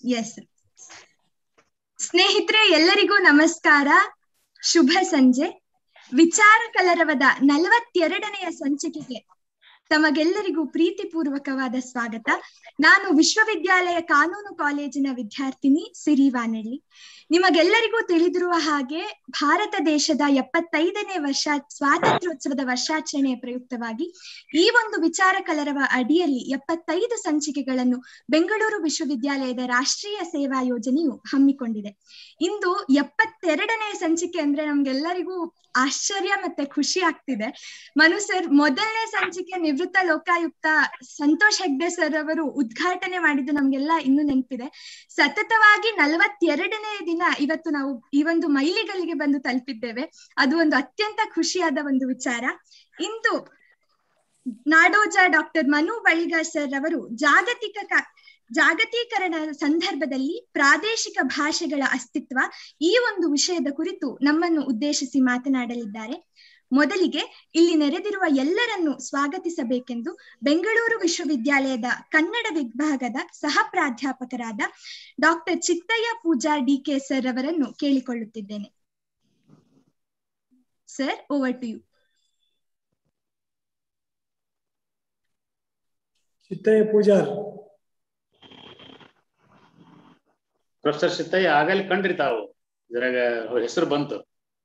S ಸ್ನೇಹಿತರೆ ಎಲ್ಲರಿಗೂ ನಮಸ್ಕಾರ ಶುಭ ಸಂಜೆ ವಿಚಾರ ಕಲರವದ ನಲವತ್ತೆರಡನೆಯ ಸಂಚಿಕೆಗೆ ತಮಗೆಲ್ಲರಿಗೂ ಪ್ರೀತಿಪೂರ್ವಕವಾದ ಸ್ವಾಗತ ನಾನು ವಿಶ್ವವಿದ್ಯಾಲಯ ಕಾನೂನು ಕಾಲೇಜಿನ ವಿದ್ಯಾರ್ಥಿನಿ ಸಿರಿವಾನಳ್ಳಿ ನಿಮಗೆಲ್ಲರಿಗೂ ತಿಳಿದಿರುವ ಹಾಗೆ ಭಾರತ ದೇಶದ ಎಪ್ಪತ್ತೈದನೇ ವರ್ಷ ಸ್ವಾತಂತ್ರ್ಯೋತ್ಸವದ ವರ್ಷಾಚರಣೆಯ ಪ್ರಯುಕ್ತವಾಗಿ ಈ ಒಂದು ವಿಚಾರ ಕಲರವ ಅಡಿಯಲ್ಲಿ ಎಪ್ಪತ್ತೈದು ಸಂಚಿಕೆಗಳನ್ನು ಬೆಂಗಳೂರು ವಿಶ್ವವಿದ್ಯಾಲಯದ ರಾಷ್ಟ್ರೀಯ ಸೇವಾ ಯೋಜನೆಯು ಹಮ್ಮಿಕೊಂಡಿದೆ ಇಂದು ಎಪ್ಪತ್ತೆರಡನೇ ಸಂಚಿಕೆ ಅಂದ್ರೆ ನಮ್ಗೆಲ್ಲರಿಗೂ ಆಶ್ಚರ್ಯ ಮತ್ತೆ ಖುಷಿ ಆಗ್ತಿದೆ ಮನು ಸರ್ ಮೊದಲನೇ ಸಂಚಿಕೆ ನಿವೃತ್ತ ಲೋಕಾಯುಕ್ತ ಸಂತೋಷ್ ಹೆಗ್ಡೆ ಸರ್ ಅವರು ಉದ್ಘಾಟನೆ ಮಾಡಿದ್ದು ನಮ್ಗೆಲ್ಲ ಇನ್ನು ನೆನಪಿದೆ ಸತತವಾಗಿ ನಲವತ್ತೆರಡನೇ ದಿನ ಇವತ್ತು ನಾವು ಈ ಒಂದು ಮೈಲಿಗಲ್ಲಿಗೆ ಬಂದು ತಲುಪಿದ್ದೇವೆ ಅದು ಒಂದು ಅತ್ಯಂತ ಖುಷಿಯಾದ ಒಂದು ವಿಚಾರ ಇಂದು ನಾಡೋಜ ಡಾಕ್ಟರ್ ಮನು ಬಳಿಗಾರ್ ಸರ್ ಅವರು ಜಾಗತಿಕ ಜಾಗತೀಕರಣ ಸಂದರ್ಭದಲ್ಲಿ ಪ್ರಾದೇಶಿಕ ಭಾಷೆಗಳ ಅಸ್ತಿತ್ವ ಈ ಒಂದು ವಿಷಯದ ಕುರಿತು ನಮ್ಮನ್ನು ಉದ್ದೇಶಿಸಿ ಮಾತನಾಡಲಿದ್ದಾರೆ ಮೊದಲಿಗೆ ಇಲ್ಲಿ ನೆರೆದಿರುವ ಎಲ್ಲರನ್ನು ಸ್ವಾಗತಿಸಬೇಕೆಂದು ಬೆಂಗಳೂರು ವಿಶ್ವವಿದ್ಯಾಲಯದ ಕನ್ನಡ ವಿಭಾಗದ ಸಹ ಪ್ರಾಧ್ಯಾಪಕರಾದ doctor Chittayya Pooja D K sir ಅವರನ್ನು ಕೇಳಿಕೊಳ್ಳುತ್ತಿದ್ದೇನೆ sir over to you Chittayya Pujar professor Sittayya ಆಗಲೇ ಕಂಡ್ರಿ ತಾವು ಇದ್ರಾಗ ಅವ್ರ ಹೆಸರು ಬಂತು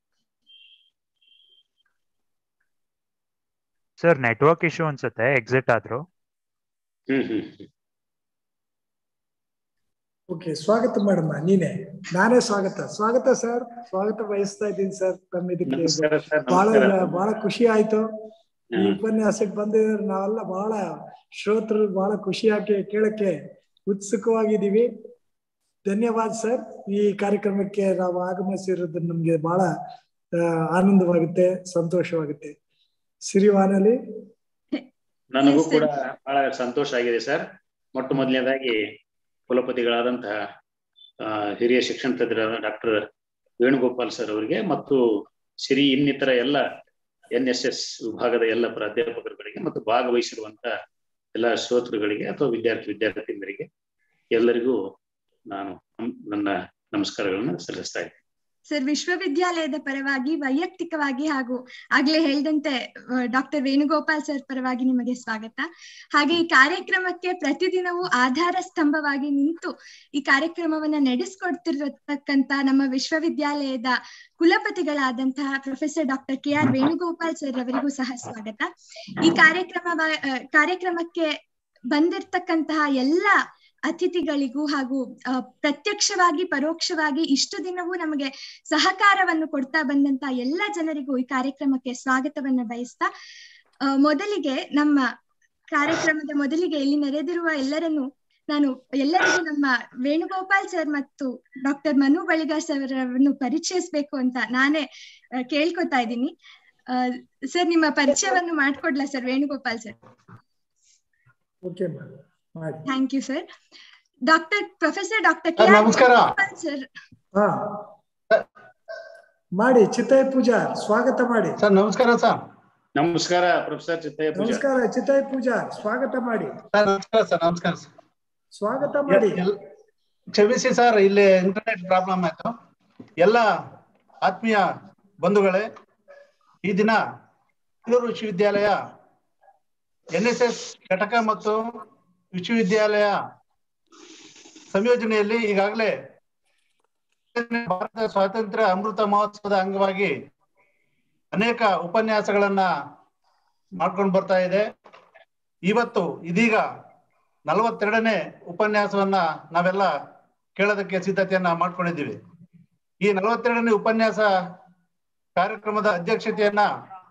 ಸರ್ ನೆಟ್ವರ್ಕ್ ಇಶ್ಯೂ ಅನ್ಸುತ್ತೆ ಎಕ್ಸಿಟ್ ಆದ್ರು ಹ್ಮ್ ಹ್ಮ್ ಓಕೆ ಸ್ವಾಗತ ಮಾಡಮ್ಮ ನೀನೆ ನಾನೇ ಸ್ವಾಗತ ಸ್ವಾಗತ ಸರ್ ಸ್ವಾಗತ ಬಯಸ್ತಾ ಇದ್ದೀನಿ ಸರ್ ತಮ್ಮ ಇದಕ್ಕೆ ನಮಸ್ಕಾರ ಸರ್ ಬಹಳ ನಮಸ್ಕಾರ ಬಹಳ ಖುಷಿ ಆಯ್ತು ಈ ಹ್ಮ್. ಉಪನ್ಯಾಸಕ್ಕೆ ಬಂದಿದ್ರೆ ನಾವೆಲ್ಲ ಬಹಳ ಶ್ರೋತರು ಬಹಳ ಖುಷಿಯಾಗಿ ಕೇಳಕ್ಕೆ ಉತ್ಸುಕವಾಗಿದ್ದೀವಿ ಧನ್ಯವಾದ ಸರ್ ಈ ಕಾರ್ಯಕ್ರಮಕ್ಕೆ ನಾವು ಆಗಮಿಸಿರೋದು ನಮ್ಗೆ ಬಹಳ ಆ, ಆನಂದವಾಗುತ್ತೆ ಸಂತೋಷವಾಗುತ್ತೆ ಸಿರಿವಾನಲಿ ನನಗೂ Yes, sir. ಕೂಡ ಬಹಳ ಸಂತೋಷ ಆಗಿದೆ ಸರ್ ಮೊಟ್ಟ ಮೊದಲನೇದಾಗಿ ಕುಲಪತಿಗಳಾದಂತಹ ಆ, ಹಿರಿಯ ಶಿಕ್ಷಣ ತಜ್ಞರಾದ ಡಾಕ್ಟರ್ ವೇಣುಗೋಪಾಲ್ ಸರ್ ಅವರಿಗೆ ಮತ್ತು ಸಿರಿ ಇನ್ನಿತರ ಎಲ್ಲ ಎನ್ ಎಸ್ ಎಸ್ ವಿಭಾಗದ ಎಲ್ಲ ಪ್ರಾಧ್ಯಾಪಕರುಗಳಿಗೆ ಮತ್ತು ಭಾಗವಹಿಸಿರುವಂತ ಎಲ್ಲ ಶ್ರೋತೃಗಳಿಗೆ ಅಥವಾ ವಿದ್ಯಾರ್ಥಿ ವಿದ್ಯಾರ್ಥಿನಿಯರಿಗೆ ಎಲ್ಲರಿಗೂ ನಾನು ನಮ್- ನನ್ನ ನಮಸ್ಕಾರಗಳನ್ನು ಸಲ್ಲಿಸ್ತಾ ಇದ್ದೀನಿ ಸರ್ ವಿಶ್ವವಿದ್ಯಾಲಯದ ಪರವಾಗಿ ವೈಯಕ್ತಿಕವಾಗಿ ಹಾಗೂ ಆಗ್ಲೇ ಹೇಳ್ದಂತೆ ಡಾಕ್ಟರ್ ವೇಣುಗೋಪಾಲ್ ಸರ್ ಪರವಾಗಿ ನಿಮಗೆ ಸ್ವಾಗತ ಹಾಗೆ ಈ ಕಾರ್ಯಕ್ರಮಕ್ಕೆ ಪ್ರತಿದಿನವೂ ಆಧಾರ ಸ್ತಂಭವಾಗಿ ನಿಂತು ಈ ಕಾರ್ಯಕ್ರಮವನ್ನ ನಡೆಸ್ಕೊಡ್ತಿರತಕ್ಕಂತ ನಮ್ಮ ವಿಶ್ವವಿದ್ಯಾಲಯದ ಕುಲಪತಿಗಳಾದಂತಹ professor doctor K R Venugopal sir ಅವರಿಗೂ ಸಹ ಸ್ವಾಗತ ಈ ಕಾರ್ಯಕ್ರಮ ಕಾರ್ಯಕ್ರಮಕ್ಕೆ ಬಂದಿರ್ತಕ್ಕಂತಹ ಎಲ್ಲ ಅತಿಥಿಗಳಿಗೂ ಹಾಗೂ ಆ, ಪ್ರತ್ಯಕ್ಷವಾಗಿ ಪರೋಕ್ಷವಾಗಿ ಇಷ್ಟು ದಿನವೂ ನಮಗೆ ಸಹಕಾರವನ್ನು ಕೊಡ್ತಾ ಬಂದಂತ ಎಲ್ಲ ಜನರಿಗೂ ಈ ಕಾರ್ಯಕ್ರಮಕ್ಕೆ ಸ್ವಾಗತವನ್ನ ಬಯಸ್ತಾ ಆ, ಮೊದಲಿಗೆ ನಮ್ಮ ಕಾರ್ಯಕ್ರಮದ ಮೊದಲಿಗೆ ಇಲ್ಲಿ ನೆರೆದಿರುವ ಎಲ್ಲರನ್ನು ನಾನು ಎಲ್ಲರಿಗೂ ನಮ್ಮ ವೇಣುಗೋಪಾಲ್ ಸರ್ ಮತ್ತು ಡಾಕ್ಟರ್ ಮನು ಬಳಿಗಾರ್ ಸರ್ ಅವರನ್ನು ಪರಿಚಯಿಸ್ಬೇಕು ಅಂತ ನಾನೇ ಆ, ಕೇಳ್ಕೊತಾ ಇದ್ದೀನಿ ಸರ್ ನಿಮ್ಮ ಪರಿಚಯವನ್ನು ಮಾಡ್ಕೊಡ್ಲಾ ಸರ್ ವೇಣುಗೋಪಾಲ್ ಸರ್ ಓಕೆ ಮಾಡಿ thank you sir doctor professor doctor sir, ನಮಸ್ಕಾರ. ಸರ್ ಹಾ ಮಾಡಿ ಚಿತ್ತಯ್ಯ ಪೂಜಾರ್ ಸ್ವಾಗತ ಮಾಡಿ ಸರ್ ನಮಸ್ಕಾರ ಸರ್ ನಮಸ್ಕಾರ ಪ್ರೊಫೆಸರ್ ಚಿತ್ತಯ್ಯ ಪೂಜಾ ನಮಸ್ಕಾರ ಚಿತ್ತಯ್ಯ ಪೂಜಾರ್ ಸ್ವಾಗತ ಮಾಡಿ ಸರ್ ನಮಸ್ಕಾರ ಸರ್ ನಮಸ್ಕಾರ ಸರ್ ಸ್ವಾಗತ ಮಾಡಿ ಎಲ್- ಕ್ಷಮಿಸಿ ಸರ್ ಇಲ್ಲಿ ಇಂಟರ್ನೆಟ್ ಪ್ರಾಬ್ಲಮ್ ಆಯ್ತು ಎಲ್ಲ ಆತ್ಮೀಯ ಬಂಧುಗಳೇ ಈ ದಿನ ಬೆಂಗಳೂರು ವಿಶ್ವವಿದ್ಯಾಲಯ ಎನ್ ಎಸ್ ಎಸ್ ಘಟಕ ಮತ್ತು ವಿಶ್ವವಿದ್ಯಾಲಯ ಸಂಯೋಜನೆಯಲ್ಲಿ ಈಗಾಗಲೇ ಭಾರತ ಸ್ವಾತಂತ್ರ್ಯ ಅಮೃತ ಮಹೋತ್ಸವದ ಅಂಗವಾಗಿ ಅನೇಕ ಉಪನ್ಯಾಸಗಳನ್ನ ಮಾಡ್ಕೊಂಡು ಬರ್ತಾ ಇದೆ ಇವತ್ತು ಇದೀಗ ನಲವತ್ತೆರಡನೇ ಉಪನ್ಯಾಸವನ್ನ ನಾವೆಲ್ಲ ಕೇಳೋದಕ್ಕೆ ಸಿದ್ಧತೆಯನ್ನ ಮಾಡ್ಕೊಂಡಿದ್ದೀವಿ ಈ ನಲವತ್ತೆರಡನೇ ಉಪನ್ಯಾಸ ಕಾರ್ಯಕ್ರಮದ ಅಧ್ಯಕ್ಷತೆಯನ್ನ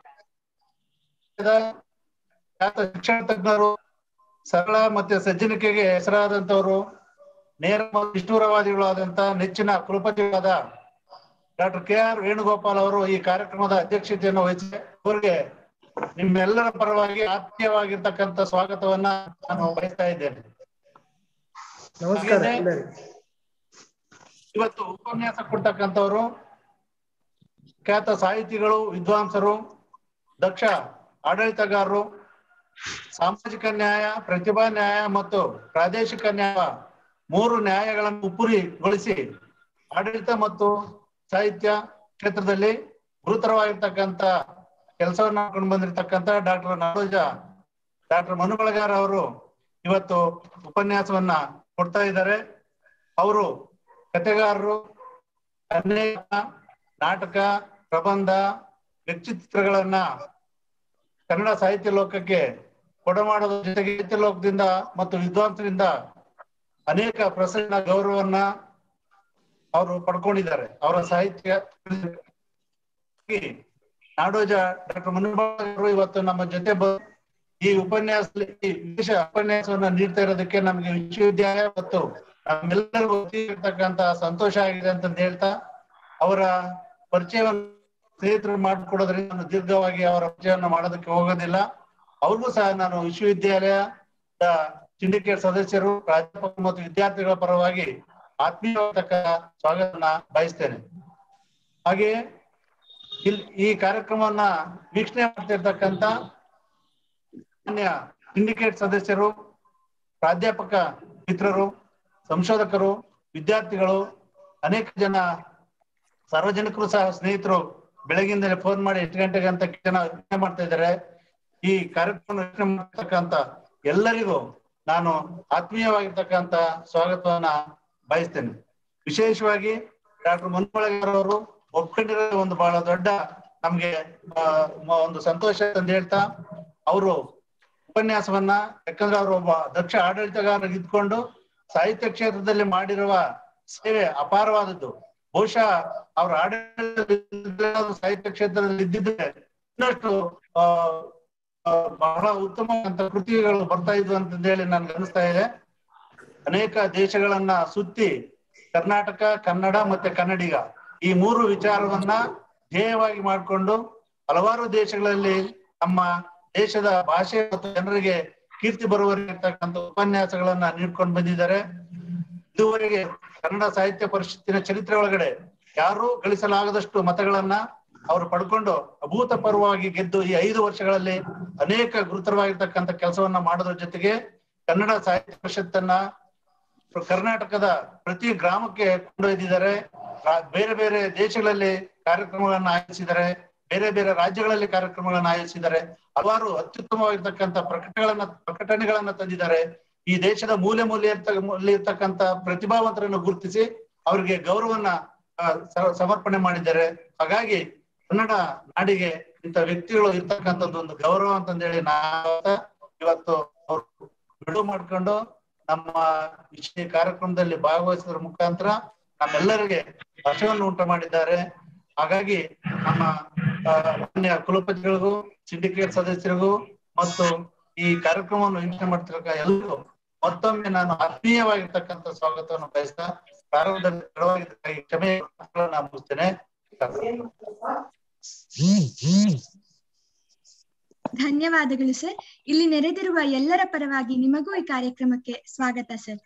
ಖ್ಯಾತ ಶಿಕ್ಷಣ ತಜ್ಞರು ಸರಳ ಮತ್ತೆ ಸಜ್ಜನಿಕೆಗೆ ಹೆಸರಾದಂತವರು ನೇರ ಮತ್ತು ನಿಷ್ಠೂರವಾದಿಗಳಾದಂತ ನೆಚ್ಚಿನ ಕುಲಪತಿಗಳಾದ ಡಾಕ್ಟರ್ ಕೆ ಆರ್ ವೇಣುಗೋಪಾಲ್ ಅವರು ಈ ಕಾರ್ಯಕ್ರಮದ ಅಧ್ಯಕ್ಷತೆಯನ್ನು ವಹಿಸಿದೆ ಅವರಿಗೆ ನಿಮ್ಮೆಲ್ಲರ ಪರವಾಗಿ ಆತ್ಮೀಯವಾಗಿರ್ತಕ್ಕಂಥ ಸ್ವಾಗತವನ್ನ ನಾನು ಬಯಸ್ತಾ ಇದ್ದೇನೆ ನಮಸ್ಕಾರ ಹಾಗೇನೆ- ಎಲ್ಲರಿಗೂ. ಇವತ್ತು ಉಪನ್ಯಾಸ ಕೊಡ್ತಕ್ಕಂಥವ್ರು ಖ್ಯಾತ ಸಾಹಿತಿಗಳು ವಿದ್ವಾಂಸರು ದಕ್ಷ ಆಡಳಿತಗಾರರು ಸಾಮಾಜಿಕ ನ್ಯಾಯ ಪ್ರತಿಭಾ ನ್ಯಾಯ ಮತ್ತು ಪ್ರಾದೇಶಿಕ ನ್ಯಾಯ ಮೂರು ನ್ಯಾಯಗಳನ್ನು ಉಪ್ಪುರಿಗೊಳಿಸಿ ಆಡಳಿತ ಮತ್ತು ಸಾಹಿತ್ಯ ಕ್ಷೇತ್ರದಲ್ಲಿ ಗುರುತರವಾಗಿರ್ತಕ್ಕಂಥ ಕೆಲಸವನ್ನು ಮಾಡ್ಕೊಂಡು ಬಂದಿರತಕ್ಕಂತ ಡಾಕ್ಟರ್ ನಾಡೋಜ ಡಾಕ್ಟರ್ ಮನು ಬಳಗಾರ್ ಅವರು ಇವತ್ತು ಉಪನ್ಯಾಸವನ್ನ ಕೊಡ್ತಾ ಇದ್ದಾರೆ ಅವರು ಕಥೆಗಾರರು ಅನೇಕ ನಾಟಕ ಪ್ರಬಂಧ ವ್ಯಕ್ತಿಚಿತ್ರಗಳನ್ನ ಕನ್ನಡ ಸಾಹಿತ್ಯ ಲೋಕಕ್ಕೆ ಕೊಡಮಾಡೋದ್ರ ಜೊತೆಗೆ ಸಾಹಿತ್ಯ ಲೋಕದಿಂದ ಮತ್ತು ವಿದ್ವಾಂಸರಿಂದ ಅನೇಕ ಪ್ರಸನ್ನ ಗೌರವವನ್ನ ಅವರು ಪಡ್ಕೊಂಡಿದ್ದಾರೆ ಅವರ ಸಾಹಿತ್ಯ ನಾಡೋಜ ಡಾಕ್ಟರ್ ಮನುಬಾಳರು ಇವತ್ತು ನಮ್ಮ ಜೊತೆ ಬಂದು ಈ ಉಪನ್ಯಾಸ ಈ ವಿಶೇಷ ಉಪನ್ಯಾಸವನ್ನ ನೀಡ್ತಾ ಇರೋದಕ್ಕೆ ನಮಗೆ ವಿಶ್ವವಿದ್ಯಾಲಯ ಮತ್ತು ನಮ್ಮೆಲ್ಲರಿಗೂ ಇರ್ತಕ್ಕಂತ ಸಂತೋಷ ಆಗಿದೆ ಅಂತ ಹೇಳ್ತಾ ಅವರ ಪರಿಚಯವನ್ನು ಸ್ನೇಹಿತರು ಮಾಡಿಕೊಡೋದ್ರಿಂದ ನಾನು ದೀರ್ಘವಾಗಿ ಅವರ ಪರಿಚಯವನ್ನು ಮಾಡೋದಕ್ಕೆ ಹೋಗೋದಿಲ್ಲ ಅವ್ರಿಗೂ ಸಹ ನಾನು ವಿಶ್ವವಿದ್ಯಾಲಯದ ಸಿಂಡಿಕೇಟ್ ಸದಸ್ಯರು ಪ್ರಾಧ್ಯಾಪಕರು ಮತ್ತು ವಿದ್ಯಾರ್ಥಿಗಳ ಪರವಾಗಿ ಆತ್ಮೀಯವಾದ ಸ್ವಾಗತನ ಬಯಸ್ತೇನೆ ಹಾಗೆ ಇಲ್ಲಿ ಈ ಕಾರ್ಯಕ್ರಮವನ್ನ ವೀಕ್ಷಣೆ ಮಾಡ್ತಿರ್ತಕ್ಕಂತ ಮಾನ್ಯ ಸಿಂಡಿಕೇಟ್ ಸದಸ್ಯರು ಪ್ರಾಧ್ಯಾಪಕ ಮಿತ್ರರು ಸಂಶೋಧಕರು ವಿದ್ಯಾರ್ಥಿಗಳು ಅನೇಕ ಜನ ಸಾರ್ವಜನಿಕರು ಸಹ ಸ್ನೇಹಿತರು ಬೆಳಗಿಂದಲೇ ಫೋನ್ ಮಾಡಿ ಎಷ್ಟು ಗಂಟೆಗೆ ಅಂತ ಜನ ವೀಕ್ಷಣೆ ಮಾಡ್ತಾ ಇದ್ದಾರೆ ಈ ಕಾರ್ಯಕ್ರಮ ವೀಕ್ಷಣೆ ಮಾಡ್ತಕ್ಕಂತ ಎಲ್ಲರಿಗೂ ನಾನು ಆತ್ಮೀಯವಾಗಿರ್ತಕ್ಕಂತ ಸ್ವಾಗತವನ್ನ ಬಯಸ್ತೇನೆ ವಿಶೇಷವಾಗಿ ಡಾಕ್ಟರ್ ಮನ್ಮೊಳಗಾರ್ ಅವರು ಒಪ್ಕೊಂಡಿರೋ ಒಂದು ಬಹಳ ದೊಡ್ಡ ನಮ್ಗೆ ಆ, ಮ- ಒಂದು ಸಂತೋಷ ಅಂತ ಹೇಳ್ತಾ ಅವರು ಉಪನ್ಯಾಸವನ್ನ ಯಾಕಂದ್ರೆ ಅವರು ಒಬ್ಬ ದಕ್ಷ ಆಡಳಿತಗಾರ ಇದ್ಕೊಂಡು ಸಾಹಿತ್ಯ ಕ್ಷೇತ್ರದಲ್ಲಿ ಮಾಡಿರುವ ಸೇವೆ ಅಪಾರವಾದದ್ದು ಬಹುಶಃ ಅವ್ರ ಆಡಳಿತ ಸಾಹಿತ್ಯ ಕ್ಷೇತ್ರದಲ್ಲಿ ಇದ್ದಿದ್ರೆ ಇನ್ನಷ್ಟು ಆ, ಆ, ಬಹಳ ಉತ್ತಮ ಅಂತ ಕೃತಿಗಳು ಬರ್ತಾ ಇದ್ವು ಅಂತ ಹೇಳಿ ನನ್ಗೆ ಅನಿಸ್ತಾ ಇದೆ ಅನೇಕ ದೇಶಗಳನ್ನ ಸುತ್ತಿ ಕರ್ನಾಟಕ ಕನ್ನಡ ಮತ್ತೆ ಕನ್ನಡಿಗ ಈ ಮೂರು ವಿಚಾರವನ್ನ ಧ್ಯೇಯವಾಗಿ ಮಾಡಿಕೊಂಡು ಹಲವಾರು ದೇಶಗಳಲ್ಲಿ ನಮ್ಮ ದೇಶದ ಭಾಷೆ ಮತ್ತು ಜನರಿಗೆ ಕೀರ್ತಿ ಬರುವರಿರ್ತಕ್ಕಂಥ ಉಪನ್ಯಾಸಗಳನ್ನ ನೀಡ್ಕೊಂಡು ಬಂದಿದ್ದಾರೆ ಇದುವರೆಗೆ ಕನ್ನಡ ಸಾಹಿತ್ಯ ಪರಿಷತ್ತಿನ ಚರಿತ್ರೆ ಒಳಗಡೆ ಯಾರೂ ಗಳಿಸಲಾಗದಷ್ಟು ಮತಗಳನ್ನ ಅವರು ಪಡ್ಕೊಂಡು ಅಭೂತಪೂರ್ವವಾಗಿ ಗೆದ್ದು ಈ ಐದು ವರ್ಷಗಳಲ್ಲಿ ಅನೇಕ ಗುರುತರವಾಗಿರ್ತಕ್ಕಂಥ ಕೆಲಸವನ್ನ ಮಾಡೋದ್ರ ಜೊತೆಗೆ ಕನ್ನಡ ಸಾಹಿತ್ಯ ಪರಿಷತ್ತನ್ನ ಕರ್ನಾಟಕದ ಪ್ರತಿ ಗ್ರಾಮಕ್ಕೆ ಕೊಂಡೊಯ್ದಿದ್ದಾರೆ ರಾ- ಬೇರೆ ಬೇರೆ ದೇಶಗಳಲ್ಲಿ ಕಾರ್ಯಕ್ರಮಗಳನ್ನ ಆಯೋಜಿಸಿದ್ದಾರೆ ಬೇರೆ ಬೇರೆ ರಾಜ್ಯಗಳಲ್ಲಿ ಕಾರ್ಯಕ್ರಮಗಳನ್ನ ಆಯೋಜಿಸಿದ್ದಾರೆ ಹಲವಾರು ಅತ್ಯುತ್ತಮವಾಗಿರ್ತಕ್ಕಂಥ ಪ್ರಕಟಗಳನ್ನ ಪ್ರಕಟಣೆಗಳನ್ನ ತಂದಿದ್ದಾರೆ ಈ ದೇಶದ ಮೂಲೆ ಮೂಲೆ ಇರ್ತಕ್ಕಂಥ ಪ್ರತಿಭಾವಂತರನ್ನು ಗುರುತಿಸಿ ಅವರಿಗೆ ಗೌರವನ್ನ ಆ, ಸ- ಸಮರ್ಪಣೆ ಮಾಡಿದ್ದಾರೆ ಹಾಗಾಗಿ ಕನ್ನಡ ನಾಡಿಗೆ ಇಂಥ ವ್ಯಕ್ತಿಗಳು ಇರ್ತಕ್ಕಂಥದ್ದು ಒಂದು ಗೌರವ ಅಂತಂದೇಳಿ ನಾ ಇವತ್ತು ಅವರು ಬಿಡುವು ಮಾಡ್ಕೊಂಡು ನಮ್ಮ ವಿಷಯ ಕಾರ್ಯಕ್ರಮದಲ್ಲಿ ಭಾಗವಹಿಸೋದ್ರ ಮುಖಾಂತರ ನಮ್ಮೆಲ್ಲರಿಗೆ ಹರ್ಷವನ್ನು ಉಂಟು ಮಾಡಿದ್ದಾರೆ ಹಾಗಾಗಿ ನಮ್ಮ ಆ, ಮಾನ್ಯ ಕುಲಪತಿಗಳಿಗೂ ಸಿಂಡಿಕೇಟ್ ಸದಸ್ಯರಿಗೂ ಮತ್ತು ಈ ಕಾರ್ಯಕ್ರಮವನ್ನು ವೀಕ್ಷಣೆ ಮಾಡ್ತಿರಕ ಎಲ್ಲರಿಗೂ ಮತ್ತೊಮ್ಮೆ ನಾನು ಆತ್ಮೀಯವಾಗಿರ್ತಕ್ಕಂಥ ಸ್ವಾಗತವನ್ನು ಬಯಸ್ತಾ ಪ್ರಾರಂಭದಲ್ಲಿ ತಡವಾಗಿದ್ದಕ್ಕಾಗಿ ಕ್ಷಮೆ ನಾನು ಮುಗಿಸ್ತೇನೆ ಧನ್ಯವಾದಗಳು ಸರ್ ಇಲ್ಲಿ ನೆರೆದಿರುವ ಎಲ್ಲರ ಪರವಾಗಿ ನಿಮಗೂ ಈ ಕಾರ್ಯಕ್ರಮಕ್ಕೆ ಸ್ವಾಗತ ಸರ್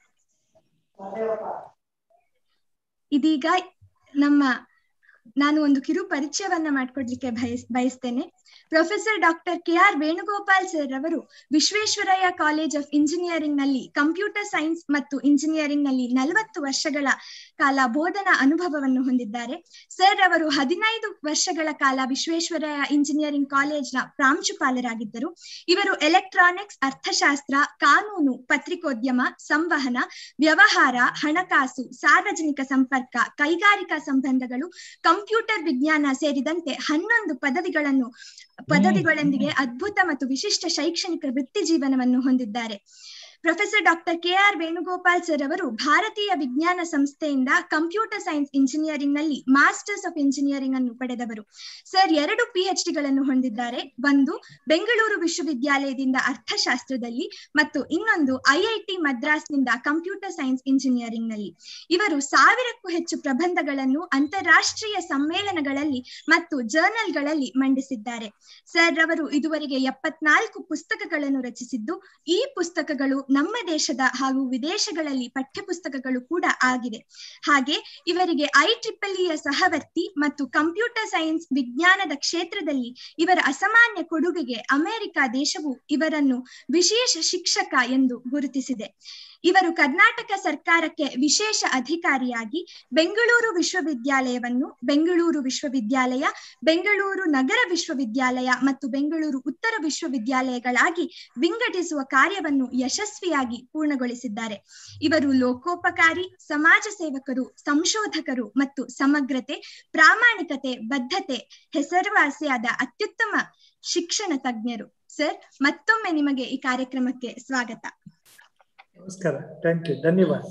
ಇದೀಗ ನಮ್ಮ ನಾನು ಒಂದು ಕಿರು ಪರಿಚಯವನ್ನ ಮಾಡ್ಕೊಡ್ಲಿಕ್ಕೆ ಬಯಸ್ ಬಯಸ್ತೇನೆ professor doctor K R Venugopal sir ಅವರು ವಿಶ್ವೇಶ್ವರಯ್ಯ ಕಾಲೇಜ್ ಆಫ್ ಇಂಜಿನಿಯರಿಂಗ್ ನಲ್ಲಿ ಕಂಪ್ಯೂಟರ್ ಸೈನ್ಸ್ ಮತ್ತು ಇಂಜಿನಿಯರಿಂಗ್ ನಲ್ಲಿ ನಲವತ್ತು ವರ್ಷಗಳ ಕಾಲ ಬೋಧನಾ ಅನುಭವವನ್ನು ಹೊಂದಿದ್ದಾರೆ ಸರ್ ಅವರು ಹದಿನೈದು ವರ್ಷಗಳ ಕಾಲ ವಿಶ್ವೇಶ್ವರಯ್ಯ ಇಂಜಿನಿಯರಿಂಗ್ ಕಾಲೇಜ್ನ ಪ್ರಾಂಶುಪಾಲರಾಗಿದ್ದರು ಇವರು ಎಲೆಕ್ಟ್ರಾನಿಕ್ಸ್ ಅರ್ಥಶಾಸ್ತ್ರ ಕಾನೂನು ಪತ್ರಿಕೋದ್ಯಮ ಸಂವಹನ ವ್ಯವಹಾರ ಹಣಕಾಸು ಸಾರ್ವಜನಿಕ ಸಂಪರ್ಕ ಕೈಗಾರಿಕಾ ಸಂಬಂಧಗಳು ಕಂಪ್ಯೂಟರ್ ವಿಜ್ಞಾನ ಸೇರಿದಂತೆ ಹನ್ನೊಂದು ಪದವಿಗಳನ್ನು ಪದವಿಗಳೊಂದಿಗೆ ಅದ್ಭುತ ಮತ್ತು ವಿಶಿಷ್ಟ ಶೈಕ್ಷಣಿಕ ವೃತ್ತಿ ಜೀವನವನ್ನು ಹೊಂದಿದ್ದಾರೆ professor doctor K R Venugopal sir ಅವರು ಭಾರತೀಯ ವಿಜ್ಞಾನ ಸಂಸ್ಥೆಯಿಂದ ಕಂಪ್ಯೂಟರ್ ಸೈನ್ಸ್ ಇಂಜಿನಿಯರಿಂಗ್ ನಲ್ಲಿ ಮಾಸ್ಟರ್ಸ್ ಆಫ್ ಇಂಜಿನಿಯರಿಂಗ್ ಅನ್ನು ಪಡೆದವರು ಸರ್ ಎರಡು ಪಿಎಚ್ ಡಿಗಳನ್ನು ಹೊಂದಿದ್ದಾರೆ ಒಂದು ಬೆಂಗಳೂರು ವಿಶ್ವವಿದ್ಯಾಲಯದಿಂದ ಅರ್ಥಶಾಸ್ತ್ರದಲ್ಲಿ ಮತ್ತು ಇನ್ನೊಂದು ಐಐಟಿ ಮದ್ರಾಸ್ನಿಂದ ಕಂಪ್ಯೂಟರ್ ಸೈನ್ಸ್ ಇಂಜಿನಿಯರಿಂಗ್ ನಲ್ಲಿ ಇವರು ಸಾವಿರಕ್ಕೂ ಹೆಚ್ಚು ಪ್ರಬಂಧಗಳನ್ನು ಅಂತಾರಾಷ್ಟ್ರೀಯ ಸಮ್ಮೇಳನಗಳಲ್ಲಿ ಮತ್ತು ಜರ್ನಲ್ಗಳಲ್ಲಿ ಮಂಡಿಸಿದ್ದಾರೆ ಸರ್ ರವರು ಇದುವರೆಗೆ ಎಪ್ಪತ್ನಾಲ್ಕು ಪುಸ್ತಕಗಳನ್ನು ರಚಿಸಿದ್ದು ಈ ಪುಸ್ತಕಗಳು ನಮ್ಮ ದೇಶದ ಹಾಗೂ ವಿದೇಶಗಳಲ್ಲಿ ಪಠ್ಯಪುಸ್ತಕಗಳು ಕೂಡ ಆಗಿದೆ ಹಾಗೆ ಇವರಿಗೆ ಐ ಟ್ರಿಪಲ್ ಯ ಸಹವರ್ತಿ ಮತ್ತು ಕಂಪ್ಯೂಟರ್ ಸೈನ್ಸ್ ವಿಜ್ಞಾನದ ಕ್ಷೇತ್ರದಲ್ಲಿ ಇವರ ಅಸಾಮಾನ್ಯ ಕೊಡುಗೆಗೆ ಅಮೆರಿಕ ದೇಶವು ಇವರನ್ನು ವಿಶೇಷ ಶಿಕ್ಷಕ ಎಂದು ಗುರುತಿಸಿದೆ ಇವರು ಕರ್ನಾಟಕ ಸರ್ಕಾರಕ್ಕೆ ವಿಶೇಷ ಅಧಿಕಾರಿಯಾಗಿ ಬೆಂಗಳೂರು ವಿಶ್ವವಿದ್ಯಾಲಯವನ್ನು ಬೆಂಗಳೂರು ವಿಶ್ವವಿದ್ಯಾಲಯ ಬೆಂಗಳೂರು ನಗರ ವಿಶ್ವವಿದ್ಯಾಲಯ ಮತ್ತು ಬೆಂಗಳೂರು ಉತ್ತರ ವಿಶ್ವವಿದ್ಯಾಲಯಗಳಾಗಿ ವಿಂಗಡಿಸುವ ಕಾರ್ಯವನ್ನು ಯಶಸ್ವಿಯಾಗಿ ಪೂರ್ಣಗೊಳಿಸಿದ್ದಾರೆ ಇವರು ಲೋಕೋಪಕಾರಿ ಸಮಾಜ ಸೇವಕರು ಸಂಶೋಧಕರು ಮತ್ತು ಸಮಗ್ರತೆ ಪ್ರಾಮಾಣಿಕತೆ ಬದ್ಧತೆ ಹೆಸರುವಾಸಿಯಾದ ಅತ್ಯುತ್ತಮ ಶಿಕ್ಷಣ ತಜ್ಞರು ಸರ್ ಮತ್ತೊಮ್ಮೆ ನಿಮಗೆ ಈ ಕಾರ್ಯಕ್ರಮಕ್ಕೆ ಸ್ವಾಗತ ನಮಸ್ಕಾರ ಥ್ಯಾಂಕ್ ಯು ಧನ್ಯವಾದ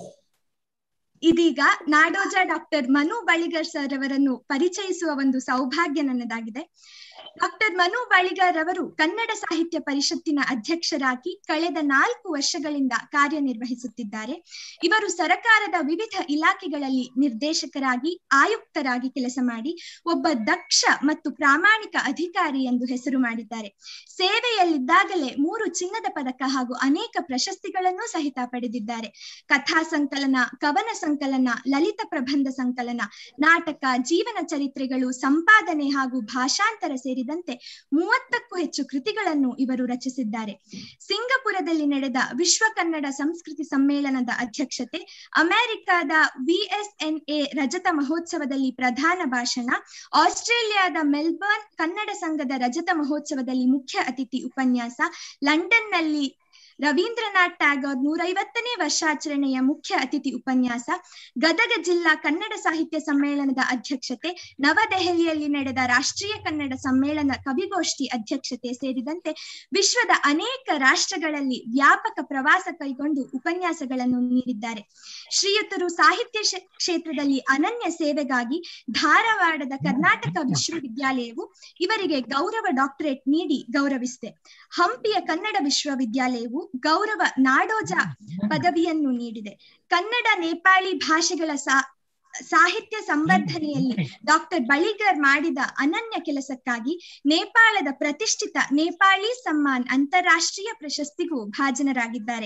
ಇದೀಗ ನಾಡೋಜ ಡಾಕ್ಟರ್ ಮನು ಬಳಿಗರ್ ಸರ್ ಅವರನ್ನು ಪರಿಚಯಿಸುವ ಒಂದು ಸೌಭಾಗ್ಯ ನನ್ನದಾಗಿದೆ ಡಾಕ್ಟರ್ ಮನು ಬಳಿಗರ್ ಅವರು ಕನ್ನಡ ಸಾಹಿತ್ಯ ಪರಿಷತ್ತಿನ ಅಧ್ಯಕ್ಷರಾಗಿ ಕಳೆದ ನಾಲ್ಕು ವರ್ಷಗಳಿಂದ ಕಾರ್ಯನಿರ್ವಹಿಸುತ್ತಿದ್ದಾರೆ ಇವರು ಸರಕಾರದ ವಿವಿಧ ಇಲಾಖೆಗಳಲ್ಲಿ ನಿರ್ದೇಶಕರಾಗಿ ಆಯುಕ್ತರಾಗಿ ಕೆಲಸ ಮಾಡಿ ಒಬ್ಬ ದಕ್ಷ ಮತ್ತು ಪ್ರಾಮಾಣಿಕ ಅಧಿಕಾರಿ ಎಂದು ಹೆಸರು ಮಾಡಿದ್ದಾರೆ ಸೇವೆಯಲ್ಲಿದ್ದಾಗಲೇ ಮೂರು ಚಿನ್ನದ ಪದಕ ಹಾಗೂ ಅನೇಕ ಪ್ರಶಸ್ತಿಗಳನ್ನು ಸಹಿತ ಪಡೆದಿದ್ದಾರೆ ಕಥಾ ಸಂಕಲನ ಕವನ ಸಂಕಲನ ಲಲಿತ ಪ್ರಬಂಧ ಸಂಕಲನ ನಾಟಕ ಜೀವನ ಚರಿತ್ರೆಗಳು ಸಂಪಾದನೆ ಹಾಗೂ ಭಾಷಾಂತರ ಸೇರಿದಂತೆ ಮೂವತ್ತಕ್ಕೂ ಹೆಚ್ಚು ಕೃತಿಗಳನ್ನು ಇವರು ರಚಿಸಿದ್ದಾರೆ ಸಿಂಗಪುರದಲ್ಲಿ ನಡೆದ ವಿಶ್ವ ಕನ್ನಡ ಸಂಸ್ಕೃತಿ ಸಮ್ಮೇಳನದ ಅಧ್ಯಕ್ಷತೆ ಅಮೆರಿಕದ ವಿಎಸ್ಎನ್ಎ ರಜತ ಮಹೋತ್ಸವದಲ್ಲಿ ಪ್ರಧಾನ ಭಾಷಣ ಆಸ್ಟ್ರೇಲಿಯಾದ ಮೆಲ್ಬರ್ನ್ ಕನ್ನಡ ಸಂಘದ ರಜತ ಮಹೋತ್ಸವದಲ್ಲಿ ಮುಖ್ಯ ಅತಿಥಿ ಉಪನ್ಯಾಸ ಲಂಡನ್ನಲ್ಲಿ ರವೀಂದ್ರನಾಥ್ ಟ್ಯಾಗೋರ್ ನೂರೈವತ್ತನೇ ವರ್ಷಾಚರಣೆಯ ಮುಖ್ಯ ಅತಿಥಿ ಉಪನ್ಯಾಸ ಗದಗ ಜಿಲ್ಲಾ ಕನ್ನಡ ಸಾಹಿತ್ಯ ಸಮ್ಮೇಳನದ ಅಧ್ಯಕ್ಷತೆ ನವದೆಹಲಿಯಲ್ಲಿ ನಡೆದ ರಾಷ್ಟ್ರೀಯ ಕನ್ನಡ ಸಮ್ಮೇಳನ ಕವಿಗೋಷ್ಠಿ ಅಧ್ಯಕ್ಷತೆ ಸೇರಿದಂತೆ ವಿಶ್ವದ ಅನೇಕ ರಾಷ್ಟ್ರಗಳಲ್ಲಿ ವ್ಯಾಪಕ ಪ್ರವಾಸ ಕೈಗೊಂಡು ಉಪನ್ಯಾಸಗಳನ್ನು ನೀಡಿದ್ದಾರೆ ಶ್ರೀಯುತರು ಸಾಹಿತ್ಯ ಕ್ಷೇತ್ರದಲ್ಲಿ ಅನನ್ಯ ಸೇವೆಗಾಗಿ ಧಾರವಾಡದ ಕರ್ನಾಟಕ ವಿಶ್ವವಿದ್ಯಾಲಯವು ಇವರಿಗೆ ಗೌರವ ಡಾಕ್ಟರೇಟ್ ನೀಡಿ ಗೌರವಿಸಿದೆ ಹಂಪಿಯ ಕನ್ನಡ ವಿಶ್ವವಿದ್ಯಾಲಯವು ಗೌರವ ನಾಡೋಜ ಪದವಿಯನ್ನು ನೀಡಿದೆ ಕನ್ನಡ ನೇಪಾಳಿ ಭಾಷೆಗಳ ಸಾ ಸಾಹಿತ್ಯ ಸಂವರ್ಧನೆಯಲ್ಲಿ ಡಾಕ್ಟರ್ ಬಳಿಗರ್ ಮಾಡಿದ ಅನನ್ಯ ಕೆಲಸಕ್ಕಾಗಿ ನೇಪಾಳದ ಪ್ರತಿಷ್ಠಿತ ನೇಪಾಳಿ ಸಮ್ಮಾನ್ ಅಂತಾರಾಷ್ಟ್ರೀಯ ಪ್ರಶಸ್ತಿಗೂ ಭಾಜನರಾಗಿದ್ದಾರೆ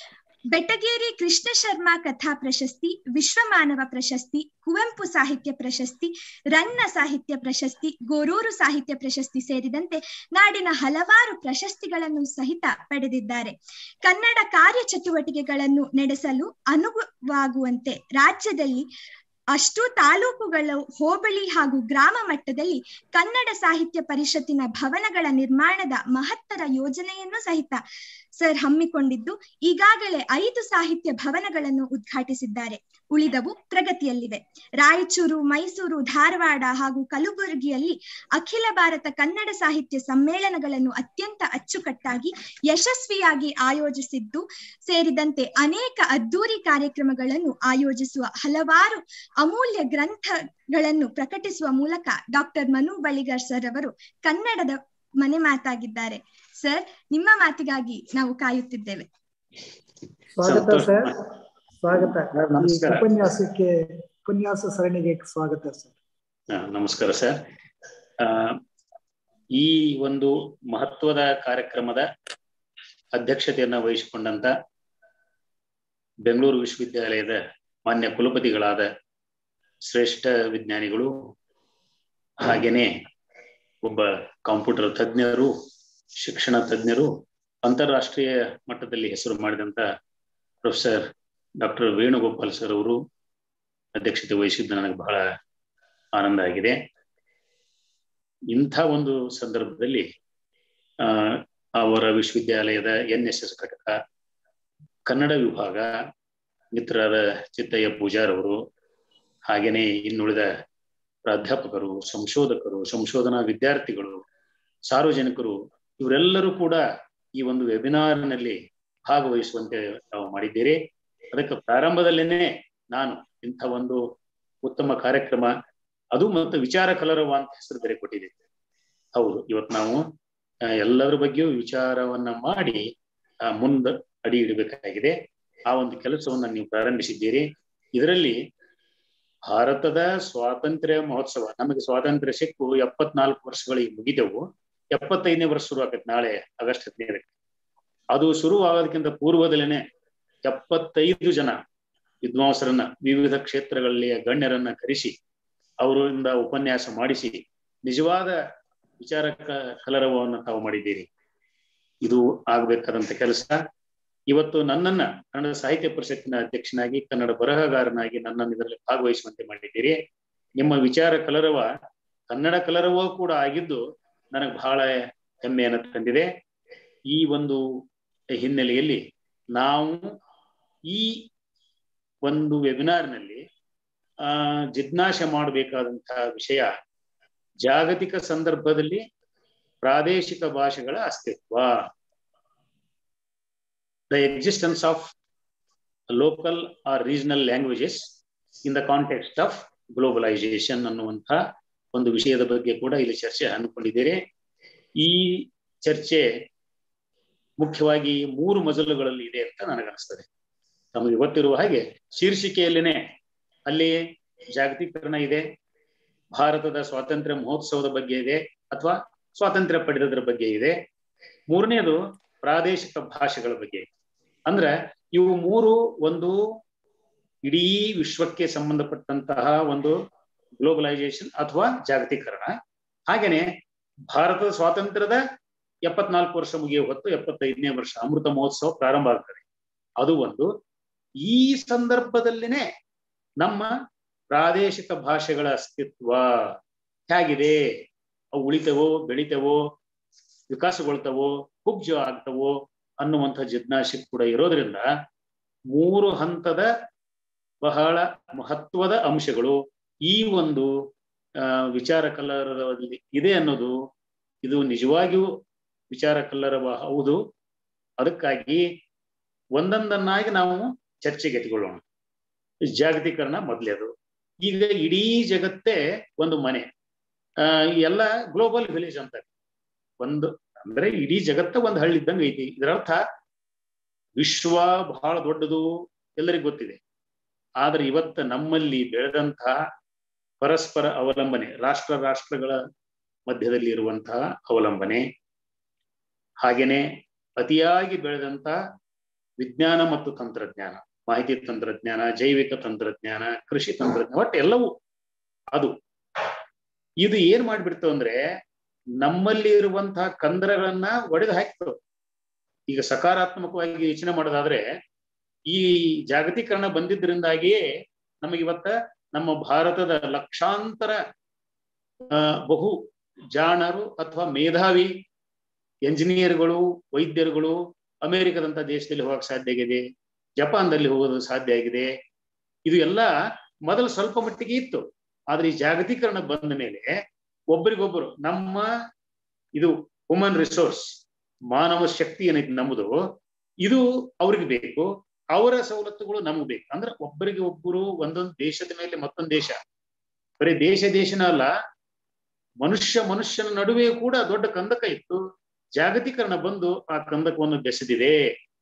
ಬೆಟಗೇರಿ ಕೃಷ್ಣ ಶರ್ಮಾ ಕಥಾ ಪ್ರಶಸ್ತಿ ವಿಶ್ವಮಾನವ ಪ್ರಶಸ್ತಿ ಕುವೆಂಪು ಸಾಹಿತ್ಯ ಪ್ರಶಸ್ತಿ ರನ್ನ ಸಾಹಿತ್ಯ ಪ್ರಶಸ್ತಿ ಗೋರೂರು ಸಾಹಿತ್ಯ ಪ್ರಶಸ್ತಿ ಸೇರಿದಂತೆ ನಾಡಿನ ಹಲವಾರು ಪ್ರಶಸ್ತಿಗಳನ್ನು ಸಹಿತ ಪಡೆದಿದ್ದಾರೆ ಕನ್ನಡ ಕಾರ್ಯಚಟುವಟಿಕೆಗಳನ್ನು ನಡೆಸಲು ಅನುಗುವಾಗುವಂತೆ ರಾಜ್ಯದಲ್ಲಿ ಅಷ್ಟು ತಾಲೂಕುಗಳು ಹೋಬಳಿ ಹಾಗೂ ಗ್ರಾಮ ಮಟ್ಟದಲ್ಲಿ ಕನ್ನಡ ಸಾಹಿತ್ಯ ಪರಿಷತ್ತಿನ ಭವನಗಳ ನಿರ್ಮಾಣದ ಮಹತ್ತರ ಯೋಜನೆಯನ್ನು ಸಹಿತ ಸರ್ ಹಮ್ಮಿಕೊಂಡಿದ್ದು ಈಗಾಗಲೇ ಐದು ಸಾಹಿತ್ಯ ಭವನಗಳನ್ನು ಉದ್ಘಾಟಿಸಿದ್ದಾರೆ ಉಳಿದವು ಪ್ರಗತಿಯಲ್ಲಿವೆ ರಾಯಚೂರು ಮೈಸೂರು ಧಾರವಾಡ ಹಾಗೂ ಕಲಬುರಗಿಯಲ್ಲಿ ಅಖಿಲ ಭಾರತ ಕನ್ನಡ ಸಾಹಿತ್ಯ ಸಮ್ಮೇಳನಗಳನ್ನು ಅತ್ಯಂತ ಅಚ್ಚುಕಟ್ಟಾಗಿ ಯಶಸ್ವಿಯಾಗಿ ಆಯೋಜಿಸಿದ್ದು ಸೇರಿದಂತೆ ಅನೇಕ ಅದ್ದೂರಿ ಕಾರ್ಯಕ್ರಮಗಳನ್ನು ಆಯೋಜಿಸುವ ಹಲವಾರು ಅಮೂಲ್ಯ ಗ್ರಂಥಗಳನ್ನು ಪ್ರಕಟಿಸುವ ಮೂಲಕ ಡಾಕ್ಟರ್ ಮನು ಬಳಿಗರ್ ಸರ್ ಅವರು ಕನ್ನಡದ ಮನೆ ಮಾತಾಗಿದ್ದಾರೆ ಸರ್ ನಿಮ್ಮ ಮಾತಿಗಾಗಿ ನಾವು ಕಾಯುತ್ತಿದ್ದೇವೆ ಸ್ವಾಗತ ಸರ್ ಸ್ವಾಗತ ಈ ನಮಸ್ಕಾರ. ಉಪನ್ಯಾಸಕ್ಕೆ ಉಪನ್ಯಾಸ ಸರಣಿಗೆ ಸ್ವಾಗತ ಸರ್ ಆ, ನಮಸ್ಕಾರ ಸರ್ ಆ, ಈ ಒಂದು ಮಹತ್ವದ ಕಾರ್ಯಕ್ರಮದ ಅಧ್ಯಕ್ಷತೆಯನ್ನ ವಹಿಸಿಕೊಂಡಂತ ಬೆಂಗಳೂರು ವಿಶ್ವವಿದ್ಯಾಲಯದ ಮಾನ್ಯ ಕುಲಪತಿಗಳಾದ ಶ್ರೇಷ್ಠ ವಿಜ್ಞಾನಿಗಳು ಹಾಗೇನೆ ಒಬ್ಬ ಕಂಪ್ಯೂಟರ್ ತಜ್ಞರು ಶಿಕ್ಷಣ ತಜ್ಞರು ಅಂತಾರಾಷ್ಟ್ರೀಯ ಮಟ್ಟದಲ್ಲಿ ಹೆಸರು ಮಾಡಿದಂತ ಪ್ರೊಫೆಸರ್ ಡಾಕ್ಟರ್ ವೇಣುಗೋಪಾಲ್ ಸರ್ ಅವರು ಅಧ್ಯಕ್ಷತೆ ವಹಿಸಿದ್ದು ನನಗೆ ಬಹಳ ಆನಂದ ಆಗಿದೆ ಇಂಥ ಒಂದು ಸಂದರ್ಭದಲ್ಲಿ ಆ ಅವರ ವಿಶ್ವವಿದ್ಯಾಲಯದ ಎನ್ ಎಸ್ ಎಸ್ ಘಟಕ ಕನ್ನಡ ವಿಭಾಗ ಮಿತ್ರರಾದ ಚಿತ್ತಯ್ಯ ಪೂಜಾರ್ ಅವರು ಹಾಗೇನೆ ಇನ್ನುಳಿದ ಪ್ರಾಧ್ಯಾಪಕರು ಸಂಶೋಧಕರು ಸಂಶೋಧನಾ ವಿದ್ಯಾರ್ಥಿಗಳು ಸಾರ್ವಜನಿಕರು ಇವರೆಲ್ಲರೂ ಕೂಡ ಈ ಒಂದು ವೆಬಿನಾರ್ನಲ್ಲಿ ಭಾಗವಹಿಸುವಂತೆ ನಾವು ಮಾಡಿದ್ದೀರಿ ಅದಕ್ಕೆ ಪ್ರಾರಂಭದಲ್ಲೇನೆ ನಾನು ಇಂಥ ಒಂದು ಉತ್ತಮ ಕಾರ್ಯಕ್ರಮ ಅದು ಮತ್ತು ವಿಚಾರ ಕಲರವ ಅಂತ ಹೆಸರು ಬೇರೆ ಕೊಟ್ಟಿದ್ದೀವಿ ಹೌದು ಇವತ್ತು ನಾವು ಆ, ಎಲ್ಲದರ ಬಗ್ಗೆಯೂ ವಿಚಾರವನ್ನ ಮಾಡಿ ಆ, ಮುಂದ ಅಡಿ ಇಡಬೇಕಾಗಿದೆ ಆ ಒಂದು ಕೆಲಸವನ್ನ ನೀವು ಪ್ರಾರಂಭಿಸಿದ್ದೀರಿ ಇದರಲ್ಲಿ ಭಾರತದ ಸ್ವಾತಂತ್ರ್ಯ ಮಹೋತ್ಸವ ನಮಗೆ ಸ್ವಾತಂತ್ರ್ಯ ಸಿಕ್ಕು ಎಪ್ಪತ್ನಾಲ್ಕು ವರ್ಷಗಳಿಗೆ ಮುಗಿದೆವು ಎಪ್ಪತ್ತೈದನೇ ವರ್ಷ ಶುರು ಆಗತ್ತೆ ನಾಳೆ ಆಗಸ್ಟ್ ಹದಿನೈದಕ್ಕೆ ಅದು ಶುರು ಆಗೋದಕ್ಕಿಂತ ಪೂರ್ವದಲ್ಲೇನೆ ಎಪ್ಪತ್ತೈದು ಜನ ವಿದ್ವಾಂಸರನ್ನ ವಿವಿಧ ಕ್ಷೇತ್ರಗಳಲ್ಲಿ ಗಣ್ಯರನ್ನ ಕರೆಸಿ ಅವರಿಂದ ಉಪನ್ಯಾಸ ಮಾಡಿಸಿ ನಿಜವಾದ ವಿಚಾರ ಕ- ಕಲರವವನ್ನು ತಾವು ಮಾಡಿದ್ದೀರಿ ಇದು ಆಗ್ಬೇಕಾದಂತ ಕೆಲಸ ಇವತ್ತು ನನ್ನನ್ನ ಕನ್ನಡ ಸಾಹಿತ್ಯ ಪರಿಷತ್ತಿನ ಅಧ್ಯಕ್ಷನಾಗಿ ಕನ್ನಡ ಬರಹಗಾರನಾಗಿ ನನ್ನನ್ನು ಇದರಲ್ಲಿ ಭಾಗವಹಿಸುವಂತೆ ಮಾಡಿದ್ದೀರಿ ನಿಮ್ಮ ವಿಚಾರ ಕಲರವ ಕನ್ನಡ ಕಲರವ ಕೂಡ ಆಗಿದ್ದು ನನಗೆ ಬಹಳ ಹೆಮ್ಮೆಯನ್ನು ತಂದಿದೆ ಈ ಒಂದು ಹಿನ್ನೆಲೆಯಲ್ಲಿ ನಾವು ಈ ಒಂದು ವೆಬಿನಾರ್ನಲ್ಲಿ ಆ ಜಿಜ್ಞಾಸೆ ಮಾಡಬೇಕಾದಂತಹ ವಿಷಯ ಜಾಗತಿಕ ಸಂದರ್ಭದಲ್ಲಿ ಪ್ರಾದೇಶಿಕ ಭಾಷೆಗಳ ಅಸ್ತಿತ್ವ the existence of local or regional languages in the context of globalisation ಅನ್ನುವಂಥ ಒಂದು ವಿಷಯದ ಬಗ್ಗೆ ಕೂಡ ಇಲ್ಲಿ ಚರ್ಚೆ ಹಮ್ಮಿಕೊಂಡಿದ್ದೇನೆ ಈ ಚರ್ಚೆ ಮುಖ್ಯವಾಗಿ ಮೂರು ಮಜಲುಗಳಲ್ಲಿ ಇದೆ ಅಂತ ನನಗನ್ನಿಸ್ತದೆ ನಮಗೆ ಗೊತ್ತಿರುವ ಹಾಗೆ ಶೀರ್ಷಿಕೆಯಲ್ಲಿನೇ ಅಲ್ಲಿ ಜಾಗತೀಕರಣ ಇದೆ ಭಾರತದ ಸ್ವಾತಂತ್ರ್ಯ ಮಹೋತ್ಸವದ ಬಗ್ಗೆ ಇದೆ ಅಥವಾ ಸ್ವಾತಂತ್ರ್ಯ ಪಡೆದದ್ರ ಬಗ್ಗೆ ಇದೆ ಮೂರನೇದು ಪ್ರಾದೇಶಿಕ ಭಾಷೆಗಳ ಬಗ್ಗೆ ಅಂದ್ರೆ ಇವು ಮೂರು ಒಂದು ಇಡೀ ವಿಶ್ವಕ್ಕೆ ಸಂಬಂಧಪಟ್ಟಂತಹ ಒಂದು ಗ್ಲೋಬಲೈಸೇಷನ್ ಅಥವಾ ಜಾಗತೀಕರಣ ಹಾಗೇನೆ ಭಾರತದ ಸ್ವಾತಂತ್ರ್ಯದ ಎಪ್ಪತ್ನಾಲ್ಕು ವರ್ಷ ಮುಗಿಯುವ ಹೊತ್ತು ಎಪ್ಪತ್ತೈದನೇ ವರ್ಷ ಅಮೃತ ಮಹೋತ್ಸವ ಪ್ರಾರಂಭ ಆಗ್ತದೆ ಅದು ಒಂದು ಈ ಸಂದರ್ಭದಲ್ಲಿನೇ ನಮ್ಮ ಪ್ರಾದೇಶಿಕ ಭಾಷೆಗಳ ಅಸ್ತಿತ್ವ ಹೇಗಿದೆ ಅವು ಉಳಿತವೋ ಬೆಳಿತವೋ ವಿಕಾಸಗೊಳ್ತವೋ ಕುಬ್ಜ ಆಗ್ತವೋ ಅನ್ನುವಂಥ ಜಿಜ್ಞಾಸೆ ಕೂಡ ಇರೋದ್ರಿಂದ ಮೂರು ಹಂತದ ಬಹಳ ಮಹತ್ವದ ಅಂಶಗಳು ಈ ಒಂದು ಆ ವಿಚಾರ ಕಲ್ಲರದಲ್ಲಿ ಇದೆ ಅನ್ನೋದು ಇದು ನಿಜವಾಗಿಯೂ ವಿಚಾರ ಕಲ್ಲರವ ಹೌದು ಅದಕ್ಕಾಗಿ ಒಂದೊಂದನ್ನಾಗಿ ನಾವು ಚರ್ಚೆಗೆ ಎತ್ತಿಕೊಳ್ಳೋಣ ಜಾಗತೀಕರಣ ಮೊದಲೇದು ಈಗ ಇಡೀ ಜಗತ್ತೇ ಒಂದು ಮನೆ ಆ ಎಲ್ಲ ಗ್ಲೋಬಲ್ ವಿಲೇಜ್ ಅಂತ ಒಂದು ಅಂದ್ರೆ ಇಡೀ ಜಗತ್ತ ಒಂದು ಹಳ್ಳಿ ಇದ್ದಂಗೆ ಐತಿ ಇದರರ್ಥ ವಿಶ್ವ ಬಹಳ ದೊಡ್ಡದು ಎಲ್ಲರಿಗೂ ಗೊತ್ತಿದೆ ಆದ್ರೆ ಇವತ್ತು ನಮ್ಮಲ್ಲಿ ಬೆಳೆದಂತಹ ಪರಸ್ಪರ ಅವಲಂಬನೆ ರಾಷ್ಟ್ರ ರಾಷ್ಟ್ರಗಳ ಮಧ್ಯದಲ್ಲಿ ಇರುವಂತಹ ಅವಲಂಬನೆ ಹಾಗೇನೆ ಅತಿಯಾಗಿ ಬೆಳೆದಂತ ವಿಜ್ಞಾನ ಮತ್ತು ತಂತ್ರಜ್ಞಾನ ಮಾಹಿತಿ ತಂತ್ರಜ್ಞಾನ ಜೈವಿಕ ತಂತ್ರಜ್ಞಾನ ಕೃಷಿ ತಂತ್ರಜ್ಞಾನ ಒಟ್ಟು ಎಲ್ಲವೂ ಅದು ಇದು ಏನ್ ಮಾಡ್ಬಿಡ್ತು ಅಂದ್ರೆ ನಮ್ಮಲ್ಲಿ ಇರುವಂತಹ ಕಂದರಗಳನ್ನ ಒಡೆದು ಹಾಕ್ತವೆ ಈಗ ಸಕಾರಾತ್ಮಕವಾಗಿ ಯೋಚನೆ ಮಾಡೋದಾದ್ರೆ ಈ ಜಾಗತೀಕರಣ ಬಂದಿದ್ದರಿಂದಾಗಿಯೇ ನಮಗಿವತ್ತ ನಮ್ಮ ಭಾರತದ ಲಕ್ಷಾಂತರ ಬಹು ಜಾಣರು ಅಥವಾ ಮೇಧಾವಿ ಎಂಜಿನಿಯರ್ಗಳು ವೈದ್ಯರುಗಳು ಅಮೆರಿಕದಂತ ದೇಶದಲ್ಲಿ ಹೋಗಕ್ ಸಾಧ್ಯ ಆಗಿದೆ ಜಪಾನ್ದಲ್ಲಿ ಹೋಗೋದು ಸಾಧ್ಯ ಆಗಿದೆ ಇದು ಎಲ್ಲ ಮೊದಲು ಸ್ವಲ್ಪ ಮಟ್ಟಿಗೆ ಇತ್ತು ಆದ್ರೆ ಈ ಜಾಗತೀಕರಣ ಬಂದ ಮೇಲೆ ಒಬ್ಬರಿಗೊಬ್ಬರು ನಮ್ಮ ಇದು ಹ್ಯೂಮನ್ ರಿಸೋರ್ಸ್ ಮಾನವ ಶಕ್ತಿ ಏನೈತಿ ನಮ್ಮದು ಇದು ಅವ್ರಿಗೆ ಬೇಕು ಅವರ ಸವಲತ್ತುಗಳು ನಮ್ಗೆ ಬೇಕು ಅಂದ್ರೆ ಒಬ್ಬರಿಗೆ ಒಬ್ಬರು ಒಂದೊಂದು ದೇಶದ ಮೇಲೆ ಮತ್ತೊಂದು ದೇಶ ಬರೀ ದೇಶ ದೇಶನ ಅಲ್ಲ ಮನುಷ್ಯ ಮನುಷ್ಯನ ನಡುವೆ ಕೂಡ ದೊಡ್ಡ ಕಂದಕ ಇತ್ತು ಜಾಗತೀಕರಣ ಬಂದು ಆ ಕಂದಕವನ್ನು ಬೆಸೆದಿದೆ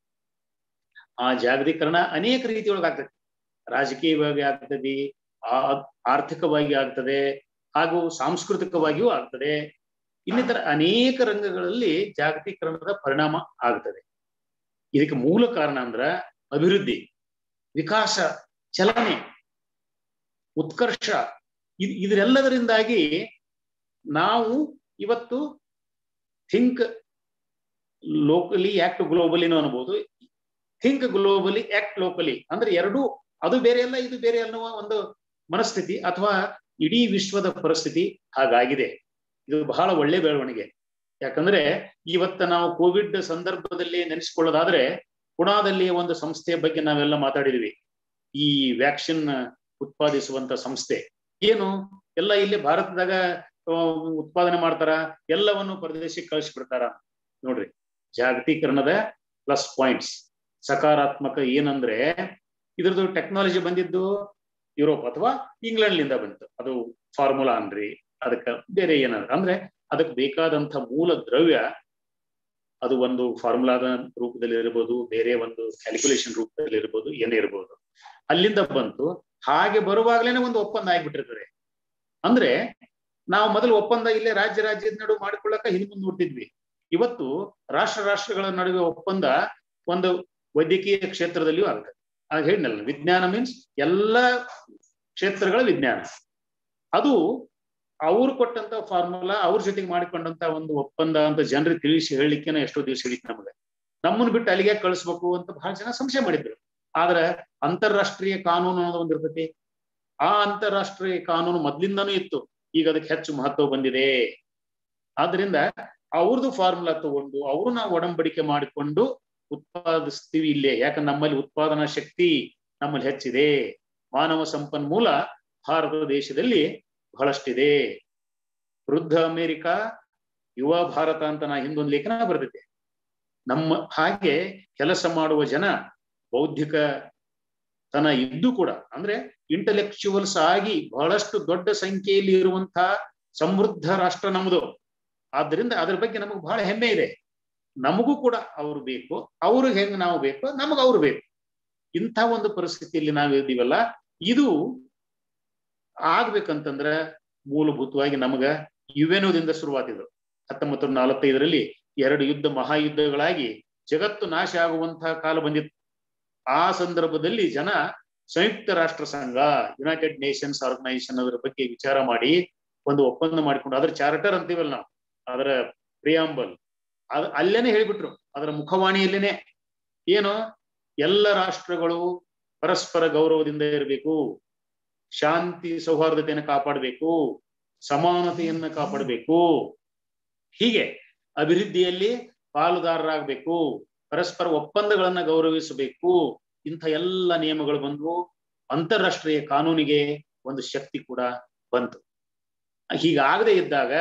ಆ ಜಾಗತೀಕರಣ ಅನೇಕ ರೀತಿಯೊಳಗೆ ಆಗ್ತದೆ ರಾಜಕೀಯವಾಗಿ ಆಗ್ತದೆ ಆ ಆರ್ಥಿಕವಾಗಿ ಆಗ್ತದೆ ಹಾಗೂ ಸಾಂಸ್ಕೃತಿಕವಾಗಿಯೂ ಆಗ್ತದೆ ಇನ್ನಿತರ ಅನೇಕ ರಂಗಗಳಲ್ಲಿ ಜಾಗತೀಕರಣದ ಪರಿಣಾಮ ಆಗ್ತದೆ ಇದಕ್ಕೆ ಮೂಲ ಕಾರಣ ಅಂದ್ರ ಅಭಿವೃದ್ಧಿ ವಿಕಾಸ ಚಲನೆ ಉತ್ಕರ್ಷ ಇದ್ ಇದರೆಲ್ಲದರಿಂದಾಗಿ ನಾವು ಇವತ್ತು ಥಿಂಕ್ ಲೋಕಲಿ ಆಕ್ಟ್ ಗ್ಲೋಬಲಿನೂ ಅನ್ಬೋದು ಥಿಂಕ್ ಗ್ಲೋಬಲಿ ಆಕ್ಟ್ ಲೋಕಲಿ ಅಂದ್ರೆ ಎರಡೂ ಅದು ಬೇರೆ ಅಲ್ಲ ಇದು ಬೇರೆ ಅನ್ನುವ ಒಂದು ಮನಸ್ಥಿತಿ ಅಥವಾ ಇಡೀ ವಿಶ್ವದ ಪರಿಸ್ಥಿತಿ ಹಾಗಾಗಿದೆ ಇದು ಬಹಳ ಒಳ್ಳೆ ಬೆಳವಣಿಗೆ ಯಾಕಂದ್ರೆ ಇವತ್ತ ನಾವು ಕೋವಿಡ್ ಸಂದರ್ಭದಲ್ಲಿ ನೆನೆಸ್ಕೊಳ್ಳೋದಾದ್ರೆ ಪುಣಾದಲ್ಲಿ ಒಂದು ಸಂಸ್ಥೆಯ ಬಗ್ಗೆ ನಾವೆಲ್ಲ ಮಾತಾಡಿದ್ವಿ ಈ ವ್ಯಾಕ್ಸಿನ್ ಉತ್ಪಾದಿಸುವಂತ ಸಂಸ್ಥೆ ಏನು ಎಲ್ಲ ಇಲ್ಲಿ ಭಾರತದಾಗ ಉತ್ಪಾದನೆ ಮಾಡ್ತಾರ ಎಲ್ಲವನ್ನು ಪ್ರದೇಶಕ್ಕೆ ಕಳಿಸ್ಬಿಡ್ತಾರ ನೋಡ್ರಿ ಜಾಗತೀಕರಣದ ಪ್ಲಸ್ ಪಾಯಿಂಟ್ಸ್ ಸಕಾರಾತ್ಮಕ ಏನಂದ್ರೆ ಇದ್ರದ್ದು ಟೆಕ್ನಾಲಜಿ ಬಂದಿದ್ದು ಯುರೋಪ್ ಅಥವಾ ಇಂಗ್ಲೆಂಡ್ಲಿಂದ ಬಂತು ಅದು ಫಾರ್ಮುಲಾ ಅನ್ರಿ ಅದಕ್ಕೆ ಬೇರೆ ಏನಾದ್ರು ಅಂದ್ರೆ ಅದಕ್ಕೆ ಬೇಕಾದಂತ ಮೂಲ ದ್ರವ್ಯ ಅದು ಒಂದು ಫಾರ್ಮುಲಾದ ರೂಪದಲ್ಲಿ ಇರ್ಬೋದು ಬೇರೆ ಒಂದು ಕ್ಯಾಲ್ಕುಲೇಷನ್ ರೂಪದಲ್ಲಿ ಇರ್ಬೋದು ಏನೇ ಇರ್ಬೋದು ಅಲ್ಲಿಂದ ಬಂತು ಹಾಗೆ ಬರುವಾಗ್ಲೇನೆ ಒಂದು ಒಪ್ಪಂದ ಆಗ್ಬಿಟ್ಟಿರ್ತದೆ ಅಂದ್ರೆ ನಾವು ಮೊದಲು ಒಪ್ಪಂದ ಇಲ್ಲೇ ರಾಜ್ಯ ರಾಜ್ಯದ ನಡುವೆ ಮಾಡ್ಕೊಳ್ಳಕ ಹಿಂದ್ ನೋಡ್ತಿದ್ವಿ ಇವತ್ತು ರಾಷ್ಟ್ರ ರಾಷ್ಟ್ರಗಳ ನಡುವೆ ಒಪ್ಪಂದ ಒಂದು ವೈದ್ಯಕೀಯ ಕ್ಷೇತ್ರದಲ್ಲಿಯೂ ಆಗ್ತದೆ ಆಗ ಹೇಳಿನಲ್ಲ ವಿಜ್ಞಾನ ಮೀನ್ಸ್ ಎಲ್ಲ ಕ್ಷೇತ್ರಗಳ ವಿಜ್ಞಾನ ಅದು ಅವ್ರು ಕೊಟ್ಟಂತ ಫಾರ್ಮುಲಾ ಅವ್ರ ಜೊತೆಗೆ ಮಾಡಿಕೊಂಡಂತ ಒಂದು ಒಪ್ಪಂದ ಅಂತ ಜನರಿಗೆ ತಿಳಿಸಿ ಹೇಳಲಿಕ್ಕೆ ಎಷ್ಟೋ ದಿವಸ ಹಿಡಿತು ನಮಗೆ ನಮ್ಮನ್ನು ಬಿಟ್ಟು ಅಲ್ಲಿಗೆ ಕಳಿಸ್ಬೇಕು ಅಂತ ಬಹಳ ಜನ ಸಂಶಯ ಮಾಡಿದ್ರು ಆದ್ರೆ ಅಂತಾರಾಷ್ಟ್ರೀಯ ಕಾನೂನು ಅನ್ನೋದು ಒಂದು ಇರ್ತೈತಿ ಆ ಅಂತಾರಾಷ್ಟ್ರೀಯ ಕಾನೂನು ಮೊದ್ಲಿಂದಾನೂ ಇತ್ತು ಈಗ ಅದಕ್ಕೆ ಹೆಚ್ಚು ಮಹತ್ವ ಬಂದಿದೆ ಆದ್ರಿಂದ ಅವ್ರದ್ದು ಫಾರ್ಮುಲಾ ತಗೊಂಡು ಅವರು ನಾವು ಒಡಂಬಡಿಕೆ ಮಾಡಿಕೊಂಡು ಉತ್ಪಾದಿಸ್ತೀವಿ ಇಲ್ಲೇ ಯಾಕಂದ್ರೆ ನಮ್ಮಲ್ಲಿ ಉತ್ಪಾದನಾ ಶಕ್ತಿ ನಮ್ಮಲ್ಲಿ ಹೆಚ್ಚಿದೆ ಮಾನವ ಸಂಪನ್ಮೂಲ ಭಾರತ ದೇಶದಲ್ಲಿ ಬಹಳಷ್ಟಿದೆ ವೃದ್ಧ ಅಮೆರಿಕ ಯುವ ಭಾರತ ಅಂತ ನಾ ಹಿಂದೊಂದು ಲೇಖನ ಬರೆದಿದ್ದೆ ನಮ್ಮ ಹಾಗೆ ಕೆಲಸ ಮಾಡುವ ಜನ ಬೌದ್ಧಿಕ ತನ ಇದ್ದು ಕೂಡ ಅಂದ್ರೆ ಇಂಟೆಲೆಕ್ಚುವಲ್ಸ್ ಆಗಿ ಬಹಳಷ್ಟು ದೊಡ್ಡ ಸಂಖ್ಯೆಯಲ್ಲಿ ಇರುವಂತಹ ಸಮೃದ್ಧ ರಾಷ್ಟ್ರ ನಮ್ಮದು ಆದ್ರಿಂದ ಅದ್ರ ಬಗ್ಗೆ ನಮಗೆ ಬಹಳ ಹೆಮ್ಮೆ ಇದೆ ನಮಗೂ ಕೂಡ ಅವರು ಬೇಕು ಅವ್ರಿಗೆ ಹೆಂಗ್ ನಾವು ಬೇಕು ನಮಗ್ ಅವ್ರು ಬೇಕು ಇಂಥ ಒಂದು ಪರಿಸ್ಥಿತಿಯಲ್ಲಿ ನಾವು ಇದ್ದೀವಲ್ಲ ಇದು ಆಗ್ಬೇಕಂತಂದ್ರ ಮೂಲಭೂತವಾಗಿ ನಮಗ ಯುವೆನೋದಿಂದ ಶುರುವಾತಿದ್ರು ಹತ್ತೊಂಬತ್ತು ನೂರ ನಲವತ್ತೈದರಲ್ಲಿ ಎರಡು ಯುದ್ಧ ಮಹಾಯುದ್ಧಗಳಾಗಿ ಜಗತ್ತು ನಾಶ ಆಗುವಂತಹ ಕಾಲ ಬಂದಿತ್ತು ಆ ಸಂದರ್ಭದಲ್ಲಿ ಜನ ಸಂಯುಕ್ತ ರಾಷ್ಟ್ರ ಸಂಘ ಯುನೈಟೆಡ್ ನೇಷನ್ಸ್ ಆರ್ಗನೈಸೇಷನ್ ಅದರ ಬಗ್ಗೆ ವಿಚಾರ ಮಾಡಿ ಒಂದು ಒಪ್ಪಂದ ಮಾಡಿಕೊಂಡು ಅದ್ರ ಚಾರ್ಟರ್ ಅಂತೀವಲ್ಲ ನಾವು ಅದರ ಪ್ರಿಯಾಂಬಲ್ ಅದ್ ಅಲ್ಲೇನೆ ಹೇಳ್ಬಿಟ್ರು ಅದರ ಮುಖವಾಣಿಯಲ್ಲೇನೆ ಏನು ಎಲ್ಲ ರಾಷ್ಟ್ರಗಳು ಪರಸ್ಪರ ಗೌರವದಿಂದ ಇರಬೇಕು ಶಾಂತಿ ಸೌಹಾರ್ದತೆಯನ್ನು ಕಾಪಾಡಬೇಕು ಸಮಾನತೆಯನ್ನ ಕಾಪಾಡಬೇಕು ಹೀಗೆ ಅಭಿವೃದ್ಧಿಯಲ್ಲಿ ಪಾಲುದಾರರಾಗಬೇಕು ಪರಸ್ಪರ ಒಪ್ಪಂದಗಳನ್ನ ಗೌರವಿಸಬೇಕು ಇಂಥ ಎಲ್ಲ ನಿಯಮಗಳು ಬಂದ್ವು ಅಂತಾರಾಷ್ಟ್ರೀಯ ಕಾನೂನಿಗೆ ಒಂದು ಶಕ್ತಿ ಕೂಡ ಬಂತು ಹೀಗಾಗದೆ ಇದ್ದಾಗ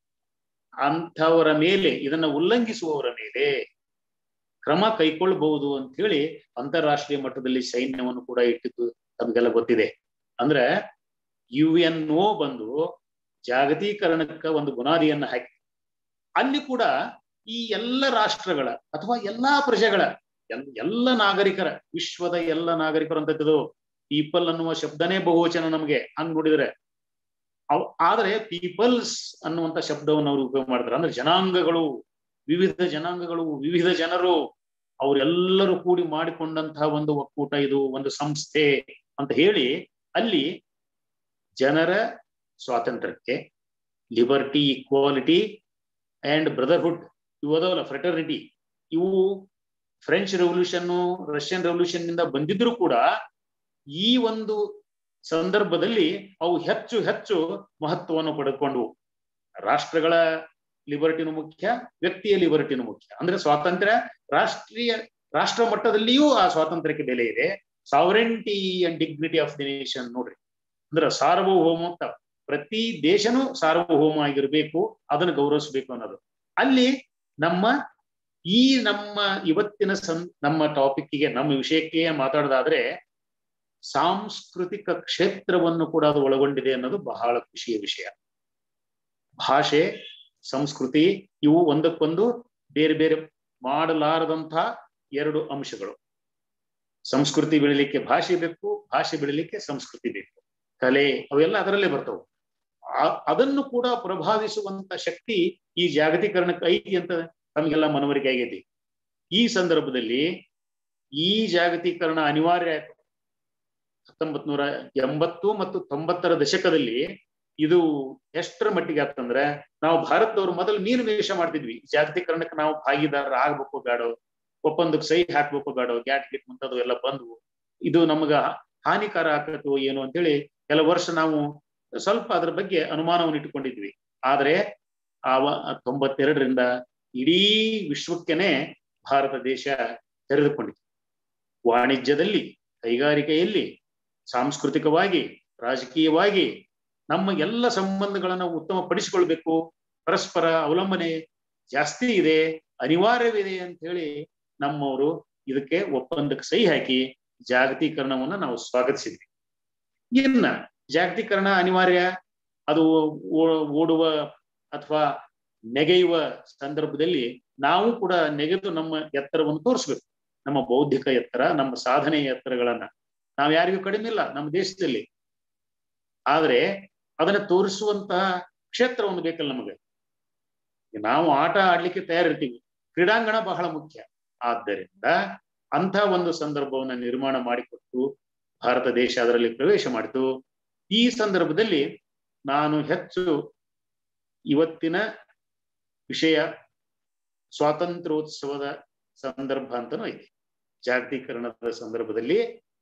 ಅಂಥವರ ಮೇಲೆ ಇದನ್ನ ಉಲ್ಲಂಘಿಸುವವರ ಮೇಲೆ ಕ್ರಮ ಕೈಗೊಳ್ಳಬಹುದು ಅಂತ ಹೇಳಿ ಅಂತಾರಾಷ್ಟ್ರೀಯ ಮಟ್ಟದಲ್ಲಿ ಸೈನ್ಯವನ್ನು ಕೂಡ ಇಟ್ಟಿದ್ದು ನಮ್ಗೆಲ್ಲ ಗೊತ್ತಿದೆ ಅಂದ್ರೆ ಯು ಎನ್ ಒ ಬಂದು ಜಾಗತೀಕರಣಕ್ಕ ಒಂದು ಬುನಾದಿಯನ್ನ ಹಾಕಿ ಅಲ್ಲಿ ಕೂಡ ಈ ಎಲ್ಲ ರಾಷ್ಟ್ರಗಳ ಅಥವಾ ಎಲ್ಲಾ ಪ್ರಜೆಗಳ ಎಲ್ಲ ನಾಗರಿಕರ ವಿಶ್ವದ ಎಲ್ಲ ನಾಗರಿಕರು ಅಂತ ಪೀಪಲ್ ಅನ್ನುವ ಶಬ್ದನೇ ಬಹುವಚನ ನಮಗೆ ಹಂಗ್ ನೋಡಿದ್ರೆ ಅವ್ ಆದ್ರೆ ಪೀಪಲ್ಸ್ ಅನ್ನುವಂತ ಶಬ್ದವನ್ನು ಅವರು ಉಪಯೋಗ ಮಾಡ್ತಾರೆ ಅಂದ್ರೆ ಜನಾಂಗಗಳು ವಿವಿಧ ಜನಾಂಗಗಳು ವಿವಿಧ ಜನರು ಅವರೆಲ್ಲರೂ ಕೂಡಿ ಮಾಡಿಕೊಂಡಂತಹ ಒಂದು ಒಕ್ಕೂಟ ಇದು ಒಂದು ಸಂಸ್ಥೆ ಅಂತ ಹೇಳಿ ಅಲ್ಲಿ ಜನರ ಸ್ವಾತಂತ್ರ್ಯಕ್ಕೆ ಲಿಬರ್ಟಿ ಈಕ್ವಾಲಿಟಿ ಅಂಡ್ ಬ್ರದರ್ಹುಡ್ ಇವು ಅದಾವಲ್ಲ ಫ್ರೆಟರ್ನಿಟಿ ಇವು ಫ್ರೆಂಚ್ ರೆವಲ್ಯೂಷನ್ ರಷ್ಯನ್ ರೆವಲ್ಯೂಷನ್ ನಿಂದ ಬಂದಿದ್ರು ಕೂಡ ಈ ಒಂದು ಸಂದರ್ಭದಲ್ಲಿ ಅವು ಹೆಚ್ಚು ಹೆಚ್ಚು ಮಹತ್ವವನ್ನು ಪಡೆದುಕೊಂಡವು ರಾಷ್ಟ್ರಗಳ ಲಿಬರ್ಟಿನೂ ಮುಖ್ಯ ವ್ಯಕ್ತಿಯ ಲಿಬರ್ಟಿನೂ ಮುಖ್ಯ ಅಂದ್ರೆ ಸ್ವಾತಂತ್ರ್ಯ ರಾಷ್ಟ್ರೀಯ ರಾಷ್ಟ್ರ ಮಟ್ಟದಲ್ಲಿಯೂ ಆ ಸ್ವಾತಂತ್ರ್ಯಕ್ಕೆ ಬೆಲೆ ಇದೆ sovereignty and dignity of the nation ನೋಡ್ರಿ ಅಂದ್ರೆ ಸಾರ್ವಭೌಮತ್ವ ಪ್ರತಿ ದೇಶನೂ ಸಾರ್ವಭೌಮ ಆಗಿರ್ಬೇಕು ಅದನ್ನು ಗೌರವಿಸ್ಬೇಕು ಅನ್ನೋದು ಅಲ್ಲಿ ನಮ್ಮ ಈ ನಮ್ಮ ಇವತ್ತಿನ ಸಂ ನಮ್ಮ ಟಾಪಿಕ್ಗೆ ನಮ್ಮ ವಿಷಯಕ್ಕೆ ಮಾತಾಡೋದಾದ್ರೆ ಸಾಂಸ್ಕೃತಿಕ ಕ್ಷೇತ್ರವನ್ನು ಕೂಡ ಅದು ಒಳಗೊಂಡಿದೆ ಅನ್ನೋದು ಬಹಳ ಖುಷಿಯ ವಿಷಯ ಭಾಷೆ ಸಂಸ್ಕೃತಿ ಇವು ಒಂದಕ್ಕೊಂದು ಬೇರೆ ಬೇರೆ ಮಾಡಲಾರದಂತಹ ಎರಡು ಅಂಶಗಳು ಸಂಸ್ಕೃತಿ ಬೆಳಿಲಿಕ್ಕೆ ಭಾಷೆ ಬೇಕು ಭಾಷೆ ಬೆಳಿಲಿಕ್ಕೆ ಸಂಸ್ಕೃತಿ ಬೇಕು ಕಲೆ ಅವೆಲ್ಲ ಅದರಲ್ಲೇ ಬರ್ತವೆ ಅದನ್ನು ಕೂಡ ಪ್ರಭಾವಿಸುವಂತ ಶಕ್ತಿ ಈ ಜಾಗತೀಕರಣಕ್ಕೆ ಐತಿ ಅಂತ ತಮಗೆಲ್ಲ ಮನವರಿಕೆ ಆಗೈತಿ ಈ ಸಂದರ್ಭದಲ್ಲಿ ಈ ಜಾಗತೀಕರಣ ಅನಿವಾರ್ಯ ಆಯ್ತು ಹತ್ತೊಂಬತ್ ನೂರ ಎಂಬತ್ತು ಮತ್ತು ತೊಂಬತ್ತರ ದಶಕದಲ್ಲಿ ಇದು ಎಷ್ಟರ ಮಟ್ಟಿಗೆ ಆತಂದ್ರೆ ನಾವು ಭಾರತದವರು ಮೊದಲು ಮೀನು ವೇಷ ಮಾಡ್ತಿದ್ವಿ ಜಾಗತೀಕರಣಕ್ಕೆ ನಾವು ಭಾಗಿದಾರ ಆಗ್ಬೇಕು ಬೇಡೋ ಒಪ್ಪಂದಕ್ಕೆ ಸಹಿ ಹಾಕ್ಬೇಕು ಬೇಡೋ ಗ್ಯಾಟ್ ಗಿಟ್ ಮುಂತಾದವು ಎಲ್ಲ ಬಂದ್ವು ಇದು ನಮಗ ಹಾನಿಕಾರ ಆಕತ್ತು ಏನು ಅಂತೇಳಿ ಕೆಲವು ವರ್ಷ ನಾವು ಸ್ವಲ್ಪ ಅದ್ರ ಬಗ್ಗೆ ಅನುಮಾನವನ್ನು ಇಟ್ಟುಕೊಂಡಿದ್ವಿ ಆದ್ರೆ ಆವ ತೊಂಬತ್ತೆರಡರಿಂದ ಇಡೀ ವಿಶ್ವಕ್ಕೆನೆ ಭಾರತ ದೇಶ ತೆರೆದುಕೊಂಡಿತು ವಾಣಿಜ್ಯದಲ್ಲಿ ಕೈಗಾರಿಕೆಯಲ್ಲಿ ಸಾಂಸ್ಕೃತಿಕವಾಗಿ ರಾಜಕೀಯವಾಗಿ ನಮ್ಮ ಎಲ್ಲ ಸಂಬಂಧಗಳನ್ನ ಉತ್ತಮಪಡಿಸಿಕೊಳ್ಬೇಕು ಪರಸ್ಪರ ಅವಲಂಬನೆ ಜಾಸ್ತಿ ಇದೆ ಅನಿವಾರ್ಯವಿದೆ ಅಂತ ಹೇಳಿ ನಮ್ಮವರು ಇದಕ್ಕೆ ಒಪ್ಪಂದಕ್ಕೆ ಸಹಿ ಹಾಕಿ ಜಾಗತೀಕರಣವನ್ನ ನಾವು ಸ್ವಾಗತಿಸಿದ್ವಿ ಇನ್ನ ಜಾಗತೀಕರಣ ಅನಿವಾರ್ಯ ಅದು ಓಡುವ ಅಥವಾ ನೆಗೆಯುವ ಸಂದರ್ಭದಲ್ಲಿ ನಾವು ಕೂಡ ನೆಗೆದು ನಮ್ಮ ಎತ್ತರವನ್ನು ತೋರಿಸ್ಬೇಕು ನಮ್ಮ ಬೌದ್ಧಿಕ ಎತ್ತರ ನಮ್ಮ ಸಾಧನೆಯ ಎತ್ತರಗಳನ್ನ ನಾವು ಯಾರಿಗೂ ಕಡಿಮೆ ಇಲ್ಲ ನಮ್ಮ ದೇಶದಲ್ಲಿ ಆದ್ರೆ ಅದನ್ನ ತೋರಿಸುವಂತಹ ಕ್ಷೇತ್ರ ಒಂದು ಬೇಕಲ್ಲ ನಮಗೆ ನಾವು ಆಟ ಆಡ್ಲಿಕ್ಕೆ ತಯಾರಿರ್ತೀವಿ ಕ್ರೀಡಾಂಗಣ ಬಹಳ ಮುಖ್ಯ ಆದ್ದರಿಂದ ಅಂಥ ಒಂದು ಸಂದರ್ಭವನ್ನ ನಿರ್ಮಾಣ ಮಾಡಿಕೊಟ್ಟು ಭಾರತ ದೇಶ ಅದರಲ್ಲಿ ಪ್ರವೇಶ ಮಾಡಿತು ಈ ಸಂದರ್ಭದಲ್ಲಿ ನಾನು ಹೆಚ್ಚು ಇವತ್ತಿನ ವಿಷಯ ಸ್ವಾತಂತ್ರ್ಯೋತ್ಸವದ ಸಂದರ್ಭ ಅಂತನೂ ಐತಿ ಜಾಗತೀಕರಣದ ಸಂದರ್ಭದಲ್ಲಿ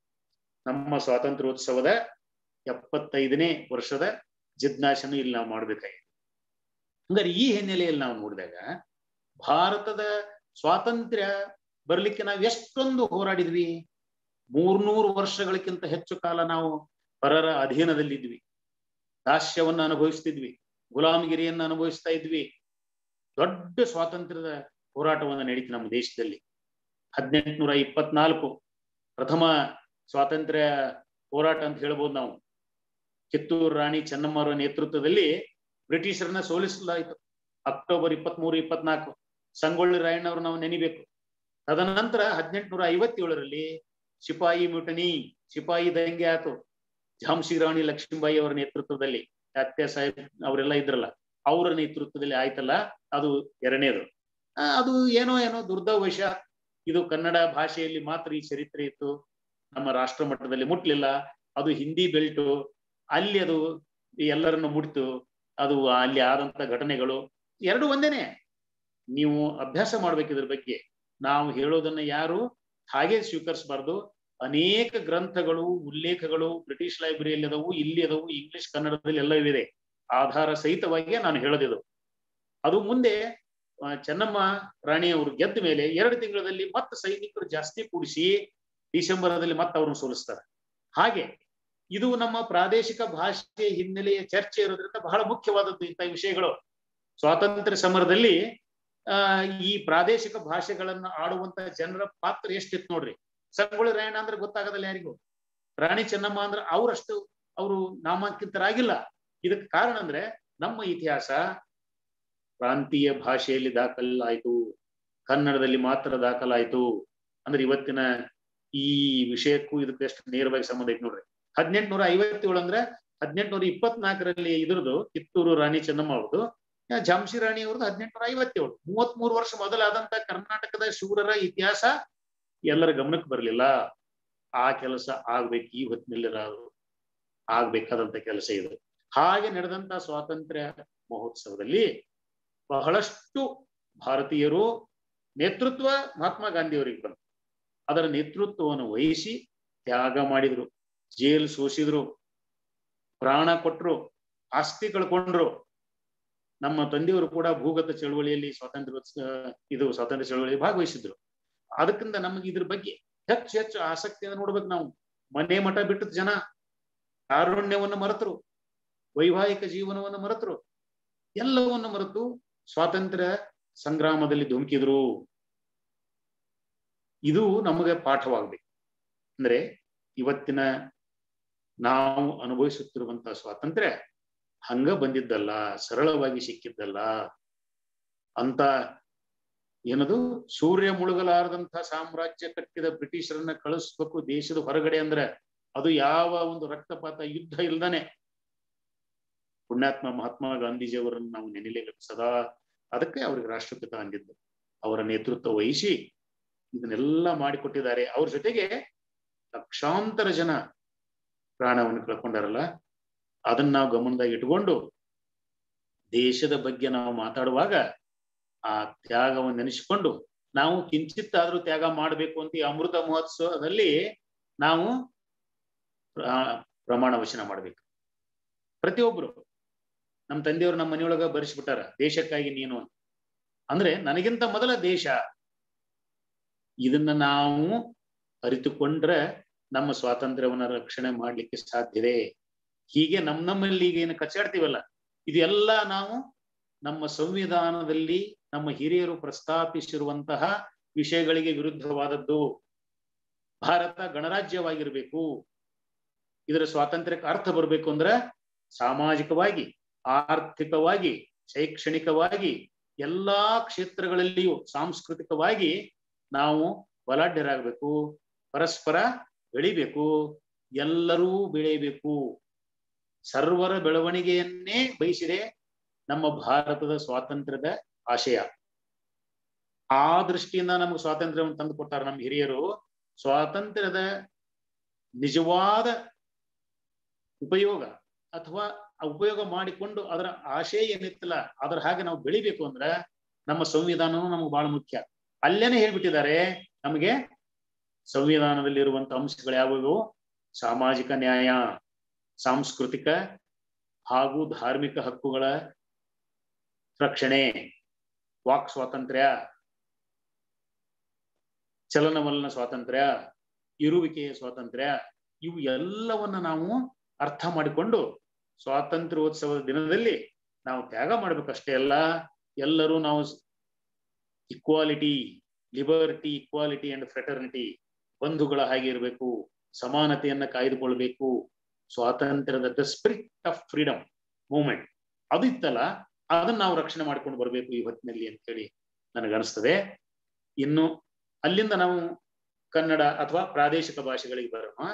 ನಮ್ಮ ಸ್ವಾತಂತ್ರ್ಯೋತ್ಸವದ ಎಪ್ಪತ್ತೈದನೇ ವರ್ಷದ ಜಿಜ್ಞಾಸನ ಇಲ್ಲಿ ನಾವು ಮಾಡ್ಬೇಕಾಗಿದೆ ಹಂಗಾರೆ ಈ ಹಿನ್ನೆಲೆಯಲ್ಲಿ ನಾವು ನೋಡಿದಾಗ ಭಾರತದ ಸ್ವಾತಂತ್ರ್ಯ ಬರ್ಲಿಕ್ಕೆ ನಾವು ಎಷ್ಟೊಂದು ಹೋರಾಡಿದ್ವಿ ಮೂರ್ನೂರು ವರ್ಷಗಳಕ್ಕಿಂತ ಹೆಚ್ಚು ಕಾಲ ನಾವು ಪರರ ಅಧೀನದಲ್ಲಿದ್ವಿ ದಾಸ್ಯವನ್ನ ಅನುಭವಿಸ್ತಿದ್ವಿ ಗುಲಾಮಗಿರಿಯನ್ನ ಅನುಭವಿಸ್ತಾ ಇದ್ವಿ ದೊಡ್ಡ ಸ್ವಾತಂತ್ರ್ಯದ ಹೋರಾಟವನ್ನ ನಡೀತು ನಮ್ಮ ದೇಶದಲ್ಲಿ ಹದಿನೆಂಟುನೂರ ಇಪ್ಪತ್ನಾಲ್ಕು ಪ್ರಥಮ ಸ್ವಾತಂತ್ರ್ಯ ಹೋರಾಟ ಅಂತ ಹೇಳ್ಬೋದು ನಾವು ಕಿತ್ತೂರು ರಾಣಿ ಚೆನ್ನಮ್ಮರ ನೇತೃತ್ವದಲ್ಲಿ ಬ್ರಿಟಿಷರನ್ನ ಸೋಲಿಸಲಾಯಿತು ಅಕ್ಟೋಬರ್ ಇಪ್ಪತ್ತ್ ಮೂರು ಇಪ್ಪತ್ನಾಲ್ಕು ಸಂಗೊಳ್ಳಿ ರಾಯಣ್ಣವ್ರು ನಾವು ನೆನಿಬೇಕು ತದನಂತರ ಹದಿನೆಂಟುನೂರ ಐವತ್ತೇಳರಲ್ಲಿ ಸಿಪಾಯಿ ಮ್ಯೂಟನಿ ಸಿಪಾಯಿ ದಂಗೆ ಆತು ಝಾನ್ಸಿ ರಾಣಿ ಲಕ್ಷ್ಮೀಬಾಯಿ ಅವರ ನೇತೃತ್ವದಲ್ಲಿ ಅತ್ಯ ಸಾಹೇಬ್ ಅವರೆಲ್ಲ ಇದ್ರಲ್ಲ ಅವರ ನೇತೃತ್ವದಲ್ಲಿ ಆಯ್ತಲ್ಲ ಅದು ಎರಡನೇದು ಆ, ಅದು ಏನೋ ಏನೋ ದುರ್ದವಶ ಇದು ಕನ್ನಡ ಭಾಷೆಯಲ್ಲಿ ಮಾತ್ರ ಈ ಚರಿತ್ರೆ ಇತ್ತು ನಮ್ಮ ರಾಷ್ಟ್ರ ಮಟ್ಟದಲ್ಲಿ ಮುಟ್ಲಿಲ್ಲ ಅದು ಹಿಂದಿ ಬೆಲ್ಟು ಅಲ್ಲಿ ಅದು ಎಲ್ಲರನ್ನು ಮುಟ್ತು ಅದು ಅಲ್ಲಿ ಆದಂತ ಘಟನೆಗಳು ಎರಡು ಒಂದೇನೆ ನೀವು ಅಭ್ಯಾಸ ಮಾಡ್ಬೇಕು ಇದ್ರ ಬಗ್ಗೆ ನಾವು ಹೇಳೋದನ್ನ ಯಾರು ಹಾಗೆ ಸ್ವೀಕರಿಸಬಾರ್ದು ಅನೇಕ ಗ್ರಂಥಗಳು ಉಲ್ಲೇಖಗಳು ಬ್ರಿಟಿಷ್ ಲೈಬ್ರರಿಯಲ್ಲಿ ಅದಾವು ಇಲ್ಲಿ ಅದಾವು ಇಂಗ್ಲಿಷ್ ಕನ್ನಡದಲ್ಲಿ ಎಲ್ಲ ಇದೆ ಆಧಾರ ಸಹಿತವಾಗಿಯೇ ನಾನು ಹೇಳೋದಿದು ಅದು ಮುಂದೆ ಆ, ಚೆನ್ನಮ್ಮ ರಾಣಿ ಅವರು ಗೆದ್ದ ಮೇಲೆ ಎರಡು ತಿಂಗಳಲ್ಲಿ ಮತ್ತೆ ಸೈನಿಕರು ಜಾಸ್ತಿ ಕೂಡಿಸಿ ಡಿಸೆಂಬರ್ದಲ್ಲಿ ಮತ್ತೆ ಅವ್ರನ್ನ ಸೋಲಿಸ್ತಾರೆ ಹಾಗೆ ಇದು ನಮ್ಮ ಪ್ರಾದೇಶಿಕ ಭಾಷೆ ಹಿನ್ನೆಲೆಯ ಚರ್ಚೆ ಇರೋದ್ರಿಂದ ಬಹಳ ಮುಖ್ಯವಾದದ್ದು ಇಂಥ ವಿಷಯಗಳು ಸ್ವಾತಂತ್ರ್ಯ ಸಮರದಲ್ಲಿ ಆ ಈ ಪ್ರಾದೇಶಿಕ ಭಾಷೆಗಳನ್ನ ಆಡುವಂತ ಜನರ ಪಾತ್ರ ಎಷ್ಟಿತ್ತು ನೋಡ್ರಿ ಸಂಗೊಳ್ಳಿ ರಾಯಣ್ಣ ಅಂದ್ರೆ ಗೊತ್ತಾಗದಲ್ಲ ಯಾರಿಗೂ ರಾಣಿ ಚೆನ್ನಮ್ಮ ಅಂದ್ರೆ ಅವರಷ್ಟು ಅವರು ನಾಮಾಂಕಿತರಾಗಿಲ್ಲ ಇದಕ್ಕೆ ಕಾರಣ ಅಂದ್ರೆ ನಮ್ಮ ಇತಿಹಾಸ ಪ್ರಾಂತೀಯ ಭಾಷೆಯಲ್ಲಿ ದಾಖಲಾಯಿತು ಕನ್ನಡದಲ್ಲಿ ಮಾತ್ರ ದಾಖಲಾಯಿತು ಅಂದ್ರೆ ಇವತ್ತಿನ ಈ ವಿಷಯಕ್ಕೂ ಇದಕ್ಕೆ ಎಷ್ಟು ನೇರವಾಗಿ ಸಂಬಂಧ ಐತೆ ನೋಡ್ರಿ ಹದಿನೆಂಟುನೂರ ಐವತ್ತೇಳು ಅಂದ್ರೆ ಹದಿನೆಂಟುನೂರ ಇಪ್ಪತ್ನಾಲ್ಕರಲ್ಲಿ ಇದ್ರದ್ದು ಕಿತ್ತೂರು ರಾಣಿ ಚೆನ್ನಮ್ಮ ಅವ್ರದ್ದು ಆ, ಝಾನ್ಸಿ ರಾಣಿ ಅವ್ರದ್ದು ಹದಿನೆಂಟುನೂರ ಐವತ್ತೇಳು ಮೂವತ್ತ್ ಮೂರು ವರ್ಷ ಮೊದಲಾದಂತ ಕರ್ನಾಟಕದ ಶೂರರ ಇತಿಹಾಸ ಎಲ್ಲರ ಗಮನಕ್ಕೆ ಬರಲಿಲ್ಲ ಆ ಕೆಲಸ ಆಗ್ಬೇಕು ಈ ಹೊತ್ತಿನಲ್ಲಿ ಆಗ್ಬೇಕಾದಂತ ಕೆಲಸ ಇದು ಹಾಗೆ ನಡೆದಂತ ಸ್ವಾತಂತ್ರ್ಯ ಮಹೋತ್ಸವದಲ್ಲಿ ಬಹಳಷ್ಟು ಭಾರತೀಯರು ನೇತೃತ್ವ ಮಹಾತ್ಮ ಗಾಂಧಿ ಅವರಿಗೆ ಬಂತು ಅದರ ನೇತೃತ್ವವನ್ನು ವಹಿಸಿ ತ್ಯಾಗ ಮಾಡಿದ್ರು ಜೈಲು ಸೋಸಿದ್ರು ಪ್ರಾಣ ಕೊಟ್ರು ಆಸ್ತಿ ಕಳ್ಕೊಂಡ್ರು ನಮ್ಮ ತಂದೆಯವರು ಕೂಡ ಭೂಗತ ಚಳವಳಿಯಲ್ಲಿ ಸ್ವಾತಂತ್ರ್ಯ ಇದು ಸ್ವಾತಂತ್ರ್ಯ ಚಳವಳಿಯಲ್ಲಿ ಭಾಗವಹಿಸಿದ್ರು ಅದಕ್ಕಿಂತ ನಮಗೆ ಇದ್ರ ಬಗ್ಗೆ ಹೆಚ್ಚು ಹೆಚ್ಚು ಆಸಕ್ತಿಯನ್ನು ನೋಡ್ಬೇಕು ನಾವು ಮನೆ ಮಠ ಬಿಟ್ಟದ ಜನ ಕಾರುಣ್ಯವನ್ನು ಮರೆತರು ವೈವಾಹಿಕ ಜೀವನವನ್ನು ಮರೆತರು ಎಲ್ಲವನ್ನು ಮರೆತು ಸ್ವಾತಂತ್ರ್ಯ ಸಂಗ್ರಾಮದಲ್ಲಿ ಧುಮುಕಿದ್ರು ಇದು ನಮಗೆ ಪಾಠವಾಗ್ಬೇಕು ಅಂದ್ರೆ ಇವತ್ತಿನ ನಾವು ಅನುಭವಿಸುತ್ತಿರುವಂತಹ ಸ್ವಾತಂತ್ರ್ಯ ಹಂಗ ಬಂದಿದ್ದಲ್ಲ ಸರಳವಾಗಿ ಸಿಕ್ಕಿದ್ದಲ್ಲ ಅಂತ ಏನದು ಸೂರ್ಯ ಮುಳುಗಲಾರದಂತ ಸಾಮ್ರಾಜ್ಯ ಕಟ್ಟಿದ ಬ್ರಿಟಿಷರನ್ನ ಕಳಿಸ್ಬೇಕು ದೇಶದ ಹೊರಗಡೆ ಅಂದ್ರೆ ಅದು ಯಾವ ಒಂದು ರಕ್ತಪಾತ ಯುದ್ಧ ಇಲ್ದಾನೆ ಪುಣ್ಯಾತ್ಮ ಮಹಾತ್ಮ ಗಾಂಧೀಜಿಯವರನ್ನು ನಾವು ನೆನೆಯಲೇಬೇಕು ಸದಾ ಅದಕ್ಕೆ ಅವ್ರಿಗೆ ರಾಷ್ಟ್ರಪಿತ ಅಂದಿದ್ದು ಅವರ ನೇತೃತ್ವ ವಹಿಸಿ ಇದನ್ನೆಲ್ಲ ಮಾಡಿಕೊಟ್ಟಿದ್ದಾರೆ ಅವ್ರ ಜೊತೆಗೆ ಲಕ್ಷಾಂತರ ಜನ ಪ್ರಾಣವನ್ನು ಕಳ್ಕೊಂಡಾರಲ್ಲ ಅದನ್ನ ನಾವು ಗಮನದಾಗ ಇಟ್ಕೊಂಡು ದೇಶದ ಬಗ್ಗೆ ನಾವು ಮಾತಾಡುವಾಗ ಆ ತ್ಯಾಗವನ್ನು ನೆನೆಸಿಕೊಂಡು ನಾವು ಕಿಂಚಿತ್ತಾದ್ರೂ ತ್ಯಾಗ ಮಾಡಬೇಕು ಅಂತ ಈ ಅಮೃತ ಮಹೋತ್ಸವದಲ್ಲಿ ನಾವು ಪ್ರ- ಪ್ರಮಾಣ ವಚನ ಮಾಡ್ಬೇಕು ಪ್ರತಿಯೊಬ್ರು ನಮ್ಮ ತಂದೆಯವರು ನಮ್ಮ ಮನೆಯೊಳಗ ಬರೆಸ್ಬಿಟ್ಟಾರ ದೇಶಕ್ಕಾಗಿ ನೀನು ಅಂತ ಅಂದ್ರೆ ನನಗಿಂತ ಮೊದಲ ದೇಶ ಇದನ್ನ ನಾವು ಅರಿತುಕೊಂಡ್ರೆ ನಮ್ಮ ಸ್ವಾತಂತ್ರ್ಯವನ್ನ ರಕ್ಷಣೆ ಮಾಡ್ಲಿಕ್ಕೆ ಸಾಧ್ಯತೆ ಹೀಗೆ ನಮ್ ನಮ್ಮಲ್ಲಿ ಈಗ ಏನು ಕಚ್ಚಾಡ್ತೀವಲ್ಲ ಇದೆಲ್ಲ ನಾವು ನಮ್ಮ ಸಂವಿಧಾನದಲ್ಲಿ ನಮ್ಮ ಹಿರಿಯರು ಪ್ರಸ್ತಾಪಿಸಿರುವಂತಹ ವಿಷಯಗಳಿಗೆ ವಿರುದ್ಧವಾದದ್ದು ಭಾರತ ಗಣರಾಜ್ಯವಾಗಿರ್ಬೇಕು ಇದರ ಸ್ವಾತಂತ್ರ್ಯಕ್ಕೆ ಅರ್ಥ ಬರ್ಬೇಕು ಅಂದ್ರೆ ಸಾಮಾಜಿಕವಾಗಿ ಆರ್ಥಿಕವಾಗಿ ಶೈಕ್ಷಣಿಕವಾಗಿ ಎಲ್ಲಾ ಕ್ಷೇತ್ರಗಳಲ್ಲಿಯೂ ಸಾಂಸ್ಕೃತಿಕವಾಗಿ ನಾವು ಬಲಾಢ್ಯರಾಗಬೇಕು ಪರಸ್ಪರ ಬೆಳಿಬೇಕು ಎಲ್ಲರೂ ಬೆಳೆಯಬೇಕು ಸರ್ವರ ಬೆಳವಣಿಗೆಯನ್ನೇ ಬಯಸಿದೆ ನಮ್ಮ ಭಾರತದ ಸ್ವಾತಂತ್ರ್ಯದ ಆಶಯ ಆ ದೃಷ್ಟಿಯಿಂದ ನಮಗೆ ಸ್ವಾತಂತ್ರ್ಯವನ್ನು ತಂದು ಕೊಟ್ಟಾರ ನಮ್ಮ ಹಿರಿಯರು ಸ್ವಾತಂತ್ರ್ಯದ ನಿಜವಾದ ಉಪಯೋಗ ಅಥವಾ ಆ ಉಪಯೋಗ ಮಾಡಿಕೊಂಡು ಅದರ ಆಶಯ ಏನಿತ್ತಲ್ಲ ಅದರ ಹಾಗೆ ನಾವು ಬೆಳಿಬೇಕು ಅಂದ್ರೆ ನಮ್ಮ ಸಂವಿಧಾನವೂ ನಮಗೆ ಬಹಳ ಮುಖ್ಯ ಅಲ್ಲೇನೆ ಹೇಳ್ಬಿಟ್ಟಿದ್ದಾರೆ ನಮಗೆ ಸಂವಿಧಾನದಲ್ಲಿರುವಂತ ಅಂಶಗಳು ಯಾವುವು ಸಾಮಾಜಿಕ ನ್ಯಾಯ ಸಾಂಸ್ಕೃತಿಕ ಹಾಗೂ ಧಾರ್ಮಿಕ ಹಕ್ಕುಗಳ ರಕ್ಷಣೆ ವಾಕ್ ಸ್ವಾತಂತ್ರ್ಯ ಚಲನವಲನ ಸ್ವಾತಂತ್ರ್ಯ ಇರುವಿಕೆಯ ಸ್ವಾತಂತ್ರ್ಯ ಇವು ಎಲ್ಲವನ್ನ ನಾವು ಅರ್ಥ ಮಾಡಿಕೊಂಡು ಸ್ವಾತಂತ್ರ್ಯೋತ್ಸವದ ದಿನದಲ್ಲಿ ನಾವು ತ್ಯಾಗ ಮಾಡ್ಬೇಕಷ್ಟೇ ಅಲ್ಲ ಎಲ್ಲರೂ ನಾವು equality liberty equality and fraternity ಬಂಧುಗಳ ಹಾಗೆ ಇರಬೇಕು ಸಮಾನತೆಯನ್ನ ಕಾಯ್ದುಕೊಳ್ಬೇಕು ಸ್ವಾತಂತ್ರ್ಯದ the spirit of freedom movement ಅದು ಇತ್ತಲ್ಲ ಅದನ್ನ ನಾವು ರಕ್ಷಣೆ ಮಾಡ್ಕೊಂಡು ಬರಬೇಕು ಈ ಹೊತ್ತಿನಲ್ಲಿ ಅಂತ ಹೇಳಿ ನನಗನ್ಸ್ತದೆ ಇನ್ನು ಅಲ್ಲಿಂದ ನಾವು ಕನ್ನಡ ಅಥವಾ ಪ್ರಾದೇಶಿಕ ಭಾಷೆಗಳಿಗೆ ಬರೋಣ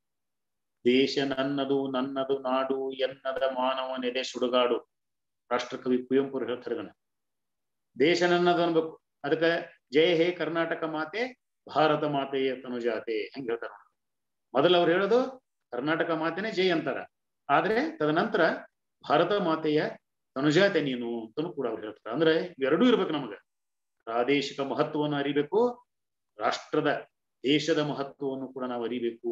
ದೇಶ ನನ್ನದು ನನ್ನದು ನಾಡು ಎನ್ನದ ಮಾನವನೆದೆ ಸುಡುಗಾಡು ರಾಷ್ಟ್ರಕವಿ ಕುವೆಂಪು ಹೇಳ್ತಾರೆ ಇದನ್ನ ದೇಶ ನನ್ನದು ಅನ್ಬೇಕು ಅದಕ್ಕೆ ಜಯ ಹೇ ಕರ್ನಾಟಕ ಮಾತೆ ಭಾರತ ಮಾತೆಯ ತನುಜಾತೆ ಹಂಗ ಹೇಳ್ತಾರ ಮೊದಲು ಅವ್ರು ಹೇಳೋದು ಕರ್ನಾಟಕ ಮಾತೆನೆ ಜೈ ಅಂತಾರ ಆದ್ರೆ ತದನಂತರ ಭಾರತ ಮಾತೆಯ ತನುಜಾತೆ ನೀನು ಅಂತಲೂ ಕೂಡ ಅವ್ರು ಹೇಳ್ತಾರೆ ಅಂದ್ರೆ ಇವೆರಡೂ ಇರ್ಬೇಕು ನಮಗ ಪ್ರಾದೇಶಿಕ ಮಹತ್ವವನ್ನು ಅರಿಬೇಕು ರಾಷ್ಟ್ರದ ದೇಶದ ಮಹತ್ವವನ್ನು ಕೂಡ ನಾವು ಅರಿಬೇಕು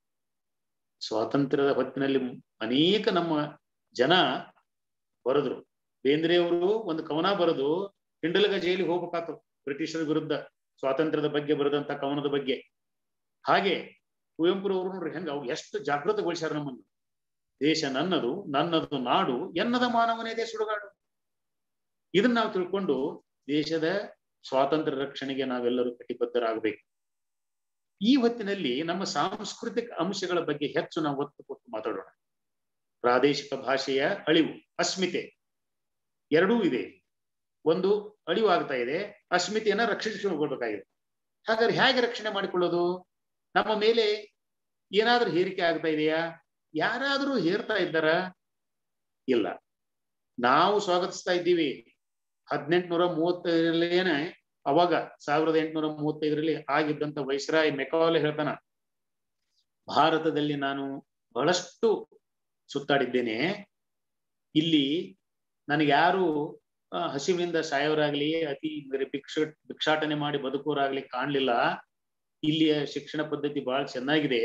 ಸ್ವಾತಂತ್ರ್ಯದ ಹೊತ್ತಿನಲ್ಲಿ ಅನೇಕ ನಮ್ಮ ಜನ ಬರೆದ್ರು ಬೇಂದ್ರೆಯವರು ಒಂದು ಕವನ ಬರೆದು ಹಿಂಡಲಗ ಜೈಲಿಗೆ ಹೋಗ್ಬೇಕಾತು ಬ್ರಿಟಿಷರ ವಿರುದ್ಧ ಸ್ವಾತಂತ್ರ್ಯದ ಬಗ್ಗೆ ಬರೆದಂತ ಕವನದ ಬಗ್ಗೆ ಹಾಗೆ ಕುವೆಂಪುರವರು ನೋಡ್ರಿ ಹೆಂಗ ಅವು ಎಷ್ಟು ಜಾಗೃತಗೊಳಿಸ್ಯಾರ ನಮ್ಮನ್ನು ದೇಶ ನನ್ನದು ನನ್ನದು ನಾಡು ಎನ್ನದ ಮಾನವನೇದೇ ಸುಡುಗಾಡು ಇದನ್ನ ನಾವು ತಿಳ್ಕೊಂಡು ದೇಶದ ಸ್ವಾತಂತ್ರ್ಯ ರಕ್ಷಣೆಗೆ ನಾವೆಲ್ಲರೂ ಕಟಿಬದ್ಧರಾಗಬೇಕು ಈ ಹೊತ್ತಿನಲ್ಲಿ ನಮ್ಮ ಸಾಂಸ್ಕೃತಿಕ ಅಂಶಗಳ ಬಗ್ಗೆ ಹೆಚ್ಚು ನಾವು ಒತ್ತು ಕೊಟ್ಟು ಮಾತಾಡೋಣ ಪ್ರಾದೇಶಿಕ ಭಾಷೆಯ ಅಳಿವು ಅಸ್ಮಿತೆ ಎರಡೂ ಇದೆ ಒಂದು ಅಳಿವು ಆಗ್ತಾ ಇದೆ ಅಸ್ಮಿತೆಯನ್ನ ರಕ್ಷಿಸಿಕೊಳ್ಬೇಕಾಗಿದೆ ಹಾಗಾದ್ರೆ ಹೇಗೆ ರಕ್ಷಣೆ ಮಾಡಿಕೊಳ್ಳೋದು ನಮ್ಮ ಮೇಲೆ ಏನಾದ್ರೂ ಹೇರಿಕೆ ಆಗ್ತಾ ಇದೆಯಾ ಯಾರಾದ್ರೂ ಹೇರ್ತಾ ಇದ್ದಾರ ಇಲ್ಲ ನಾವು ಸ್ವಾಗತಿಸ್ತಾ ಇದ್ದೀವಿ ಹದಿನೆಂಟುನೂರ ಮೂವತ್ತೈದರಲ್ಲೇನೆ ಅವಾಗ ಸಾವಿರದ ಎಂಟುನೂರ ಮೂವತ್ತೈದರಲ್ಲಿ ಆಗಿದ್ದಂತ ವೈಸ್ರಾಯ್ ಮೆಕಾಲೆ ಹೇಳ್ತಾನ ಭಾರತದಲ್ಲಿ ನಾನು ಬಹಳಷ್ಟು ಸುತ್ತಾಡಿದ್ದೇನೆ ಇಲ್ಲಿ ನನಗೆ ಯಾರು ಹಸಿವಿನಿಂದ ಸಾಯೋರಾಗ್ಲಿ ಅತಿ ಭಿಕ್ಷ ಭಿಕ್ಷಾಟನೆ ಮಾಡಿ ಬದುಕೋರಾಗ್ಲಿ ಕಾಣ್ಲಿಲ್ಲ ಇಲ್ಲಿಯ ಶಿಕ್ಷಣ ಪದ್ಧತಿ ಬಹಳ ಚೆನ್ನಾಗಿದೆ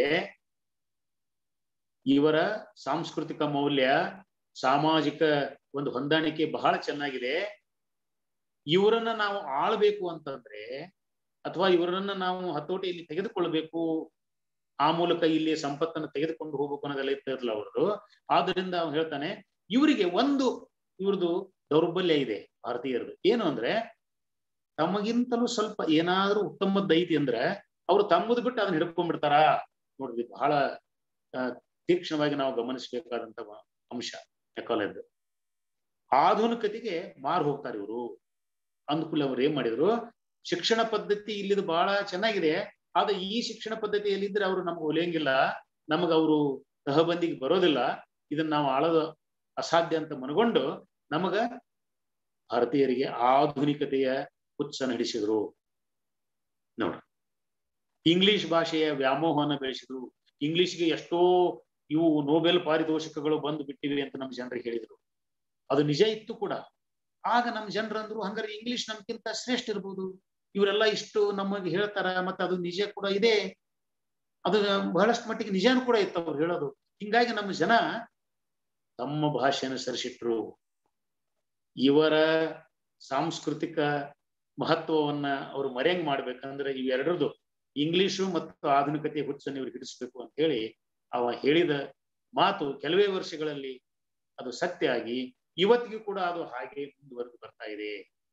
ಇವರ ಸಾಂಸ್ಕೃತಿಕ ಮೌಲ್ಯ ಸಾಮಾಜಿಕ ಒಂದು ಹೊಂದಾಣಿಕೆ ಬಹಳ ಚೆನ್ನಾಗಿದೆ ಇವರನ್ನ ನಾವು ಆಳ್ಬೇಕು ಅಂತಂದ್ರೆ ಅಥವಾ ಇವರನ್ನ ನಾವು ಹತೋಟಿಯಲ್ಲಿ ತೆಗೆದುಕೊಳ್ಬೇಕು ಆ ಮೂಲಕ ಇಲ್ಲಿ ಸಂಪತ್ತನ್ನು ತೆಗೆದುಕೊಂಡು ಹೋಗ್ಬೇಕು ಅನ್ನೋದೆಲ್ಲ ಇರ್ತಿರಲ್ಲ ಅವ್ರದ್ದು ಆದ್ರಿಂದ ಅವ್ನು ಹೇಳ್ತಾನೆ ಇವರಿಗೆ ಒಂದು ಇವ್ರದ್ದು ದೌರ್ಬಲ್ಯ ಇದೆ ಭಾರತೀಯರದು ಏನು ಅಂದ್ರೆ ತಮಗಿಂತಲೂ ಸ್ವಲ್ಪ ಏನಾದ್ರೂ ಉತ್ತಮದ್ದೈತಿ ಅಂದ್ರೆ ಅವ್ರು ತಮ್ಮದು ಬಿಟ್ಟು ಅದನ್ನ ಹಿಡ್ಕೊಂಡ್ಬಿಡ್ತಾರ ನೋಡ್ರಿ ಬಹಳ ತೀಕ್ಷ್ಣವಾಗಿ ನಾವು ಗಮನಿಸಬೇಕಾದಂತ ಅಂಶ ಎಕಾಲದ್ದು ಆಧುನಿಕತೆಗೆ ಮಾರು ಹೋಗ್ತಾರೆ ಇವರು ಅಂದ್ಕೂಲ ಅವ್ರು ಏನ್ ಮಾಡಿದ್ರು ಶಿಕ್ಷಣ ಪದ್ಧತಿ ಇಲ್ಲಿದು ಬಹಳ ಚೆನ್ನಾಗಿದೆ ಆದ್ರೆ ಈ ಶಿಕ್ಷಣ ಪದ್ಧತಿಯಲ್ಲಿ ಇದ್ರೆ ಅವರು ನಮ್ಗೆ ಒಲಿಯಂಗಿಲ್ಲ ನಮಗ ಅವರು ತಹಬಂದಿಗೆ ಬರೋದಿಲ್ಲ ಇದನ್ನ ನಾವು ಆಳದ ಅಸಾಧ್ಯ ಅಂತ ಮನಗೊಂಡು ನಮಗ ಭಾರತೀಯರಿಗೆ ಆಧುನಿಕತೆಯ ಹುಚ್ಚ ನಡೆಸಿದ್ರು ನೋಡ್ರಿ ಇಂಗ್ಲಿಷ್ ಭಾಷೆಯ ವ್ಯಾಮೋಹನ ಬೆಳೆಸಿದ್ರು ಇಂಗ್ಲಿಷ್ಗೆ ಎಷ್ಟೋ ಇವು ನೋಬೆಲ್ ಪಾರಿತೋಷಕಗಳು ಬಂದು ಬಿಟ್ಟಿವೆ ಅಂತ ನಮ್ಮ ಜನರಿಗೆ ಹೇಳಿದ್ರು ಅದು ನಿಜ ಇತ್ತು ಕೂಡ ಆಗ ನಮ್ಮ ಜನರಂದ್ರು ಹಂಗಾರೆ ಇಂಗ್ಲಿಷ್ ನಮ್ಗಿಂತ ಶ್ರೇಷ್ಠ ಇರ್ಬೋದು ಇವರೆಲ್ಲ ಇಷ್ಟು ನಮಗೆ ಹೇಳ್ತಾರ ಮತ್ತೆ ಅದು ನಿಜ ಕೂಡ ಇದೆ ಅದು ಬಹಳಷ್ಟು ಮಟ್ಟಿಗೆ ನಿಜಾನು ಕೂಡ ಇತ್ತು ಅವ್ರು ಹೇಳೋದು ಹಿಂಗಾಗಿ ನಮ್ಮ ಜನ ತಮ್ಮ ಭಾಷೆಯನ್ನು ಸರಿಸಿಟ್ರು ಇವರ ಸಾಂಸ್ಕೃತಿಕ ಮಹತ್ವವನ್ನ ಅವ್ರು ಮರೆಯಂಗ್ ಮಾಡ್ಬೇಕಂದ್ರೆ ಇವೆರಡರದು ಇಂಗ್ಲಿಷು ಮತ್ತು ಆಧುನಿಕತೆ ಹುಚ್ಚನ್ನು ಇವ್ರು ಹಿಡಿಸ್ಬೇಕು ಅಂತ ಹೇಳಿ ಅವ ಹೇಳಿದ ಮಾತು ಕೆಲವೇ ವರ್ಷಗಳಲ್ಲಿ ಅದು ಸತ್ಯ ಆಗಿ ಇವತ್ತಿಗೂ ಕೂಡ ಅದು ಹಾಗೆ ಮುಂದುವರೆದು ಬರ್ತಾ ಇದೆ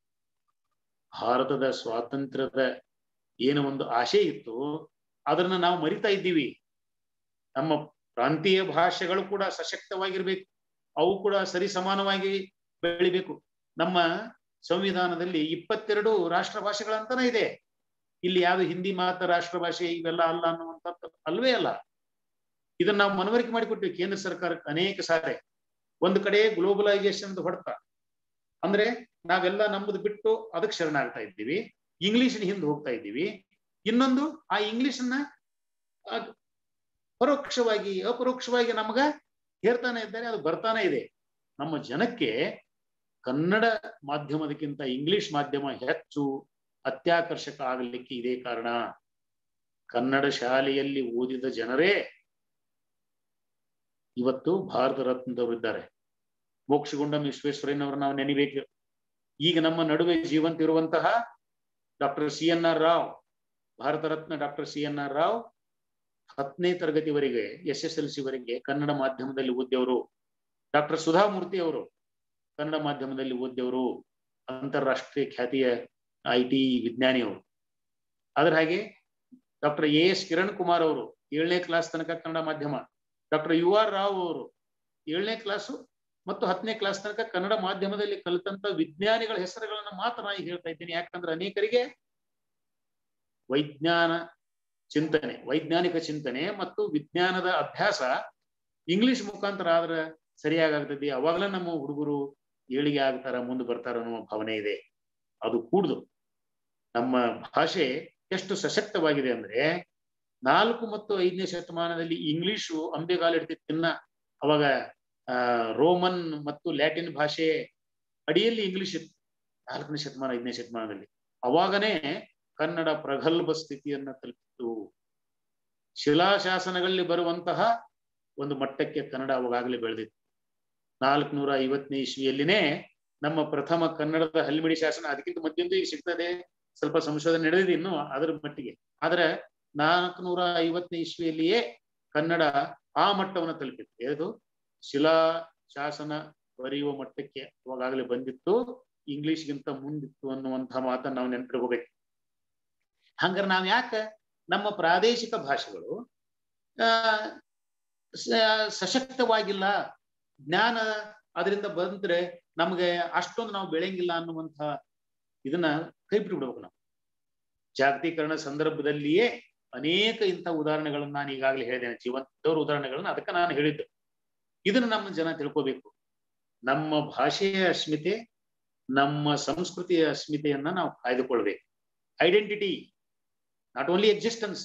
ಭಾರತದ ಸ್ವಾತಂತ್ರ್ಯದ ಏನು ಒಂದು ಆಶೆ ಇತ್ತು ಅದನ್ನ ನಾವು ಮರಿತಾ ಇದ್ದೀವಿ ನಮ್ಮ ಪ್ರಾಂತೀಯ ಭಾಷೆಗಳು ಕೂಡ ಸಶಕ್ತವಾಗಿರ್ಬೇಕು ಅವು ಕೂಡ ಸರಿ ಸಮಾನವಾಗಿ ಬೆಳಿಬೇಕು ನಮ್ಮ ಸಂವಿಧಾನದಲ್ಲಿ ಇಪ್ಪತ್ತೆರಡು ರಾಷ್ಟ್ರ ಭಾಷೆಗಳಂತಾನೆ ಇದೆ ಇಲ್ಲಿ ಯಾವ್ದು ಹಿಂದಿ ಮಾತ್ರ ರಾಷ್ಟ್ರ ಭಾಷೆ ಇವೆಲ್ಲ ಅಲ್ಲ ಅನ್ನುವಂಥದ್ದು ಅಲ್ವೇ ಅಲ್ಲ ಇದನ್ನ ನಾವು ಮನವರಿಕೆ ಮಾಡಿಕೊಟ್ಟಿವಿ ಕೇಂದ್ರ ಸರ್ಕಾರಕ್ಕೆ ಅನೇಕ ಸಾರಿ ಒಂದು ಕಡೆ ಗ್ಲೋಬಲೈಸೇಷನ್ ಹೊಡೆತ ಅಂದ್ರೆ ನಾವೆಲ್ಲ ನಮ್ಮದು ಬಿಟ್ಟು ಅದಕ್ಕೆ ಶರಣಾಗ್ತಾ ಇದ್ದೀವಿ ಇಂಗ್ಲಿಷಿನ ಹಿಂದೆ ಹೋಗ್ತಾ ಇದ್ದೀವಿ ಇನ್ನೊಂದು ಆ ಇಂಗ್ಲಿಷನ್ನ ಪರೋಕ್ಷವಾಗಿ ಅಪರೋಕ್ಷವಾಗಿ ನಮಗ ಹೇರ್ತಾನೆ ಇದ್ದಾರೆ ಅದು ಬರ್ತಾನೆ ಇದೆ ನಮ್ಮ ಜನಕ್ಕೆ ಕನ್ನಡ ಮಾಧ್ಯಮದಕ್ಕಿಂತ ಇಂಗ್ಲಿಷ್ ಮಾಧ್ಯಮ ಹೆಚ್ಚು ಅತ್ಯಾಕರ್ಷಕ ಆಗಲಿಕ್ಕೆ ಇದೇ ಕಾರಣ ಕನ್ನಡ ಶಾಲೆಯಲ್ಲಿ ಓದಿದ ಜನರೇ ಇವತ್ತು ಭಾರತ ರತ್ನದವರು ಇದ್ದಾರೆ ಮೋಕ್ಷಗುಂಡಂ ವಿಶ್ವೇಶ್ವರಯ್ಯನವರು ನಾವು ನೆನಿಬೇಕು ಈಗ ನಮ್ಮ ನಡುವೆ ಜೀವಂತ ಇರುವಂತಹ doctor C N R Rao Bharat Ratna doctor C N R Rao ಹತ್ತನೇ ತರಗತಿವರೆಗೆ ಎಸ್ ಎಸ್ ಎಲ್ ಸಿ ವರೆಗೆ ಕನ್ನಡ ಮಾಧ್ಯಮದಲ್ಲಿ ಓದ್ಯವರು ಡಾಕ್ಟರ್ ಸುಧಾಮೂರ್ತಿ ಅವರು ಕನ್ನಡ ಮಾಧ್ಯಮದಲ್ಲಿ ಓದ್ಯವರು ಅಂತಾರಾಷ್ಟ್ರೀಯ ಖ್ಯಾತಿಯ ಐ ಟಿ ವಿಜ್ಞಾನಿಯವರು ಅದ್ರ ಹಾಗೆ doctor A S Kiran Kumar ಅವರು ಏಳನೇ ಕ್ಲಾಸ್ ತನಕ ಕನ್ನಡ ಮಾಧ್ಯಮ ಡಾಕ್ಟರ್ ಯು ಆರ್ ರಾವ್ ಅವರು ಏಳನೇ ಕ್ಲಾಸು ಮತ್ತು ಹತ್ತನೇ ಕ್ಲಾಸ್ ತನಕ ಕನ್ನಡ ಮಾಧ್ಯಮದಲ್ಲಿ ಕಲಿತಂತ ವಿಜ್ಞಾನಿಗಳ ಹೆಸರುಗಳನ್ನ ಮಾತ್ರ ನಾನು ಹೇಳ್ತಾ ಇದ್ದೀನಿ ಯಾಕಂದ್ರೆ ಅನೇಕರಿಗೆ ವೈಜ್ಞಾನ ಚಿಂತನೆ ವೈಜ್ಞಾನಿಕ ಚಿಂತನೆ ಮತ್ತು ವಿಜ್ಞಾನದ ಅಭ್ಯಾಸ ಇಂಗ್ಲಿಷ್ ಮುಖಾಂತರ ಆದ್ರೆ ಸರಿಯಾಗ್ತದೆ ಅವಾಗಲೇ ನಮ್ಮ ಹುಡುಗರು ಏಳಿಗೆ ಆಗ್ತಾರ ಮುಂದೆ ಬರ್ತಾರ ಅನ್ನೋ ಭಾವನೆ ಇದೆ ಅದು ಕೂಡ್ದು ನಮ್ಮ ಭಾಷೆ ಎಷ್ಟು ಸಶಕ್ತವಾಗಿದೆ ಅಂದ್ರೆ ನಾಲ್ಕು ಮತ್ತು ಐದನೇ ಶತಮಾನದಲ್ಲಿ ಇಂಗ್ಲಿಷು ಅಂಬೆಗಾಲಿಡ್ತಿತ್ತಿನ್ನ ಅವಾಗ ಆ ರೋಮನ್ ಮತ್ತು ಲ್ಯಾಟಿನ್ ಭಾಷೆ ಅಡಿಯಲ್ಲಿ ಇಂಗ್ಲಿಷ್ ಇತ್ತು ನಾಲ್ಕನೇ ಶತಮಾನ ಐದನೇ ಶತಮಾನದಲ್ಲಿ ಅವಾಗನೇ ಕನ್ನಡ ಪ್ರಗಲ್ಭ ಸ್ಥಿತಿಯನ್ನ ತಲುಪಿತ್ತು ಶಿಲಾಶಾಸನಗಳಲ್ಲಿ ಬರುವಂತಹ ಒಂದು ಮಟ್ಟಕ್ಕೆ ಕನ್ನಡ ಅವಾಗಲೇ ಬೆಳೆದಿತ್ತು ನಾಲ್ಕುನೂರ ಐವತ್ತನೇ ಇಸ್ವಿಯಲ್ಲಿನೇ ನಮ್ಮ ಪ್ರಥಮ ಕನ್ನಡದ ಹಲ್ಮಿಡಿ ಶಾಸನ ಅದಕ್ಕಿಂತ ಮಧ್ಯಂದು ಈಗ ಸಿಗ್ತದೆ ಸ್ವಲ್ಪ ಸಂಶೋಧನೆ ನಡೆದಿದೆ ಇನ್ನು ಅದರ ಮಟ್ಟಿಗೆ ಆದ್ರೆ ನಾಲ್ಕುನೂರ ಐವತ್ತನೇ ಇಸ್ವಿಯಲ್ಲಿಯೇ ಕನ್ನಡ ಆ ಮಟ್ಟವನ್ನು ತಲುಪಿತ್ತು ಯಾವುದು ಶಿಲಾ ಶಾಸನ ಬರೆಯುವ ಮಟ್ಟಕ್ಕೆ ಅವಾಗಲೇ ಬಂದಿತ್ತು ಇಂಗ್ಲಿಷ್ಗಿಂತ ಮುಂದಿತ್ತು ಅನ್ನುವಂತಹ ಮಾತನ್ನ ನಾವು ನೆನ್ಪಿಡ್ಕೋಬೇಕು ಹಂಗಾರೆ ನಾವ್ ಯಾಕೆ ನಮ್ಮ ಪ್ರಾದೇಶಿಕ ಭಾಷೆಗಳು ಆ ಸಶಕ್ತವಾಗಿಲ್ಲ ಜ್ಞಾನ ಅದರಿಂದ ಬಂದ್ರೆ ನಮ್ಗೆ ಅಷ್ಟೊಂದು ನಾವು ಬೆಳೆಯಂಗಿಲ್ಲ ಅನ್ನುವಂಥ ಇದನ್ನ ಕೈ ಬಿಟ್ಬಿಡ್ಬೇಕು ನಾವು ಜಾಗತೀಕರಣ ಸಂದರ್ಭದಲ್ಲಿಯೇ ಅನೇಕ ಇಂಥ ಉದಾಹರಣೆಗಳನ್ನ ನಾನು ಈಗಾಗಲೇ ಹೇಳಿದ್ದೇನೆ ಜೀವಂತವ್ರ ಉದಾಹರಣೆಗಳನ್ನ ಅದಕ್ಕೆ ನಾನು ಹೇಳಿದ್ದು ಇದನ್ನ ನಮ್ಮ ಜನ ತಿಳ್ಕೋಬೇಕು ನಮ್ಮ ಭಾಷೆಯ ಅಸ್ಮಿತೆ ನಮ್ಮ ಸಂಸ್ಕೃತಿಯ ಅಸ್ಮಿತೆಯನ್ನ ನಾವು ಕಾಯ್ದುಕೊಳ್ಬೇಕು identity not only existence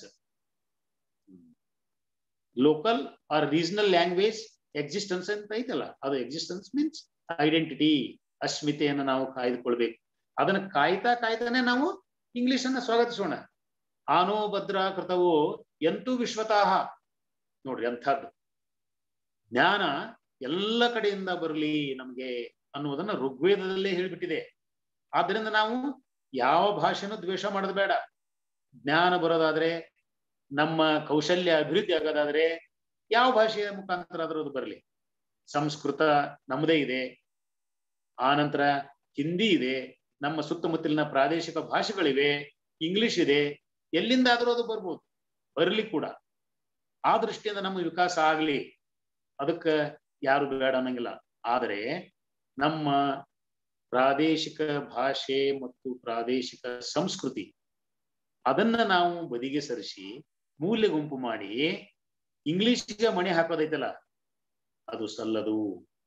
local or regional language existence ಅಂತ ಐತಲ್ಲ ಅದು ಎಕ್ಸಿಸ್ಟೆನ್ಸ್ ಮೀನ್ಸ್ ಐಡೆಂಟಿಟಿ ಅಸ್ಮಿತೆಯನ್ನು ನಾವು ಕಾಯ್ದುಕೊಳ್ಬೇಕು ಅದನ್ನ ಕಾಯ್ತಾ ಕಾಯ್ತಾನೆ ನಾವು ಇಂಗ್ಲಿಷ್ ಅನ್ನ ಸ್ವಾಗತಿಸೋಣ ಆನೋ ಭದ್ರಾ ಕೃತವು ಎಂತೂ ವಿಶ್ವತಃ ನೋಡ್ರಿ ಅಂಥದ್ದು ಜ್ಞಾನ ಎಲ್ಲ ಕಡೆಯಿಂದ ಬರಲಿ ನಮ್ಗೆ ಅನ್ನುವುದನ್ನ ಋಗ್ವೇದದಲ್ಲೇ ಹೇಳ್ಬಿಟ್ಟಿದೆ ಆದ್ರಿಂದ ನಾವು ಯಾವ ಭಾಷೆನೂ ದ್ವೇಷ ಮಾಡೋದು ಬೇಡ ಜ್ಞಾನ ಬರೋದಾದ್ರೆ ನಮ್ಮ ಕೌಶಲ್ಯ ಅಭಿವೃದ್ಧಿ ಆಗೋದಾದ್ರೆ ಯಾವ ಭಾಷೆಯ ಮುಖಾಂತರ ಆದ್ರೂ ಅದು ಬರಲಿ ಸಂಸ್ಕೃತ ನಮ್ಮದೇ ಇದೆ ಆನಂತರ ಹಿಂದಿ ಇದೆ ನಮ್ಮ ಸುತ್ತಮುತ್ತಲಿನ ಪ್ರಾದೇಶಿಕ ಭಾಷೆಗಳಿವೆ ಇಂಗ್ಲಿಷ್ ಇದೆ ಎಲ್ಲಿಂದಾದ್ರೂ ಅದು ಬರ್ಬೋದು ಬರಲಿ ಕೂಡ ಆ ದೃಷ್ಟಿಯಿಂದ ನಮ್ಮ ವಿಕಾಸ ಆಗ್ಲಿ ಅದಕ್ಕೆ ಯಾರು ಬೇಡ ಅನ್ನಂಗಿಲ್ಲ ಆದರೆ ನಮ್ಮ ಪ್ರಾದೇಶಿಕ ಭಾಷೆ ಮತ್ತು ಪ್ರಾದೇಶಿಕ ಸಂಸ್ಕೃತಿ ಅದನ್ನ ನಾವು ಬದಿಗೆ ಸರಿಸಿ ಮೂಲ್ಯ ಗುಂಪು ಮಾಡಿ ಇಂಗ್ಲಿಷ್ಗೆ ಮಣೆ ಹಾಕೋದೈತಲ್ಲ ಅದು ಸಲ್ಲದು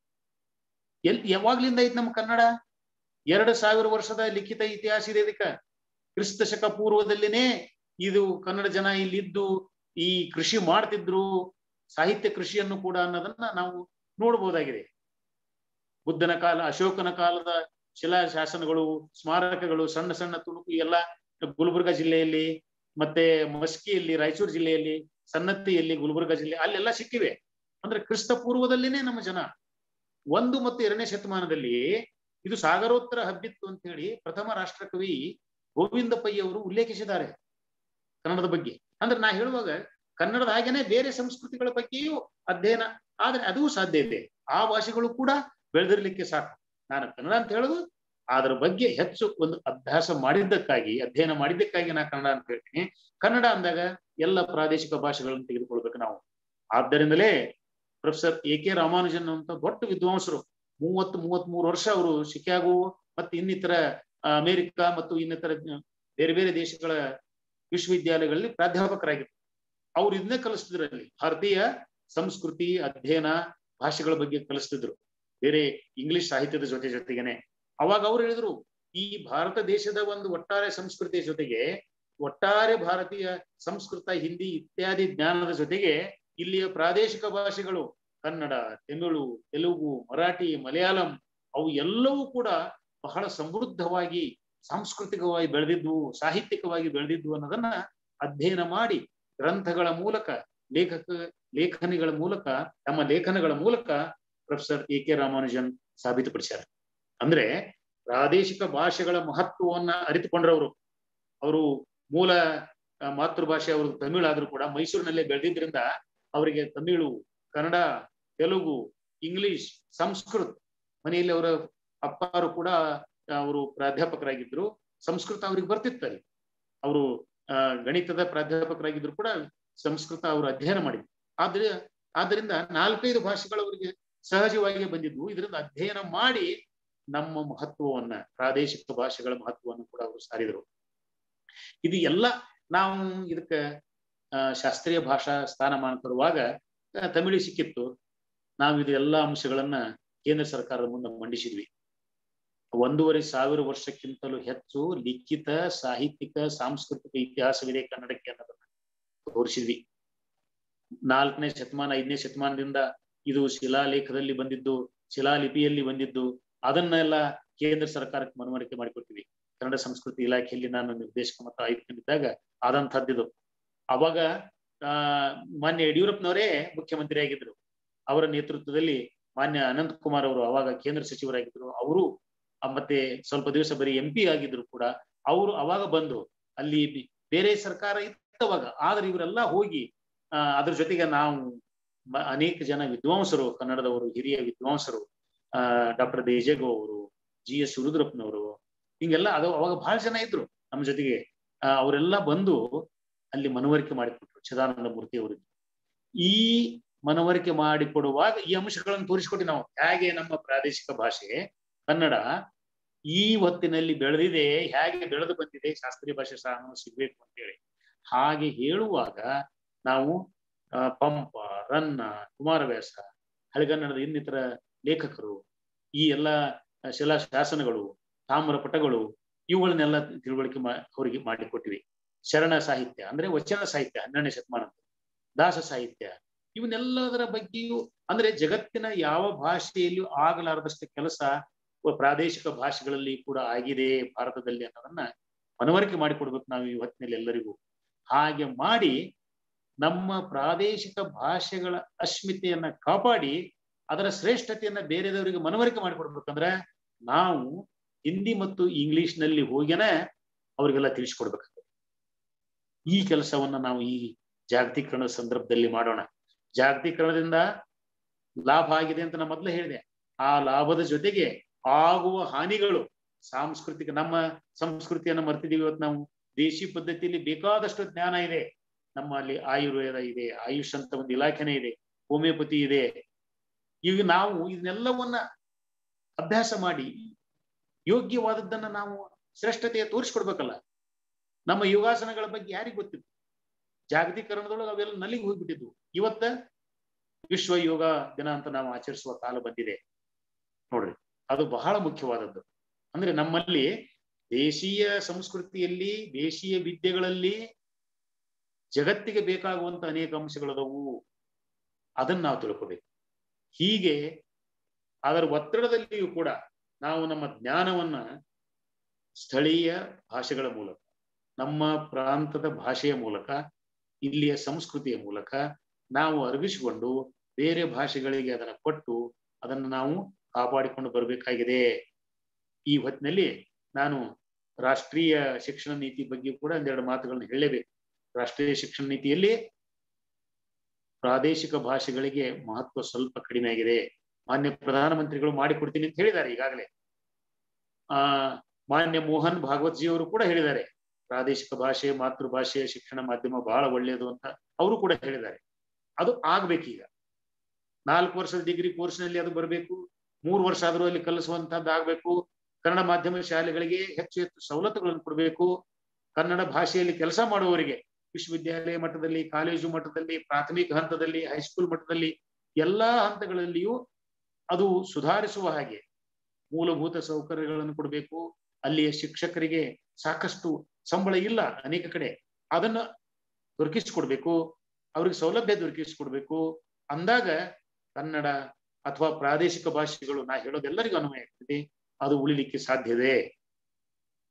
ಎಲ್ ಯಾವಾಗ್ಲಿಂದ ಐತ್ ನಮ್ಮ ಕನ್ನಡ ಎರಡು ಸಾವಿರ ವರ್ಷದ ಲಿಖಿತ ಇತಿಹಾಸ ಇದೆ ಇದಕ್ಕ ಕ್ರಿಸ್ತ ಶಕ ಪೂರ್ವದಲ್ಲಿನೇ ಇದು ಕನ್ನಡ ಜನ ಇಲ್ಲಿದ್ದು ಈ ಕೃಷಿ ಮಾಡ್ತಿದ್ರು ಸಾಹಿತ್ಯ ಕೃಷಿಯನ್ನು ಕೂಡ ಅನ್ನೋದನ್ನ ನಾವು ನೋಡ್ಬೋದಾಗಿದೆ ಬುದ್ಧನ ಕಾಲ ಅಶೋಕನ ಕಾಲದ ಶಿಲಾ ಶಾಸನಗಳು ಸ್ಮಾರಕಗಳು ಸಣ್ಣ ಸಣ್ಣ ತುಣುಕು ಎಲ್ಲ ಗುಲ್ಬರ್ಗ ಜಿಲ್ಲೆಯಲ್ಲಿ ಮತ್ತೆ ಮಸ್ಕಿಯಲ್ಲಿ ರಾಯಚೂರು ಜಿಲ್ಲೆಯಲ್ಲಿ ಸನ್ನತ್ತಿಯಲ್ಲಿ ಗುಲ್ಬರ್ಗ ಜಿಲ್ಲೆ ಅಲ್ಲೆಲ್ಲ ಸಿಕ್ಕಿವೆ ಅಂದ್ರೆ ಕ್ರಿಸ್ತ ಪೂರ್ವದಲ್ಲಿನೇ ನಮ್ಮ ಜನ ಒಂದು ಮತ್ತು ಎರಡನೇ ಶತಮಾನದಲ್ಲಿ ಇದು ಸಾಗರೋತ್ತರ ಹಬ್ಬಿತ್ತು ಅಂತ ಹೇಳಿ ಪ್ರಥಮ ರಾಷ್ಟ್ರ ಕವಿ ಗೋವಿಂದ ಪೈ ಅವರು ಉಲ್ಲೇಖಿಸಿದ್ದಾರೆ ಕನ್ನಡದ ಬಗ್ಗೆ ಅಂದ್ರೆ ನಾ ಹೇಳುವಾಗ ಕನ್ನಡದ ಹಾಗೇನೆ ಬೇರೆ ಸಂಸ್ಕೃತಿಗಳ ಬಗ್ಗೆಯೂ ಅಧ್ಯಯನ ಆದ್ರೆ ಅದೂ ಸಾಧ್ಯ ಇದೆ ಆ ಭಾಷೆಗಳು ಕೂಡ ಬೆಳೆದಿರ್ಲಿಕ್ಕೆ ಸಾಕು ನಾನು ಕನ್ನಡ ಅಂತ ಹೇಳೋದು ಅದರ ಬಗ್ಗೆ ಹೆಚ್ಚು ಒಂದು ಅಭ್ಯಾಸ ಮಾಡಿದ್ದಕ್ಕಾಗಿ ಅಧ್ಯಯನ ಮಾಡಿದ್ದಕ್ಕಾಗಿ ನಾ ಕನ್ನಡ ಅಂತ ಹೇಳ್ತೀನಿ ಕನ್ನಡ ಅಂದಾಗ ಎಲ್ಲ ಪ್ರಾದೇಶಿಕ ಭಾಷೆಗಳನ್ನು ತೆಗೆದುಕೊಳ್ಬೇಕು ನಾವು ಆದ್ದರಿಂದಲೇ ಪ್ರೊಫೆಸರ್ ಎ ಕೆ ರಾಮಾನುಜನ್ ಅಂತ ದೊಡ್ಡ ವಿದ್ವಾಂಸರು ಮೂವತ್ತು ಮೂವತ್ತ್ ಮೂರು ವರ್ಷ ಅವರು ಶಿಕಾಗೋ ಮತ್ತು ಇನ್ನಿತರ ಅಮೆರಿಕ ಮತ್ತು ಇನ್ನಿತರ ಬೇರೆ ಬೇರೆ ದೇಶಗಳ ವಿಶ್ವವಿದ್ಯಾಲಯಗಳಲ್ಲಿ ಪ್ರಾಧ್ಯಾಪಕರಾಗಿದ್ರು ಅವ್ರು ಇದನ್ನೇ ಕಲಿಸ್ತಿದ್ರು ಅಲ್ಲಿ ಭಾರತೀಯ ಸಂಸ್ಕೃತಿ ಅಧ್ಯಯನ ಭಾಷೆಗಳ ಬಗ್ಗೆ ಕಲಿಸ್ತಿದ್ರು ಬೇರೆ ಇಂಗ್ಲಿಷ್ ಸಾಹಿತ್ಯದ ಜೊತೆ ಜೊತೆಗೇನೆ ಅವಾಗ ಅವ್ರು ಹೇಳಿದ್ರು ಈ ಭಾರತ ದೇಶದ ಒಂದು ಒಟ್ಟಾರೆ ಸಂಸ್ಕೃತಿಯ ಜೊತೆಗೆ ಒಟ್ಟಾರೆ ಭಾರತೀಯ ಸಂಸ್ಕೃತ ಹಿಂದಿ ಇತ್ಯಾದಿ ಜ್ಞಾನದ ಜೊತೆಗೆ ಇಲ್ಲಿಯ ಪ್ರಾದೇಶಿಕ ಭಾಷೆಗಳು ಕನ್ನಡ ತಮಿಳು ತೆಲುಗು ಮರಾಠಿ ಮಲಯಾಳಂ ಅವು ಎಲ್ಲವೂ ಕೂಡ ಬಹಳ ಸಮೃದ್ಧವಾಗಿ ಸಾಂಸ್ಕೃತಿಕವಾಗಿ ಬೆಳೆದಿದ್ವು ಸಾಹಿತ್ಯಿಕವಾಗಿ ಬೆಳೆದಿದ್ವು ಅನ್ನೋದನ್ನ ಅಧ್ಯಯನ ಮಾಡಿ ಗ್ರಂಥಗಳ ಮೂಲಕ ಲೇಖಕ ಲೇಖನಿಗಳ ಮೂಲಕ ತಮ್ಮ ಲೇಖನಗಳ ಮೂಲಕ ಪ್ರೊಫೆಸರ್ ಎ ಕೆ ರಾಮಾನುಜನ್ ಸಾಬೀತುಪಡಿಸ್ಯಾರ ಅಂದ್ರೆ ಪ್ರಾದೇಶಿಕ ಭಾಷೆಗಳ ಮಹತ್ವವನ್ನ ಅರಿತುಕೊಂಡ್ರವರು ಅವರು ಮೂಲ ಆ, ಮಾತೃಭಾಷೆ ಅವ್ರದ್ದು ತಮಿಳು ಆದ್ರೂ ಕೂಡ ಮೈಸೂರಿನಲ್ಲೇ ಬೆಳೆದಿದ್ರಿಂದ ಅವರಿಗೆ ತಮಿಳು ಕನ್ನಡ ತೆಲುಗು ಇಂಗ್ಲಿಷ್ ಸಂಸ್ಕೃತ್ ಮನೆಯಲ್ಲಿ ಅವರ ಅಪ್ಪಾರು ಕೂಡ ಅವರು ಪ್ರಾಧ್ಯಾಪಕರಾಗಿದ್ರು ಸಂಸ್ಕೃತ ಅವ್ರಿಗೆ ಬರ್ತಿತ್ತಲ್ಲಿ ಅವರು ಆ ಗಣಿತದ ಪ್ರಾಧ್ಯಾಪಕರಾಗಿದ್ರು ಕೂಡ ಸಂಸ್ಕೃತ ಅವರು ಅಧ್ಯಯನ ಮಾಡಿದ್ರು ಆದ್ರೆ ಆದ್ದರಿಂದ ನಾಲ್ಕೈದು ಭಾಷೆಗಳು ಅವರಿಗೆ ಸಹಜವಾಗಿ ಬಂದಿದ್ವು ಇದರಿಂದ ಅಧ್ಯಯನ ಮಾಡಿ ನಮ್ಮ ಮಹತ್ವವನ್ನ ಪ್ರಾದೇಶಿಕ ಭಾಷೆಗಳ ಮಹತ್ವವನ್ನು ಕೂಡ ಅವರು ಸಾರಿದರು ಇದು ಎಲ್ಲ ನಾವು ಇದಕ್ಕ ಆ, ಶಾಸ್ತ್ರೀಯ ಭಾಷಾ ಸ್ಥಾನಮಾನ ತರುವಾಗ ಆ, ತಮಿಳು ಸಿಕ್ಕಿತ್ತು ನಾವು ಇದು ಎಲ್ಲ ಅಂಶಗಳನ್ನ ಕೇಂದ್ರ ಸರ್ಕಾರದ ಮುಂದೆ ಮಂಡಿಸಿದ್ವಿ ಒಂದೂವರೆ ಸಾವಿರ ವರ್ಷಕ್ಕಿಂತಲೂ ಹೆಚ್ಚು ಲಿಖಿತ ಸಾಹಿತ್ಯಿಕ ಸಾಂಸ್ಕೃತಿಕ ಇತಿಹಾಸವಿದೆ ಕನ್ನಡಕ್ಕೆ ಅನ್ನೋದನ್ನ ತೋರಿಸಿದ್ವಿ ನಾಲ್ಕನೇ ಶತಮಾನ ಐದನೇ ಶತಮಾನದಿಂದ ಇದು ಶಿಲಾಲೇಖದಲ್ಲಿ ಬಂದಿದ್ದು ಶಿಲಾಲಿಪಿಯಲ್ಲಿ ಬಂದಿದ್ದು ಅದನ್ನೆಲ್ಲ ಕೇಂದ್ರ ಸರ್ಕಾರಕ್ಕೆ ಮನವರಿಕೆ ಮಾಡಿಕೊಟ್ಟಿವಿ ಕನ್ನಡ ಸಂಸ್ಕೃತಿ ಇಲಾಖೆಯಲ್ಲಿ ನಾನು ನಿರ್ದೇಶಕ ಮತ್ತು ಆಯುಕ್ತನಿದ್ದಾಗ ಆದಂತಹದ್ದಿದು ಅವಾಗ ಆ ಮಾನ್ಯ ಯಡಿಯೂರಪ್ಪನವರೇ ಮುಖ್ಯಮಂತ್ರಿ ಆಗಿದ್ರು ಅವರ ನೇತೃತ್ವದಲ್ಲಿ ಮಾನ್ಯ ಅನಂತ್ ಕುಮಾರ್ ಅವರು ಅವಾಗ ಕೇಂದ್ರ ಸಚಿವರಾಗಿದ್ರು ಅವರು ಆ, ಮತ್ತೆ ಸ್ವಲ್ಪ ದಿವಸ ಬರೀ ಎಂ ಪಿ ಆಗಿದ್ರು ಕೂಡ ಅವರು ಅವಾಗ ಬಂದು ಅಲ್ಲಿ ಬಿ- ಬೇರೆ ಸರ್ಕಾರ ಇತ್ತವಾಗ ಆದ್ರೆ ಇವರೆಲ್ಲ ಹೋಗಿ ಆ ಅದ್ರ ಜೊತೆಗೆ ನಾವು ಮ- ಅನೇಕ ಜನ ವಿದ್ವಾಂಸರು ಕನ್ನಡದವರು ಹಿರಿಯ ವಿದ್ವಾಂಸರು ಆ ಡಾಕ್ಟರ್ ದೇಜಗೋ ಅವರು ಜಿ ಎಸ್ ರುದ್ರಪ್ಪನವರು ಹಿಂಗೆಲ್ಲ ಅದು ಅವಾಗ ಬಹಳ ಜನ ಇದ್ರು ನಮ್ಮ ಜೊತೆಗೆ ಆ, ಅವರೆಲ್ಲ ಬಂದು ಅಲ್ಲಿ ಮನವರಿಕೆ ಮಾಡಿಕೊಟ್ರು ಚಿದಾನಂದ ಮೂರ್ತಿ ಅವರಿಗೆ ಈ ಮನವರಿಕೆ ಮಾಡಿಕೊಡುವಾಗ ಈ ಅಂಶಗಳನ್ನು ತೋರಿಸಿಕೊಟ್ಟು ನಾವು ಹೇಗೆ ನಮ್ಮ ಪ್ರಾದೇಶಿಕ ಭಾಷೆ ಕನ್ನಡ ಈ ಹೊತ್ತಿನಲ್ಲಿ ಬೆಳೆದಿದೆ ಹೇಗೆ ಬೆಳೆದು ಬಂದಿದೆ ಶಾಸ್ತ್ರೀಯ ಭಾಷೆ ಸ್ಥಾನ ಸಿಗ್ಬೇಕು ಅಂತೇಳಿ ಹಾಗೆ ಹೇಳುವಾಗ ನಾವು ಆ, ಪಂಪ ರನ್ನ ಕುಮಾರವ್ಯಾಸ ಹಳೆಗನ್ನಡದ ಇನ್ನಿತರ ಲೇಖಕರು ಈ ಎಲ್ಲ ಶಿಲಾ ಶಾಸನಗಳು ತಾಮ್ರ ಪಟಗಳು ಇವುಗಳನ್ನೆಲ್ಲ ತಿಳುವಳಿಕೆ ಮಾ ಅವರಿಗೆ ಮಾಡಿಕೊಟ್ಟಿವಿ ಶರಣ ಸಾಹಿತ್ಯ ಅಂದ್ರೆ ವಚನ ಸಾಹಿತ್ಯ ಹನ್ನೆರಡನೇ ಶತಮಾನದ ದಾಸ ಸಾಹಿತ್ಯ ಇವನ್ನೆಲ್ಲದರ ಬಗ್ಗೆಯೂ ಅಂದ್ರೆ ಜಗತ್ತಿನ ಯಾವ ಭಾಷೆಯಲ್ಲಿಯೂ ಆಗಲಾರದಷ್ಟು ಕೆಲಸ ಪ್ರಾದೇಶಿಕ ಭಾಷೆಗಳಲ್ಲಿ ಕೂಡ ಆಗಿದೆ ಭಾರತದಲ್ಲಿ ಅನ್ನೋದನ್ನ ಮನವರಿಕೆ ಮಾಡಿಕೊಡ್ಬೇಕು ನಾವು ಈ ಹೊತ್ತಿನಲ್ಲಿ ಎಲ್ಲರಿಗೂ ಹಾಗೆ ಮಾಡಿ ನಮ್ಮ ಪ್ರಾದೇಶಿಕ ಭಾಷೆಗಳ ಅಸ್ಮಿತೆಯನ್ನ ಕಾಪಾಡಿ ಅದರ ಶ್ರೇಷ್ಠತೆಯನ್ನ ಬೇರೆದವರಿಗೆ ಮನವರಿಕೆ ಮಾಡಿಕೊಡ್ಬೇಕಂದ್ರೆ ನಾವು ಹಿಂದಿ ಮತ್ತು ಇಂಗ್ಲಿಷ್ ನಲ್ಲಿ ಹೋಗಿನೇ ಅವ್ರಿಗೆಲ್ಲ ತಿಳಿಸ್ಕೊಡ್ಬೇಕಾಗ್ತದೆ ಈ ಕೆಲಸವನ್ನ ನಾವು ಈ ಜಾಗತೀಕರಣದ ಸಂದರ್ಭದಲ್ಲಿ ಮಾಡೋಣ ಜಾಗತೀಕರಣದಿಂದ ಲಾಭ ಆಗಿದೆ ಅಂತ ನಾನು ಮೊದಲೇ ಹೇಳಿದೆ ಆ ಲಾಭದ ಜೊತೆಗೆ ಆಗುವ ಹಾನಿಗಳು ಸಾಂಸ್ಕೃತಿಕ ನಮ್ಮ ಸಂಸ್ಕೃತಿಯನ್ನು ಮರ್ತಿದೀವಿ ಇವತ್ತು ನಾವು ದೇಶಿ ಪದ್ಧತಿಯಲ್ಲಿ ಬೇಕಾದಷ್ಟು ಜ್ಞಾನ ಇದೆ ನಮ್ಮಲ್ಲಿ ಆಯುರ್ವೇದ ಇದೆ ಆಯುಷ್ ಅಂತ ಒಂದು ಇಲಾಖೆನೇ ಇದೆ ಹೋಮಿಯೋಪತಿ ಇದೆ ಈಗ ನಾವು ಇದನ್ನೆಲ್ಲವನ್ನ ಅಭ್ಯಾಸ ಮಾಡಿ ಯೋಗ್ಯವಾದದ್ದನ್ನ ನಾವು ಶ್ರೇಷ್ಠತೆಯ ತೋರಿಸ್ಕೊಡ್ಬೇಕಲ್ಲ ನಮ್ಮ ಯೋಗಾಸನಗಳ ಬಗ್ಗೆ ಯಾರಿಗ್ ಗೊತ್ತಿತ್ತು ಜಾಗತೀಕರಣದೊಳಗೆ ಅವೆಲ್ಲ ನಲ್ಲಿಗೆ ಹೋಗ್ಬಿಟ್ಟಿದ್ವು ಇವತ್ತ ವಿಶ್ವ ಯೋಗ ದಿನ ಅಂತ ನಾವು ಆಚರಿಸುವ ಕಾಲ ಬಂದಿದೆ ನೋಡ್ರಿ ಅದು ಬಹಳ ಮುಖ್ಯವಾದದ್ದು ಅಂದ್ರೆ ನಮ್ಮಲ್ಲಿ ದೇಶೀಯ ಸಂಸ್ಕೃತಿಯಲ್ಲಿ ದೇಶೀಯ ವಿದ್ಯೆಗಳಲ್ಲಿ ಜಗತ್ತಿಗೆ ಬೇಕಾಗುವಂತ ಅನೇಕ ಅಂಶಗಳದವು ಅದನ್ನ ನಾವು ತಿಳ್ಕೋಬೇಕು ಹೀಗೆ ಅದರ ಒತ್ತಡದಲ್ಲಿಯೂ ಕೂಡ ನಾವು ನಮ್ಮ ಜ್ಞಾನವನ್ನ ಸ್ಥಳೀಯ ಭಾಷೆಗಳ ಮೂಲಕ ನಮ್ಮ ಪ್ರಾಂತದ ಭಾಷೆಯ ಮೂಲಕ ಇಲ್ಲಿಯ ಸಂಸ್ಕೃತಿಯ ಮೂಲಕ ನಾವು ಅರಗಿಸಿಕೊಂಡು ಬೇರೆ ಭಾಷೆಗಳಿಗೆ ಅದನ್ನ ಕೊಟ್ಟು ಅದನ್ನು ನಾವು ಕಾಪಾಡಿಕೊಂಡು ಬರಬೇಕಾಗಿದೆ ಈ ಹೊತ್ತಿನಲ್ಲಿ ನಾನು ರಾಷ್ಟ್ರೀಯ ಶಿಕ್ಷಣ ನೀತಿ ಬಗ್ಗೆ ಕೂಡ ಒಂದೆರಡು ಮಾತುಗಳನ್ನು ಹೇಳಲೇಬೇಕು ರಾಷ್ಟ್ರೀಯ ಶಿಕ್ಷಣ ನೀತಿಯಲ್ಲಿ ಪ್ರಾದೇಶಿಕ ಭಾಷೆಗಳಿಗೆ ಮಹತ್ವ ಸ್ವಲ್ಪ ಕಡಿಮೆ ಆಗಿದೆ ಮಾನ್ಯ ಪ್ರಧಾನಮಂತ್ರಿಗಳು ಮಾಡಿಕೊಡ್ತೀನಿ ಅಂತ ಹೇಳಿದ್ದಾರೆ ಈಗಾಗಲೇ ಆ ಮಾನ್ಯ ಮೋಹನ್ ಭಾಗವತ್ ಜಿ ಅವರು ಕೂಡ ಹೇಳಿದ್ದಾರೆ ಪ್ರಾದೇಶಿಕ ಭಾಷೆ ಮಾತೃಭಾಷೆಯ ಶಿಕ್ಷಣ ಮಾಧ್ಯಮ ಬಹಳ ಒಳ್ಳೆಯದು ಅಂತ ಅವರು ಕೂಡ ಹೇಳಿದ್ದಾರೆ ಅದು ಆಗ್ಬೇಕೀಗ ನಾಲ್ಕು ವರ್ಷದ ಡಿಗ್ರಿ ಕೋರ್ಸ್ನಲ್ಲಿ ಅದು ಬರಬೇಕು ಮೂರು ವರ್ಷ ಆದ್ರೂ ಅಲ್ಲಿ ಕಲಿಸುವಂತಹದ್ದು ಆಗ್ಬೇಕು ಕನ್ನಡ ಮಾಧ್ಯಮ ಶಾಲೆಗಳಿಗೆ ಹೆಚ್ಚು ಹೆಚ್ಚು ಸವಲತ್ತುಗಳನ್ನು ಕೊಡಬೇಕು ಕನ್ನಡ ಭಾಷೆಯಲ್ಲಿ ಕೆಲಸ ಮಾಡುವವರಿಗೆ ವಿಶ್ವವಿದ್ಯಾಲಯ ಮಟ್ಟದಲ್ಲಿ ಕಾಲೇಜು ಮಟ್ಟದಲ್ಲಿ ಪ್ರಾಥಮಿಕ ಹಂತದಲ್ಲಿ ಹೈಸ್ಕೂಲ್ ಮಟ್ಟದಲ್ಲಿ ಎಲ್ಲಾ ಹಂತಗಳಲ್ಲಿಯೂ ಅದು ಸುಧಾರಿಸುವ ಹಾಗೆ ಮೂಲಭೂತ ಸೌಕರ್ಯಗಳನ್ನು ಕೊಡಬೇಕು ಅಲ್ಲಿಯ ಶಿಕ್ಷಕರಿಗೆ ಸಾಕಷ್ಟು ಸಂಬಳ ಇಲ್ಲ ಅನೇಕ ಕಡೆ ಅದನ್ನ ದೊರಕಿಸಿಕೊಡ್ಬೇಕು ಅವ್ರಿಗೆ ಸೌಲಭ್ಯ ದೊರಕಿಸಿಕೊಡ್ಬೇಕು ಅಂದಾಗ ಕನ್ನಡ ಅಥವಾ ಪ್ರಾದೇಶಿಕ ಭಾಷೆಗಳು ನಾ ಹೇಳೋದೆಲ್ಲರಿಗೂ ಅನ್ವಯ ಆಗ್ತದೆ ಅದು ಉಳಿಲಿಕ್ಕೆ ಸಾಧ್ಯತೆ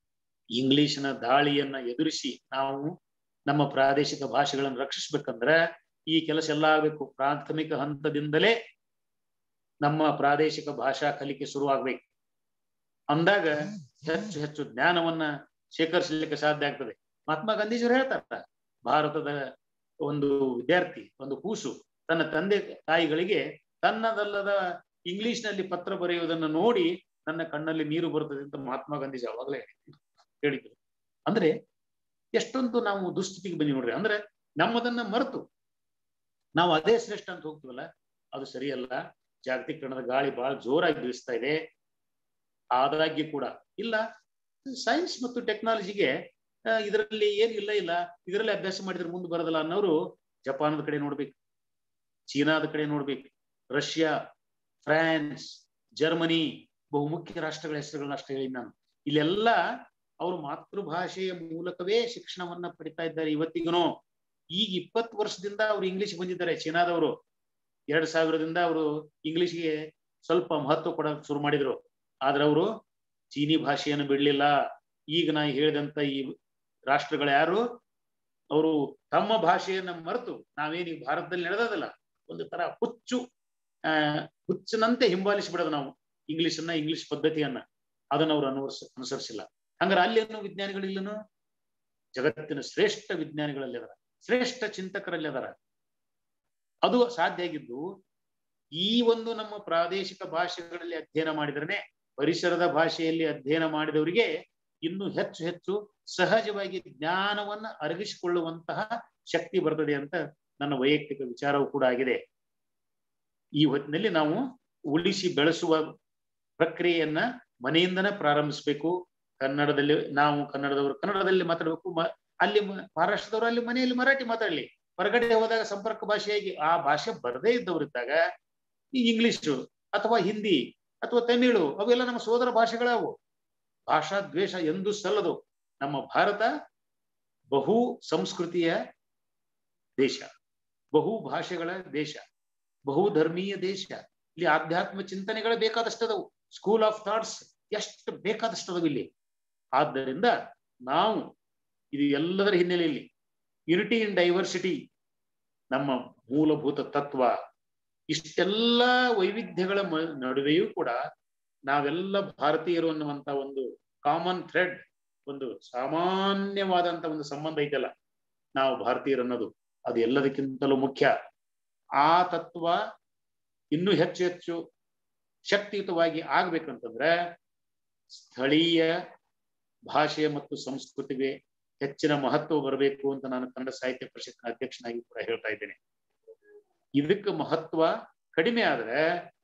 ಇಂಗ್ಲಿಶಿನ ದಾಳಿಯನ್ನ ಎದುರಿಸಿ ನಾವು ನಮ್ಮ ಪ್ರಾದೇಶಿಕ ಭಾಷೆಗಳನ್ನು ರಕ್ಷಿಸ್ಬೇಕಂದ್ರ ಈ ಕೆಲಸ ಎಲ್ಲ ಆಗ್ಬೇಕು ಪ್ರಾಥಮಿಕ ಹಂತದಿಂದಲೇ ನಮ್ಮ ಪ್ರಾದೇಶಿಕ ಭಾಷಾ ಕಲಿಕೆ ಶುರುವಾಗ್ಬೇಕು ಅಂದಾಗ ಹೆಚ್ಚು ಹೆಚ್ಚು ಜ್ಞಾನವನ್ನ ಶೇಖರಿಸಲಿಕ್ಕೆ ಸಾಧ್ಯ ಆಗ್ತದೆ ಮಹಾತ್ಮ ಗಾಂಧೀಜಿಯವರು ಹೇಳ್ತಾರ ಭಾರತದ ಒಂದು ವಿದ್ಯಾರ್ಥಿ ಒಂದು ಕೂಸು ತನ್ನ ತಂದೆ ತಾಯಿಗಳಿಗೆ ತನ್ನದಲ್ಲದ ಇಂಗ್ಲಿಷ್ ನಲ್ಲಿ ಪತ್ರ ಬರೆಯುವುದನ್ನು ನೋಡಿ ನನ್ನ ಕಣ್ಣಲ್ಲಿ ನೀರು ಬರುತ್ತದೆ ಅಂತ ಮಹಾತ್ಮ ಗಾಂಧೀಜಿ ಅವಾಗಲೇ ಹೇಳಿದ್ರು ಅಂದ್ರೆ ಎಷ್ಟೊಂದು ನಾವು ದುಸ್ಥಿತಿಗೆ ಬಂದಿ ನೋಡ್ರಿ ಅಂದ್ರೆ ನಮ್ಮದನ್ನ ಮರೆತು ನಾವು ಅದೇ ಶ್ರೇಷ್ಠ ಅಂತ ಹೋಗ್ತೀವಲ್ಲ ಅದು ಸರಿಯಲ್ಲ ಜಾಗತೀಕರಣದ ಗಾಳಿ ಬಹಳ ಜೋರಾಗಿ ಬೀಸ್ತಾ ಇದೆ ಆದಾಗ್ಯೂ ಕೂಡ ಇಲ್ಲ ಸೈನ್ಸ್ ಮತ್ತು ಟೆಕ್ನಾಲಜಿಗೆ ಇದರಲ್ಲಿ ಏನ್ ಇಲ್ಲ ಇಲ್ಲ ಇದರಲ್ಲಿ ಅಭ್ಯಾಸ ಮಾಡಿದ್ರೆ ಮುಂದೆ ಬರೋದಲ್ಲ ಅನ್ನೋರು ಜಪಾನದ ಕಡೆ ನೋಡ್ಬೇಕು ಚೀನಾದ ಕಡೆ ನೋಡ್ಬೇಕು ರಷ್ಯಾ ಫ್ರಾನ್ಸ್ ಜರ್ಮನಿ ಬಹುಮುಖ್ಯ ರಾಷ್ಟ್ರಗಳ ಹೆಸರುಗಳನ್ನ ಅಷ್ಟೇ ಹೇಳಿ ನಾನು ಇಲ್ಲೆಲ್ಲ ಅವರು ಮಾತೃಭಾಷೆಯ ಮೂಲಕವೇ ಶಿಕ್ಷಣವನ್ನ ಪಡಿತಾ ಇದ್ದಾರೆ ಇವತ್ತಿಗೂ ಈಗ ಇಪ್ಪತ್ತು ವರ್ಷದಿಂದ ಅವ್ರು ಇಂಗ್ಲಿಷ್ ಬಂದಿದ್ದಾರೆ ಚೀನಾದವರು ಎರಡ್ ಸಾವಿರದಿಂದ ಅವರು ಇಂಗ್ಲಿಷ್ಗೆ ಸ್ವಲ್ಪ ಮಹತ್ವ ಕೊಡಕ್ ಶುರು ಮಾಡಿದ್ರು ಆದ್ರೆ ಅವರು ಚೀನಿ ಭಾಷೆಯನ್ನು ಬಿಡ್ಲಿಲ್ಲ ಈಗ ನಾ ಹೇಳಿದಂತ ಈ ರಾಷ್ಟ್ರಗಳು ಯಾರು ಅವರು ತಮ್ಮ ಭಾಷೆಯನ್ನ ಮರೆತು ನಾವೇನು ಈಗ ಭಾರತದಲ್ಲಿ ನಡೆದದಲ್ಲ ಒಂದು ತರ ಹುಚ್ಚು ಆ ಹುಚ್ಚನಂತೆ ಹಿಂಬಾಲಿಸಿ ಬಿಡೋದು ನಾವು ಇಂಗ್ಲಿಷನ್ನ ಇಂಗ್ಲಿಷ್ ಪದ್ಧತಿಯನ್ನ ಅದನ್ನ ಅವ್ರು ಅನುವರ್ಸ ಅನುಸರಿಸಿಲ್ಲ ಹಂಗಾರೆ ಅಲ್ಲಿ ಅನ್ನೋ ವಿಜ್ಞಾನಿಗಳಿಲ್ಲನು ಜಗತ್ತಿನ ಶ್ರೇಷ್ಠ ವಿಜ್ಞಾನಿಗಳಲ್ಲಿ ಅದರ ಶ್ರೇಷ್ಠ ಚಿಂತಕರಲ್ಲಿ ಅದರ ಅದು ಸಾಧ್ಯ ಆಗಿದ್ದು ಈ ಒಂದು ನಮ್ಮ ಪ್ರಾದೇಶಿಕ ಭಾಷೆಗಳಲ್ಲಿ ಅಧ್ಯಯನ ಮಾಡಿದ್ರೆ ಪರಿಸರದ ಭಾಷೆಯಲ್ಲಿ ಅಧ್ಯಯನ ಮಾಡಿದವರಿಗೆ ಇನ್ನು ಹೆಚ್ಚು ಹೆಚ್ಚು ಸಹಜವಾಗಿ ಜ್ಞಾನವನ್ನ ಅರಗಿಸಿಕೊಳ್ಳುವಂತಹ ಶಕ್ತಿ ಬರ್ತದೆ ಅಂತ ನನ್ನ ವೈಯಕ್ತಿಕ ವಿಚಾರವೂ ಕೂಡ ಆಗಿದೆ ಈ ಹೊತ್ತಿನಲ್ಲಿ ನಾವು ಉಳಿಸಿ ಬೆಳೆಸುವ ಪ್ರಕ್ರಿಯೆಯನ್ನ ಮನೆಯಿಂದನೇ ಪ್ರಾರಂಭಿಸ್ಬೇಕು ಕನ್ನಡದಲ್ಲಿ ನಾವು ಕನ್ನಡದವರು ಕನ್ನಡದಲ್ಲಿ ಮಾತಾಡ್ಬೇಕು ಅಲ್ಲಿ ಮಹಾರಾಷ್ಟ್ರದವರು ಅಲ್ಲಿ ಮನೆಯಲ್ಲಿ ಮರಾಠಿ ಮಾತಾಡ್ಲಿ ಹೊರಗಡೆ ಹೋದಾಗ ಸಂಪರ್ಕ ಭಾಷೆಯಾಗಿ ಆ ಭಾಷೆ ಬರದೇ ಇದ್ದವರಿದ್ದಾಗ ಈ ಇಂಗ್ಲಿಷು ಅಥವಾ ಹಿಂದಿ ಅಥವಾ ತಮಿಳು ಅವೆಲ್ಲ ನಮ್ಮ ಸೋದರ ಭಾಷೆಗಳವು ಭಾಷಾ ದ್ವೇಷ ಎಂದು ಸಲ್ಲದು ನಮ್ಮ ಭಾರತ ಬಹು ಸಂಸ್ಕೃತಿಯ ದೇಶ ಬಹು ಭಾಷೆಗಳ ದೇಶ ಬಹು ಧರ್ಮೀಯ ದೇಶ ಇಲ್ಲಿ ಆಧ್ಯಾತ್ಮ ಚಿಂತನೆಗಳು ಬೇಕಾದಷ್ಟದವು ಸ್ಕೂಲ್ ಆಫ್ ಥಾಟ್ಸ್ ಎಷ್ಟು ಬೇಕಾದಷ್ಟದವು ಇಲ್ಲಿ ಆದ್ದರಿಂದ ನಾವು ಇದು ಎಲ್ಲದರ ಹಿನ್ನೆಲೆಯಲ್ಲಿ ಯುನಿಟಿ ಇನ್ ಡೈವರ್ಸಿಟಿ ನಮ್ಮ ಮೂಲಭೂತ ತತ್ವ ಇಷ್ಟೆಲ್ಲ ವೈವಿಧ್ಯಗಳ ನಡುವೆಯೂ ಕೂಡ ನಾವೆಲ್ಲ ಭಾರತೀಯರು ಅನ್ನುವಂತ ಒಂದು ಕಾಮನ್ ಥ್ರೆಡ್ ಒಂದು ಸಾಮಾನ್ಯವಾದಂತ ಒಂದು ಸಂಬಂಧ ಐತಲ್ಲ ನಾವು ಭಾರತೀಯರು ಅನ್ನೋದು ಅದು ಎಲ್ಲದಕ್ಕಿಂತಲೂ ಮುಖ್ಯ ಆ ತತ್ವ ಇನ್ನೂ ಹೆಚ್ಚು ಹೆಚ್ಚು ಶಕ್ತಿಯುತವಾಗಿ ಆಗ್ಬೇಕಂತಂದ್ರೆ ಸ್ಥಳೀಯ ಭಾಷೆ ಮತ್ತು ಸಂಸ್ಕೃತಿಗೆ ಹೆಚ್ಚಿನ ಮಹತ್ವ ಬರಬೇಕು ಅಂತ ನಾನು ಕನ್ನಡ ಸಾಹಿತ್ಯ ಪರಿಷತ್ನ ಅಧ್ಯಕ್ಷನಾಗಿ ಕೂಡ ಹೇಳ್ತಾ ಇದ್ದೇನೆ ಇದಕ್ಕೆ ಮಹತ್ವ ಕಡಿಮೆ ಆದ್ರೆ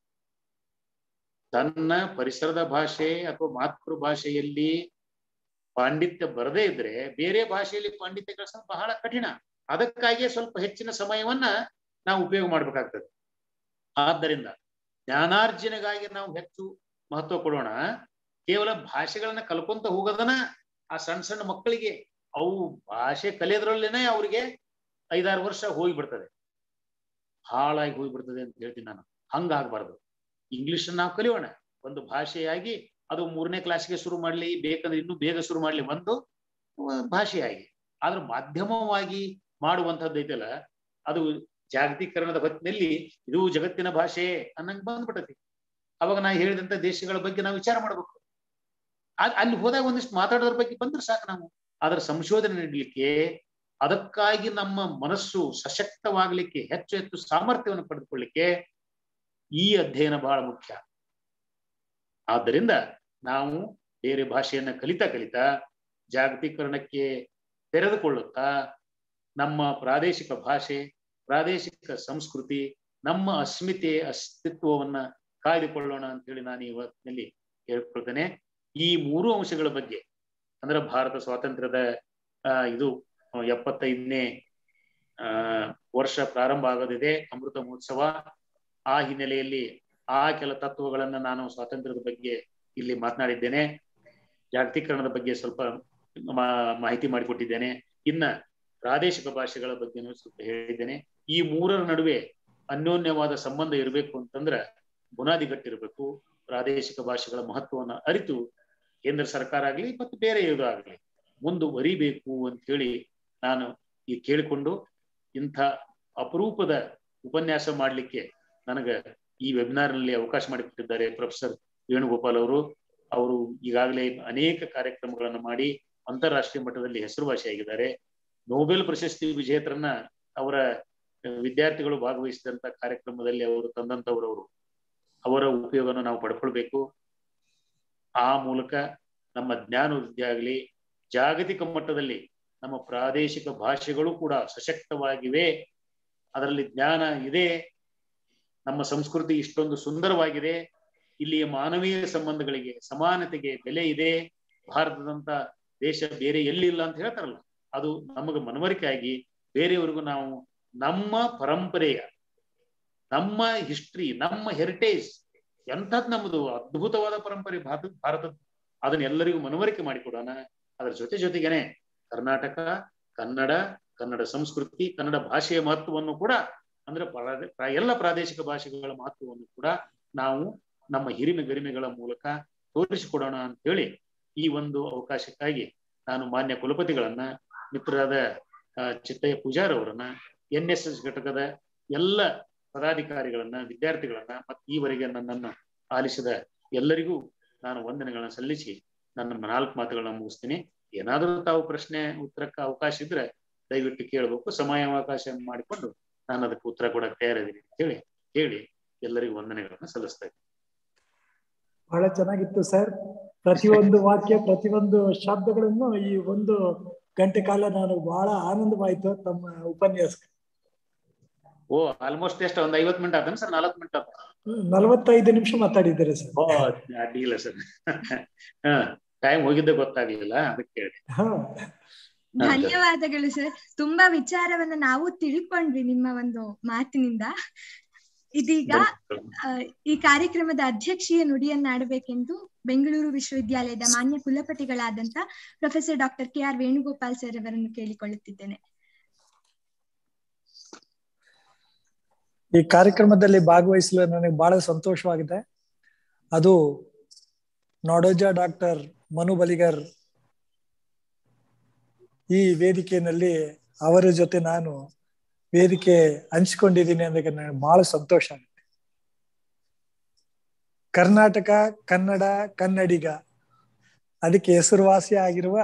ತನ್ನ ಪರಿಸರದ ಭಾಷೆ ಅಥವಾ ಮಾತೃ ಭಾಷೆಯಲ್ಲಿ ಪಾಂಡಿತ್ಯ ಬರದೇ ಇದ್ರೆ ಬೇರೆ ಭಾಷೆಯಲ್ಲಿ ಪಾಂಡಿತ್ಯ ಗಳಿಸೋದು ಬಹಳ ಕಠಿಣ ಅದಕ್ಕಾಗಿಯೇ ಸ್ವಲ್ಪ ಹೆಚ್ಚಿನ ಸಮಯವನ್ನ ನಾವು ಉಪಯೋಗ ಮಾಡ್ಬೇಕಾಗ್ತದೆ ಆದ್ದರಿಂದ ಜ್ಞಾನಾರ್ಜನೆಗಾಗಿ ನಾವು ಹೆಚ್ಚು ಮಹತ್ವ ಕೊಡೋಣ ಕೇವಲ ಭಾಷೆಗಳನ್ನ ಕಲ್ಕೊಂತ ಹೋಗೋದನ್ನ ಆ ಸಣ್ಣ ಸಣ್ಣ ಮಕ್ಕಳಿಗೆ ಅವು ಭಾಷೆ ಕಲಿಯೋದ್ರಲ್ಲೇನೆ ಅವ್ರಿಗೆ ಐದಾರು ವರ್ಷ ಹೋಗಿಬಿಡ್ತದೆ ಹಾಳಾಗಿ ಹೋಗ್ಬಿಡ್ತದೆ ಅಂತ ಹೇಳ್ತೀನಿ ನಾನು ಹಂಗಾಗ್ಬಾರ್ದು ಇಂಗ್ಲಿಷ್ ನಾವು ಕಲಿಯೋಣ ಒಂದು ಭಾಷೆಯಾಗಿ ಅದು ಮೂರನೇ ಕ್ಲಾಸ್ಗೆ ಶುರು ಮಾಡ್ಲಿ ಬೇಕಂದ್ರೆ ಇನ್ನೂ ಬೇಗ ಶುರು ಮಾಡ್ಲಿ ಒಂದು ಭಾಷೆಯಾಗಿ ಆದ್ರೆ ಮಾಧ್ಯಮವಾಗಿ ಮಾಡುವಂತದ್ದು ಐತಲ್ಲ ಅದು ಜಾಗತೀಕರಣದ ಹೊತ್ತಿನಲ್ಲಿ ಇದು ಜಗತ್ತಿನ ಭಾಷೆ ಅನ್ನಂಗ್ ಬಂದ್ಬಿಟ್ಟತಿ ಅವಾಗ ನಾ ಹೇಳಿದಂತ ದೇಶಗಳ ಬಗ್ಗೆ ನಾವು ವಿಚಾರ ಮಾಡ್ಬೇಕು ಅಲ್ಲಿ ಹೋದಾಗ ಒಂದಿಷ್ಟು ಮಾತಾಡೋದ್ರ ಬಗ್ಗೆ ಬಂದ್ರೆ ಸಾಕು ನಾವು ಅದರ ಸಂಶೋಧನೆ ನೀಡಲಿಕ್ಕೆ ಅದಕ್ಕಾಗಿ ನಮ್ಮ ಮನಸ್ಸು ಸಶಕ್ತವಾಗಲಿಕ್ಕೆ ಹೆಚ್ಚು ಹೆಚ್ಚು ಸಾಮರ್ಥ್ಯವನ್ನು ಪಡೆದುಕೊಳ್ಳಿಕ್ಕೆ ಈ ಅಧ್ಯಯನ ಬಹಳ ಮುಖ್ಯ ಆದ್ದರಿಂದ ನಾವು ಬೇರೆ ಭಾಷೆಯನ್ನ ಕಲಿತಾ ಕಲಿತಾ ಜಾಗತೀಕರಣಕ್ಕೆ ತೆರೆದುಕೊಳ್ಳುತ್ತಾ ನಮ್ಮ ಪ್ರಾದೇಶಿಕ ಭಾಷೆ ಪ್ರಾದೇಶಿಕ ಸಂಸ್ಕೃತಿ ನಮ್ಮ ಅಸ್ಮಿತೆ ಅಸ್ತಿತ್ವವನ್ನ ಕಾಯ್ದುಕೊಳ್ಳೋಣ ಅಂತ ಹೇಳಿ ನಾನು ಇವತ್ತಿನಲ್ಲಿ ಹೇಳ್ಕೊಳ್ತೇನೆ ಈ ಮೂರು ಅಂಶಗಳ ಬಗ್ಗೆ ಅಂದ್ರೆ ಭಾರತ ಸ್ವಾತಂತ್ರ್ಯದ ಇದು ಎಪ್ಪತ್ತೈದನೇ ಆ ವರ್ಷ ಪ್ರಾರಂಭ ಆಗೋದಿದೆ ಅಮೃತ ಮಹೋತ್ಸವ ಆ ಹಿನ್ನೆಲೆಯಲ್ಲಿ ಆ ಕೆಲ ತತ್ವಗಳನ್ನ ನಾನು ಸ್ವಾತಂತ್ರ್ಯದ ಬಗ್ಗೆ ಇಲ್ಲಿ ಮಾತನಾಡಿದ್ದೇನೆ ಜಾಗತೀಕರಣದ ಬಗ್ಗೆ ಸ್ವಲ್ಪ ಮಾಹಿತಿ ಮಾಡಿಕೊಟ್ಟಿದ್ದೇನೆ ಇನ್ನ ಪ್ರಾದೇಶಿಕ ಭಾಷೆಗಳ ಬಗ್ಗೆನೂ ಸ್ವಲ್ಪ ಹೇಳಿದ್ದೇನೆ ಈ ಮೂರರ ನಡುವೆ ಅನ್ಯೋನ್ಯವಾದ ಸಂಬಂಧ ಇರಬೇಕು ಅಂತಂದ್ರ ಬುನಾದಿ ಗಟ್ಟಿರ್ಬೇಕು ಪ್ರಾದೇಶಿಕ ಭಾಷೆಗಳ ಮಹತ್ವವನ್ನು ಅರಿತು ಕೇಂದ್ರ ಸರ್ಕಾರ ಆಗ್ಲಿ ಮತ್ತು ಬೇರೆ ಇದು ಆಗ್ಲಿ ಮುಂದುವರಿಬೇಕು ಅಂತ ಹೇಳಿ ನಾನು ಈ ಕೇಳಿಕೊಂಡು ಇಂಥ ಅಪರೂಪದ ಉಪನ್ಯಾಸ ಮಾಡಲಿಕ್ಕೆ ನನಗ ಈ ವೆಬಿನಾರ್ ನಲ್ಲಿ ಅವಕಾಶ ಮಾಡಿಕೊಟ್ಟಿದ್ದಾರೆ ಪ್ರೊಫೆಸರ್ ವೇಣುಗೋಪಾಲ್ ಅವರು ಅವರು ಈಗಾಗಲೇ ಅನೇಕ ಕಾರ್ಯಕ್ರಮಗಳನ್ನು ಮಾಡಿ ಅಂತಾರಾಷ್ಟ್ರೀಯ ಮಟ್ಟದಲ್ಲಿ ಹೆಸರುವಾಸಿಯಾಗಿದ್ದಾರೆ ನೊಬೆಲ್ ಪ್ರಶಸ್ತಿ ವಿಜೇತರನ್ನ ಅವರ ವಿದ್ಯಾರ್ಥಿಗಳು ಭಾಗವಹಿಸಿದಂತ ಕಾರ್ಯಕ್ರಮದಲ್ಲಿ ಅವರು ತಂದಂತವ್ರವರು ಅವರ ಉಪಯೋಗನ ನಾವು ಪಡ್ಕೊಳ್ಬೇಕು ಆ ಮೂಲಕ ನಮ್ಮ ಜ್ಞಾನ ವೃದ್ಧಿ ಆಗಲಿ ಜಾಗತಿಕ ಮಟ್ಟದಲ್ಲಿ ನಮ್ಮ ಪ್ರಾದೇಶಿಕ ಭಾಷೆಗಳು ಕೂಡ ಸಶಕ್ತವಾಗಿವೆ ಅದರಲ್ಲಿ ಜ್ಞಾನ ಇದೆ ನಮ್ಮ ಸಂಸ್ಕೃತಿ ಇಷ್ಟೊಂದು ಸುಂದರವಾಗಿದೆ ಇಲ್ಲಿಯ ಮಾನವೀಯ ಸಂಬಂಧಗಳಿಗೆ ಸಮಾನತೆಗೆ ಬೆಲೆ ಇದೆ ಭಾರತದಂತ ದೇಶ ಬೇರೆ ಎಲ್ಲಿಲ್ಲ ಅಂತ ಹೇಳ್ತಾರಲ್ಲ ಅದು ನಮಗೆ ಮನವರಿಕೆ ಆಗಿ ಬೇರೆಯವರಿಗೂ ನಾವು ನಮ್ಮ ಪರಂಪರೆಯ ನಮ್ಮ ಹಿಸ್ಟ್ರಿ ನಮ್ಮ ಹೆರಿಟೇಜ್ ಎಂಥದ್ ನಮ್ಮದು ಅದ್ಭುತವಾದ ಪರಂಪರೆ ಭಾರತ ಭಾರತ ಅದನ್ನ ಎಲ್ಲರಿಗೂ ಮನವರಿಕೆ ಮಾಡಿಕೊಡೋಣ ಅದರ ಜೊತೆ ಜೊತೆಗೇನೆ ಕರ್ನಾಟಕ ಕನ್ನಡ ಕನ್ನಡ ಸಂಸ್ಕೃತಿ ಕನ್ನಡ ಭಾಷೆಯ ಮಹತ್ವವನ್ನು ಕೂಡ ಅಂದ್ರೆ ಪ್ರಾ ಎಲ್ಲ ಪ್ರಾದೇಶಿಕ ಭಾಷೆಗಳ ಮಹತ್ವವನ್ನು ಕೂಡ ನಾವು ನಮ್ಮ ಹಿರಿಮೆ ಗರಿಮೆಗಳ ಮೂಲಕ ತೋರಿಸಿಕೊಡೋಣ ಅಂತ ಹೇಳಿ ಈ ಒಂದು ಅವಕಾಶಕ್ಕಾಗಿ ನಾನು ಮಾನ್ಯ ಕುಲಪತಿಗಳನ್ನ ಮಿತ್ರರಾದ ಚಿತ್ತಯ್ಯ ಪೂಜಾರ್ ಅವರನ್ನ ಎನ್ ಎಸ್ ಎಸ್ ಘಟಕದ ಎಲ್ಲ ಪದಾಧಿಕಾರಿಗಳನ್ನ ವಿದ್ಯಾರ್ಥಿಗಳನ್ನ ಮತ್ತು ಈವರೆಗೆ ನನ್ನನ್ನು ಆಲಿಸಿದ ಎಲ್ಲರಿಗೂ ನಾನು ವಂದನೆಗಳನ್ನ ಸಲ್ಲಿಸಿ ನನ್ನ ನಾಲ್ಕು ಮಾತುಗಳನ್ನ ಮುಗಿಸ್ತೀನಿ ಏನಾದರೂ ತಾವು ಪ್ರಶ್ನೆ ಉತ್ತರಕ್ಕೆ ಅವಕಾಶ ಇದ್ರೆ ದಯವಿಟ್ಟು ಕೇಳಬೇಕು ಸಮಯಾವಕಾಶ ಮಾಡಿಕೊಂಡು ನಾನು ಅದಕ್ಕೆ ಉತ್ತರ ಕೊಡಕ್ಕೆ ತಯಾರಿದ್ದೀನಿ ಅಂತ ಹೇಳಿ ಹೇಳಿ ಎಲ್ಲರಿಗೂ ವಂದನೆಗಳನ್ನ ಸಲ್ಲಿಸ್ತಾ ಇದ್ದೀನಿ ಬಹಳ ಚೆನ್ನಾಗಿತ್ತು ಸರ್ ಪ್ರತಿಯೊಂದು ವಾಕ್ಯ ಪ್ರತಿಯೊಂದು ಶಬ್ದಗಳನ್ನು ಈ ಒಂದು ಗಂಟೆ ಕಾಲ ನಾನು ಬಹಳ ಆನಂದವಾಯ್ತು ತಮ್ಮ ಉಪನ್ಯಾಸ ಓ ಆಲ್ಮೋಸ್ಟ್ ಎಷ್ಟು ಒಂದ್ ಐವತ್ ಮಿನಿಟ್ ಆದ ಸರ್ ನಾಲ್ಕು ಮಿನಿಟ್ ಆದ ನಲವತ್ತೈದು ನಿಮಿಷ ಮಾತಾಡಿದ್ದಾರೆ ಸರ್ ಓ ಅಡ್ಡಿಲ್ಲ ಸರ್ ಹ ಟೈಮ್ ಹೋಗಿದ್ದೆ ಗೊತ್ತಾಗ್ಲಿಲ್ಲ ಅದಕ್ಕೆ ಹೇಳಿ ಹಾ ಧನ್ಯವಾದಗಳು ಸರ್ ತುಂಬಾ ವಿಚಾರವನ್ನ ನಾವು ತಿಳ್ಕೊಂಡ್ವಿ ನಿಮ್ಮ ಒಂದು ಮಾತಿನಿಂದ ಇದೀಗ ಈ ಕಾರ್ಯಕ್ರಮದ ಅಧ್ಯಕ್ಷೀಯ ನುಡಿಯನ್ನಾಡಬೇಕೆಂದು ಬೆಂಗಳೂರು ವಿಶ್ವವಿದ್ಯಾಲಯದ ಮಾನ್ಯ ಕುಲಪತಿಗಳಾದಂತ professor doctor K R Venugopal sir ಅವರನ್ನು ಕೇಳಿಕೊಳ್ಳುತ್ತಿದ್ದೇನೆ ಈ ಕಾರ್ಯಕ್ರಮದಲ್ಲಿ ಭಾಗವಹಿಸಲು ನನಗೆ ಬಹಳ ಸಂತೋಷವಾಗಿದೆ ಅದು ನಾಡೋಜ ಡಾಕ್ಟರ್ ಮನು ಬಲಿಗರ್ ಈ ವೇದಿಕೆಯಲ್ಲಿ ಅವರ ಜೊತೆ ನಾನು ವೇದಿಕೆ ಹಂಚ್ಕೊಂಡಿದ್ದೀನಿ ಅಂದಾಗ ನನಗೆ ಬಹಳ ಸಂತೋಷ ಆಗುತ್ತೆ ಕರ್ನಾಟಕ ಕನ್ನಡ ಕನ್ನಡಿಗ ಅದಕ್ಕೆ ಹೆಸರುವಾಸಿ ಆಗಿರುವ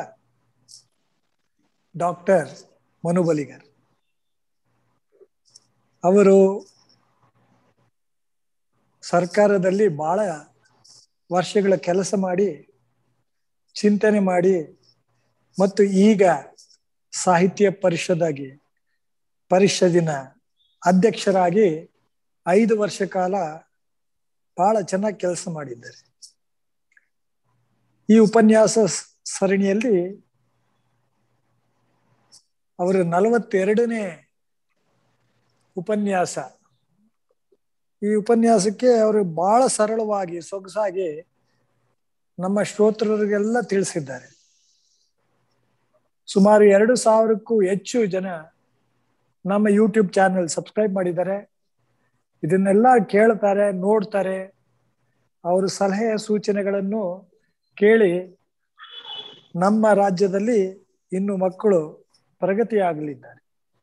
ಡಾಕ್ಟರ್ ಮನು ಬಲಿಗರ್ ಅವರು ಸರ್ಕಾರದಲ್ಲಿ ಬಹಳ ವರ್ಷಗಳ ಕೆಲಸ ಮಾಡಿ ಚಿಂತನೆ ಮಾಡಿ ಮತ್ತು ಈಗ ಸಾಹಿತ್ಯ ಪರಿಷದಾಗಿ ಪರಿಷದಿನ ಅಧ್ಯಕ್ಷರಾಗಿ ಐದು ವರ್ಷ ಕಾಲ ಬಹಳ ಚೆನ್ನಾಗಿ ಕೆಲಸ ಮಾಡಿದ್ದಾರೆ ಈ ಉಪನ್ಯಾಸ ಸರಣಿಯಲ್ಲಿ ಅವರು ನಲವತ್ತೆರಡನೇ ಉಪನ್ಯಾಸ ಈ ಉಪನ್ಯಾಸಕ್ಕೆ ಅವರು ಬಹಳ ಸರಳವಾಗಿ ಸೊಗಸಾಗಿ ನಮ್ಮ ಶ್ರೋತೃರಿಗೆಲ್ಲ ತಿಳಿಸಿದ್ದಾರೆ ಸುಮಾರು ಎರಡು ಸಾವಿರಕ್ಕೂ ಹೆಚ್ಚು ಜನ ನಮ್ಮ ಯೂಟ್ಯೂಬ್ ಚಾನೆಲ್ ಸಬ್ಸ್ಕ್ರೈಬ್ ಮಾಡಿದ್ದಾರೆ ಇದನ್ನೆಲ್ಲ ಕೇಳ್ತಾರೆ ನೋಡ್ತಾರೆ ಅವರು ಸಲಹೆ ಸೂಚನೆಗಳನ್ನು ಕೇಳಿ ನಮ್ಮ ರಾಜ್ಯದಲ್ಲಿ ಇನ್ನು ಮಕ್ಕಳು ಪ್ರಗತಿಯಾಗಲಿದ್ದಾರೆ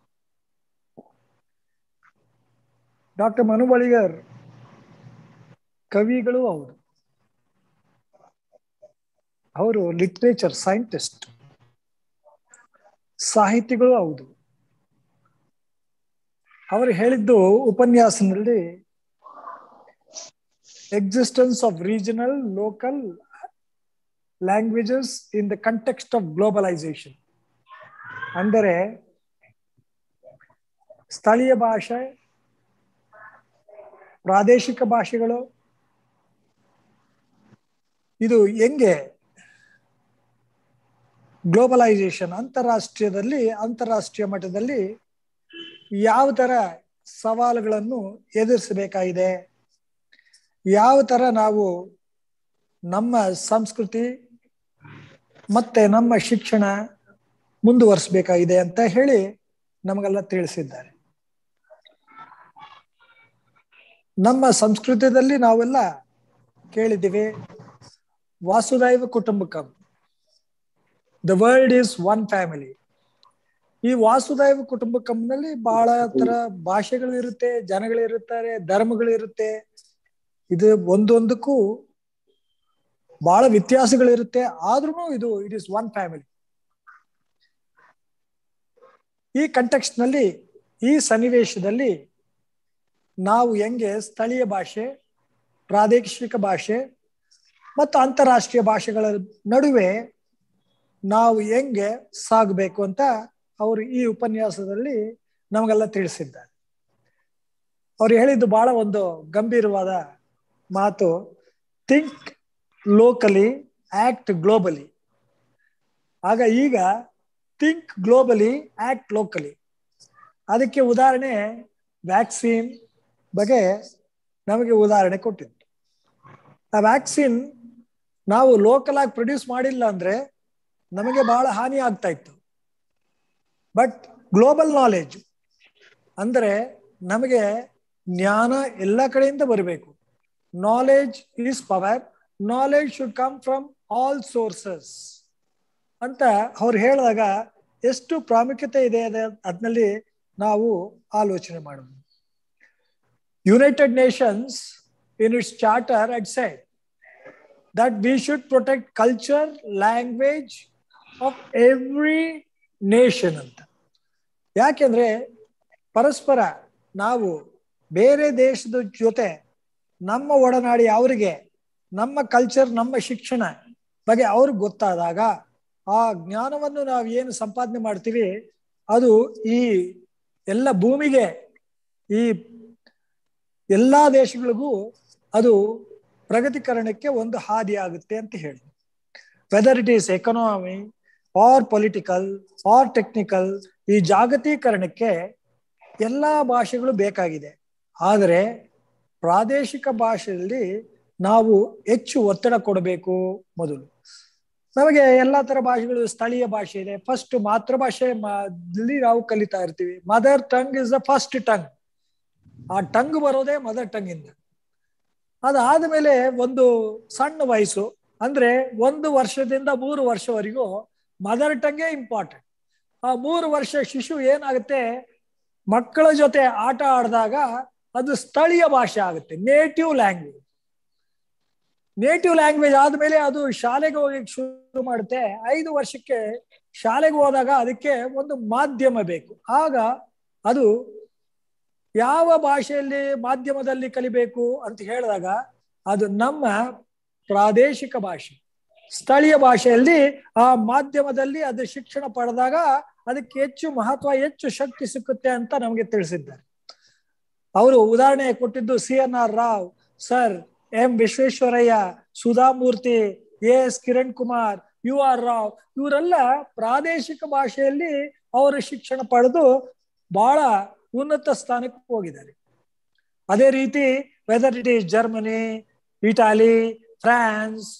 ಡಾಕ್ಟರ್ ಮನು ಬಳಿಗರ್ ಕವಿಗಳು ಹೌದು ಅವರು ಲಿಟ್ರೇಚರ್ ಸೈಂಟಿಸ್ಟ್ ಸಾಹಿತಿಗಳು ಹೌದು ಅವರು ಹೇಳಿದ್ದು ಉಪನ್ಯಾಸದಲ್ಲಿ existence of regional local languages in the context of globalisation ಅಂದರೆ ಸ್ಥಳೀಯ ಭಾಷೆ ಪ್ರಾದೇಶಿಕ ಭಾಷೆಗಳು ಇದು ಹೆಂಗೆ ಗ್ಲೋಬಲೈಸೇಷನ್ ಅಂತಾರಾಷ್ಟ್ರೀಯದಲ್ಲಿ ಅಂತಾರಾಷ್ಟ್ರೀಯ ಮಟ್ಟದಲ್ಲಿ ಯಾವ ತರ ಸವಾಲುಗಳನ್ನು ಎದುರಿಸಬೇಕಾಗಿದೆ ಯಾವ ತರ ನಾವು ನಮ್ಮ ಸಂಸ್ಕೃತಿ ಮತ್ತೆ ನಮ್ಮ ಶಿಕ್ಷಣ ಮುಂದುವರಿಸಬೇಕಾಗಿದೆ ಅಂತ ಹೇಳಿ ನಮಗೆಲ್ಲ ತಿಳಿಸಿದ್ದಾರೆ ನಮ್ಮ ಸಂಸ್ಕೃತದಲ್ಲಿ ನಾವೆಲ್ಲ ಕೇಳಿದ್ದೀವಿ ವಾಸುದೈವ ಕುಟುಂಬಕಂ the world is one family ಈ ವಾಸುದೈವ ಕುಟುಂಬಕಂನಲ್ಲಿ ಬಹಳ ತರ ಭಾಷೆಗಳು ಇರುತ್ತೆ ಜನಗಳು ಇರುತ್ತಾರೆ ಧರ್ಮಗಳು ಇರುತ್ತೆ ಇದು ಒಂದೊಂದಕ್ಕೂ ಬಹಳ ವ್ಯತ್ಯಾಸಗಳಿರುತ್ತೆ ಆದ್ರೂ ಇದು ಇಟ್ ಇಸ್ ಒನ್ ಫ್ಯಾಮಿಲಿ ಈ ಕಂಟೆಕ್ಸ್ಟ್ ನಲ್ಲಿ ಈ ಸನ್ನಿವೇಶದಲ್ಲಿ ನಾವು ಹೆಂಗೆ ಸ್ಥಳೀಯ ಭಾಷೆ ಪ್ರಾದೇಶಿಕ ಭಾಷೆ ಮತ್ತು ಅಂತಾರಾಷ್ಟ್ರೀಯ ಭಾಷೆಗಳ ನಡುವೆ ನಾವು ಹೆಂಗೆ ಸಾಗಬೇಕು ಅಂತ ಅವರು ಈ ಉಪನ್ಯಾಸದಲ್ಲಿ ನಮಗೆಲ್ಲ ತಿಳಿಸಿದ್ದಾರೆ ಅವ್ರು ಹೇಳಿದ್ದು ಬಹಳ ಒಂದು ಗಂಭೀರವಾದ ಮಾತು ಥಿಂಕ್ ಲೋಕಲಿ ಆಕ್ಟ್ ಗ್ಲೋಬಲಿ ಆಗ ಈಗ ಥಿಂಕ್ ಗ್ಲೋಬಲಿ ಆಕ್ಟ್ ಲೋಕಲಿ ಅದಕ್ಕೆ ಉದಾಹರಣೆ ವ್ಯಾಕ್ಸಿನ್ ಬಗ್ಗೆ ನಮಗೆ ಉದಾಹರಣೆ ಕೊಟ್ಟಿದ್ದು ಆ ವ್ಯಾಕ್ಸಿನ್ ನಾವು ಲೋಕಲ್ ಆಗಿ ಪ್ರೊಡ್ಯೂಸ್ ಮಾಡಿಲ್ಲ ಅಂದ್ರೆ ನಮಗೆ ಬಹಳ ಹಾನಿ ಆಗ್ತಾ ಇತ್ತು ಬಟ್ ಗ್ಲೋಬಲ್ ನಾಲೆಜ್ ಅಂದ್ರೆ ನಮಗೆ ಜ್ಞಾನ ಎಲ್ಲ ಕಡೆಯಿಂದ ಬರಬೇಕು knowledge is power knowledge should come from all sources ಅಂತ ಅವ್ರು ಹೇಳಿದಾಗ ಎಷ್ಟು ಪ್ರಾಮುಖ್ಯತೆ ಇದೆ ಅದ್ನಲ್ಲಿ ನಾವು ಆಲೋಚನೆ ಮಾಡಬಹುದು United Nations in its charter it said that we should protect culture, language of every nation ಅಂತ ಯಾಕೆಂದ್ರೆ ಪರಸ್ಪರ ನಾವು ಬೇರೆ ದೇಶದ ಜೊತೆ ನಮ್ಮ ಒಡನಾಡಿ ಅವರಿಗೆ ನಮ್ಮ ಕಲ್ಚರ್ ನಮ್ಮ ಶಿಕ್ಷಣ ಬಗ್ಗೆ ಅವ್ರಿಗೆ ಗೊತ್ತಾದಾಗ ಆ ಜ್ಞಾನವನ್ನು ನಾವು ಏನು ಸಂಪಾದನೆ ಮಾಡ್ತೀವಿ ಅದು ಈ ಎಲ್ಲ ಭೂಮಿಗೆ ಈ ಎಲ್ಲಾ ದೇಶಗಳಿಗೂ ಅದು ಪ್ರಗತೀಕರಣಕ್ಕೆ ಒಂದು ಹಾದಿ ಆಗುತ್ತೆ ಅಂತ ಹೇಳಿ whether it is economy or political or technical ಈ ಜಾಗತೀಕರಣಕ್ಕೆ ಎಲ್ಲಾ ಭಾಷೆಗಳು ಬೇಕಾಗಿದೆ ಆದರೆ ಪ್ರಾದೇಶಿಕ ಭಾಷೆಯಲ್ಲಿ ನಾವು ಹೆಚ್ಚು ಒತ್ತಡ ಕೊಡಬೇಕು ಮೊದಲು ನಮಗೆ ಎಲ್ಲಾ ತರ ಭಾಷೆಗಳು ಸ್ಥಳೀಯ ಭಾಷೆ ಇದೆ ಫಸ್ಟ್ ಮಾತೃಭಾಷೆ ನಾವು ಕಲಿತಾ ಇರ್ತೀವಿ mother tongue is the first tongue ಆ ಟಂಗ್ ಬರೋದೇ ಮದರ್ ಟಂಗ್ ಇಂದ ಅದಾದ್ಮೇಲೆ ಒಂದು ಸಣ್ಣ ವಯಸ್ಸು ಅಂದ್ರೆ ಒಂದು ವರ್ಷದಿಂದ ಮೂರು ವರ್ಷವರೆಗೂ ಮದರ್ ಟಂಗೇ ಇಂಪಾರ್ಟೆಂಟ್ ಆ ಮೂರು ವರ್ಷ ಶಿಶು ಏನಾಗುತ್ತೆ ಮಕ್ಕಳ ಜೊತೆ ಆಟ ಆಡಿದಾಗ ಅದು ಸ್ಥಳೀಯ ಭಾಷೆ ಆಗುತ್ತೆ ನೇಟಿವ್ ಲ್ಯಾಂಗ್ವೇಜ್ ನೇಟಿವ್ ಲ್ಯಾಂಗ್ವೇಜ್ ಆದ್ಮೇಲೆ ಅದು ಶಾಲೆಗೆ ಹೋಗಕ್ಕೆ ಶುರು ಮಾಡುತ್ತೆ ಐದು ವರ್ಷಕ್ಕೆ ಶಾಲೆಗೆ ಹೋದಾಗ ಅದಕ್ಕೆ ಒಂದು ಮಾಧ್ಯಮ ಬೇಕು ಆಗ ಅದು ಯಾವ ಭಾಷೆಯಲ್ಲಿ ಮಾಧ್ಯಮದಲ್ಲಿ ಕಲಿಬೇಕು ಅಂತ ಹೇಳಿದಾಗ ಅದು ನಮ್ಮ ಪ್ರಾದೇಶಿಕ ಭಾಷೆ ಸ್ಥಳೀಯ ಭಾಷೆಯಲ್ಲಿ ಆ ಮಾಧ್ಯಮದಲ್ಲಿ ಅದು ಶಿಕ್ಷಣ ಪಡೆದಾಗ ಅದಕ್ಕೆ ಹೆಚ್ಚು ಮಹತ್ವ ಹೆಚ್ಚು ಶಕ್ತಿ ಸಿಕ್ಕುತ್ತೆ ಅಂತ ನಮಗೆ ತಿಳಿಸಿದ್ದಾರೆ ಅವರು ಉದಾಹರಣೆ ಕೊಟ್ಟಿದ್ದು C N R Rao sir M Visvesvaraya Sudha Murthy A S Kiran Kumar U R Rao ಇವರೆಲ್ಲ ಪ್ರಾದೇಶಿಕ ಭಾಷೆಯಲ್ಲಿ ಅವರು ಶಿಕ್ಷಣ ಪಡೆದು ಬಹಳ ಉನ್ನತ ಸ್ಥಾನಕ್ಕೆ ಹೋಗಿದ್ದಾರೆ ಅದೇ ರೀತಿ whether it is Germany Italy France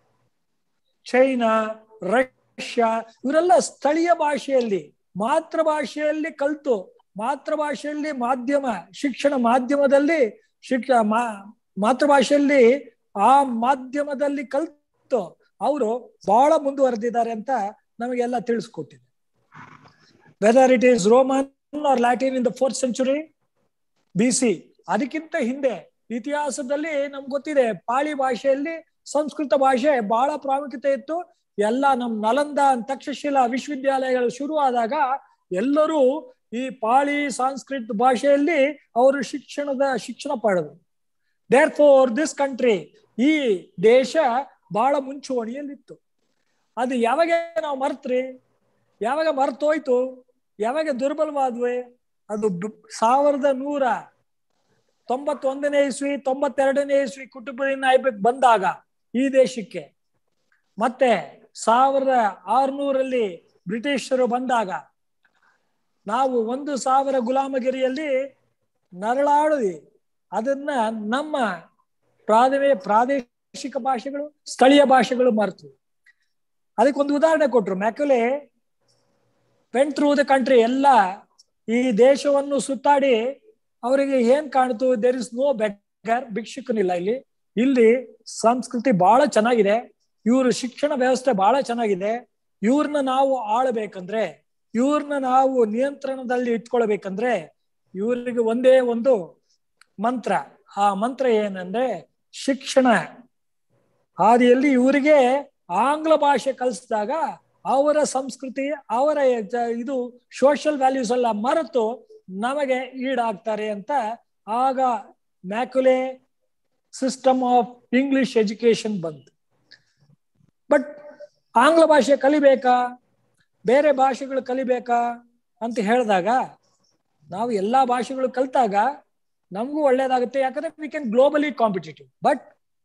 China Russia ಇವರೆಲ್ಲ ಸ್ಥಳೀಯ ಭಾಷೆಯಲ್ಲಿ ಮಾತೃ ಭಾಷೆಯಲ್ಲಿ ಕಲ್ತು ಮಾತೃ ಭಾಷೆಯಲ್ಲಿ ಮಾಧ್ಯಮ ಶಿಕ್ಷಣ ಮಾಧ್ಯಮದಲ್ಲಿ ಶಿಕ್ಷ ಮಾ ಮಾತೃಭಾಷೆಯಲ್ಲಿ ಆ ಮಾಧ್ಯಮದಲ್ಲಿ ಕಲ್ತು ಅವರು ಬಹಳ ಮುಂದುವರೆದಿದ್ದಾರೆ ಅಂತ ನಮಗೆಲ್ಲ ತಿಳಿಸ್ಕೊಟ್ಟಿದೆ whether it is Roman or Latin in the fourth century B C ಅದಕ್ಕಿಂತ ಹಿಂದೆ ಇತಿಹಾಸದಲ್ಲಿ ನಮ್ಗೆ ಗೊತ್ತಿದೆ ಪಾಳಿ ಭಾಷೆಯಲ್ಲಿ ಸಂಸ್ಕೃತ ಭಾಷೆ ಬಹಳ ಪ್ರಾಮುಖ್ಯತೆ ಇತ್ತು ಎಲ್ಲ ನಮ್ ನಲಂದ ತಕ್ಷಶಿಲಾ ವಿಶ್ವವಿದ್ಯಾಲಯಗಳು ಶುರು ಆದಾಗ ಎಲ್ಲರೂ ಈ ಪಾಳಿ ಸಂಸ್ಕೃತ ಭಾಷೆಯಲ್ಲಿ ಅವರು ಶಿಕ್ಷಣದ ಶಿಕ್ಷಣ ಪಡೆದರು ದೇರ್ ಫೋರ್ ದಿಸ್ ಕಂಟ್ರಿ ಈ ದೇಶ ಬಹಳ ಮುಂಚೂಣಿಯಲ್ಲಿತ್ತು ಅದು ಯಾವಾಗ ನಾವು ಮರ್ತ್ರಿ ಯಾವಾಗ ಮರ್ತೋಯ್ತು ಯಾವಾಗ ದುರ್ಬಲವಾದ್ವಿ ಅದು ಸಾವಿರದ ನೂರ ತೊಂಬತ್ತೊಂದನೇ ಇಸ್ವಿ ತೊಂಬತ್ತೆರಡನೇ ಇಸ್ವಿ ಕುಟುಂಬದಿಂದ ಆಯ್ಬೇಕು ಬಂದಾಗ ಈ ದೇಶಕ್ಕೆ ಮತ್ತೆ ಸಾವಿರದ ಆರ್ನೂರಲ್ಲಿ ಬ್ರಿಟಿಷರು ಬಂದಾಗ ನಾವು ಒಂದು ಸಾವಿರ ಗುಲಾಮಗಿರಿಯಲ್ಲಿ ನರಳಾಡಿ ಅದನ್ನ ನಮ್ಮ ಪ್ರಾದೇಶಿಕ ಪ್ರಾದೇಶಿಕ ಭಾಷೆಗಳು ಸ್ಥಳೀಯ ಭಾಷೆಗಳು ಮರ್ತು ಅದಕ್ಕೊಂದು ಉದಾಹರಣೆ ಕೊಟ್ರು Macaulay went through the country ಎಲ್ಲ ಈ ದೇಶವನ್ನು ಸುತ್ತಾಡಿ ಅವರಿಗೆ ಏನ್ ಕಾಣ್ತು ದೇರ್ ಇಸ್ ನೋ ಬೆಗರ್ ಭಿಕ್ಷುಕನಿಲ್ಲ ಇಲ್ಲಿ ಇಲ್ಲಿ ಸಂಸ್ಕೃತಿ ಬಹಳ ಚೆನ್ನಾಗಿದೆ ಇವ್ರ ಶಿಕ್ಷಣ ವ್ಯವಸ್ಥೆ ಬಹಳ ಚೆನ್ನಾಗಿದೆ ಇವ್ರನ್ನ ನಾವು ಆಳ್ಬೇಕಂದ್ರೆ ಇವ್ರನ್ನ ನಾವು ನಿಯಂತ್ರಣದಲ್ಲಿ ಇಟ್ಕೊಳ್ಬೇಕಂದ್ರೆ ಇವ್ರಿಗೆ ಒಂದೇ ಒಂದು ಮಂತ್ರ ಆ ಮಂತ್ರ ಏನಂದ್ರೆ ಶಿಕ್ಷಣ ಹಾದಿಯಲ್ಲಿ ಇವರಿಗೆ ಆಂಗ್ಲ ಭಾಷೆ ಕಲಿಸಿದಾಗ ಅವರ ಸಂಸ್ಕೃತಿ ಅವರ ಜ- ಇದು ಸೋಷಿಯಲ್ ವ್ಯಾಲ್ಯೂಸ್ ಎಲ್ಲ ಮರೆತು ನಮಗೆ ಈಡಾಗ್ತಾರೆ ಅಂತ ಆಗ Macaulay system of English education ಬಂತು ಬಟ್ ಆಂಗ್ಲ ಭಾಷೆ ಕಲಿಬೇಕಾ ಬೇರೆ ಭಾಷೆಗಳು ಕಲಿಬೇಕಾ ಅಂತ ಹೇಳಿದಾಗ ನಾವು ಎಲ್ಲಾ ಭಾಷೆಗಳು ಕಲಿತಾಗ ನಮಗೂ ಒಳ್ಳೇದಾಗುತ್ತೆ ಯಾಕಂದ್ರೆ we can globally competitive but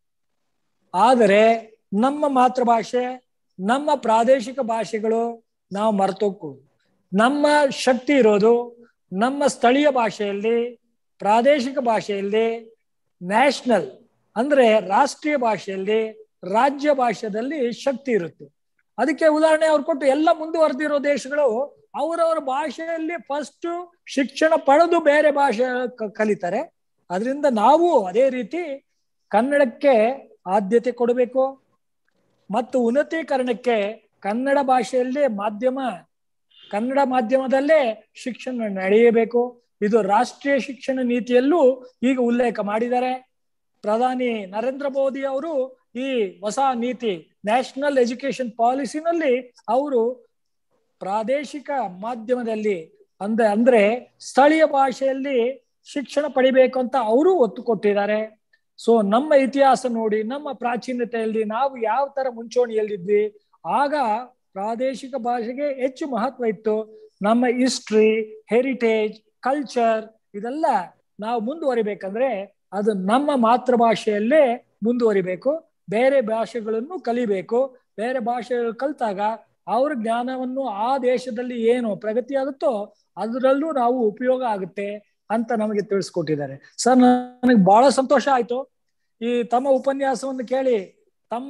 ಆದರೆ ನಮ್ಮ ಮಾತೃಭಾಷೆ ನಮ್ಮ ಪ್ರಾದೇಶಿಕ ಭಾಷೆಗಳು ನಾವು ಮರ್ತೋಗ್ಕೂಡುದು ನಮ್ಮ ಶಕ್ತಿ ಇರೋದು ನಮ್ಮ ಸ್ಥಳೀಯ ಭಾಷೆಯಲ್ಲಿ ಪ್ರಾದೇಶಿಕ ಭಾಷೆಯಲ್ಲಿ ನ್ಯಾಷನಲ್ ಅಂದ್ರೆ ರಾಷ್ಟ್ರೀಯ ಭಾಷೆಯಲ್ಲಿ ರಾಜ್ಯ ಭಾಷೆಯಲ್ಲಿ ಶಕ್ತಿ ಇರುತ್ತೆ ಅದಕ್ಕೆ ಉದಾಹರಣೆ ಅವ್ರು ಕೊಟ್ಟು ಎಲ್ಲ ಮುಂದುವರೆದಿರೋ ದೇಶಗಳು ಅವರವರ ಭಾಷೆಯಲ್ಲಿ ಫಸ್ಟ್ ಶಿಕ್ಷಣ ಪಡೆದು ಬೇರೆ ಭಾಷೆ ಕ- ಕಲಿತಾರೆ ಅದರಿಂದ ನಾವು ಅದೇ ರೀತಿ ಕನ್ನಡಕ್ಕೆ ಆದ್ಯತೆ ಕೊಡಬೇಕು ಮತ್ತು ಉನ್ನತೀಕರಣಕ್ಕೆ ಕನ್ನಡ ಭಾಷೆಯಲ್ಲೇ ಮಾಧ್ಯಮ ಕನ್ನಡ ಮಾಧ್ಯಮದಲ್ಲೇ ಶಿಕ್ಷಣ ನಡೆಯಬೇಕು ಇದು ರಾಷ್ಟ್ರೀಯ ಶಿಕ್ಷಣ ನೀತಿಯಲ್ಲೂ ಈಗ ಉಲ್ಲೇಖ ಮಾಡಿದ್ದಾರೆ ಪ್ರಧಾನಿ ನರೇಂದ್ರ ಮೋದಿ ಅವರು ಈ ಹೊಸ ನೀತಿ ನ್ಯಾಷನಲ್ ಎಜುಕೇಶನ್ ಪಾಲಿಸಿನಲ್ಲಿ ಅವರು ಪ್ರಾದೇಶಿಕ ಮಾಧ್ಯಮದಲ್ಲಿ ಅಂದ ಅಂದ್ರೆ ಸ್ಥಳೀಯ ಭಾಷೆಯಲ್ಲಿ ಶಿಕ್ಷಣ ಪಡಿಬೇಕು ಅಂತ ಅವರು ಒತ್ತು ಕೊಟ್ಟಿದ್ದಾರೆ ಸೊ ನಮ್ಮ ಇತಿಹಾಸ ನೋಡಿ ನಮ್ಮ ಪ್ರಾಚೀನತೆಯಲ್ಲಿ ನಾವು ಯಾವ ತರ ಮುಂಚೂಣಿಯಲ್ಲಿದ್ವಿ ಆಗ ಪ್ರಾದೇಶಿಕ ಭಾಷೆಗೆ ಹೆಚ್ಚು ಮಹತ್ವ ಇತ್ತು ನಮ್ಮ ಹಿಸ್ಟ್ರಿ ಹೆರಿಟೇಜ್ ಕಲ್ಚರ್ ಇದೆಲ್ಲ ನಾವು ಮುಂದುವರಿಬೇಕಂದ್ರೆ ಅದು ನಮ್ಮ ಮಾತೃಭಾಷೆಯಲ್ಲೇ ಮುಂದುವರಿಬೇಕು ಬೇರೆ ಭಾಷೆಗಳನ್ನು ಕಲಿಬೇಕು ಬೇರೆ ಭಾಷೆಗಳು ಕಲಿತಾಗ ಅವ್ರ ಜ್ಞಾನವನ್ನು ಆ ದೇಶದಲ್ಲಿ ಏನು ಪ್ರಗತಿ ಆಗುತ್ತೋ ಅದರಲ್ಲೂ ನಾವು ಉಪಯೋಗ ಆಗುತ್ತೆ ಅಂತ ನಮಗೆ ತಿಳಿಸ್ಕೊಟ್ಟಿದ್ದಾರೆ ಸರ್ ನನಗೆ ಬಹಳ ಸಂತೋಷ ಆಯ್ತು ಈ ತಮ್ಮ ಉಪನ್ಯಾಸವನ್ನು ಕೇಳಿ ತಮ್ಮ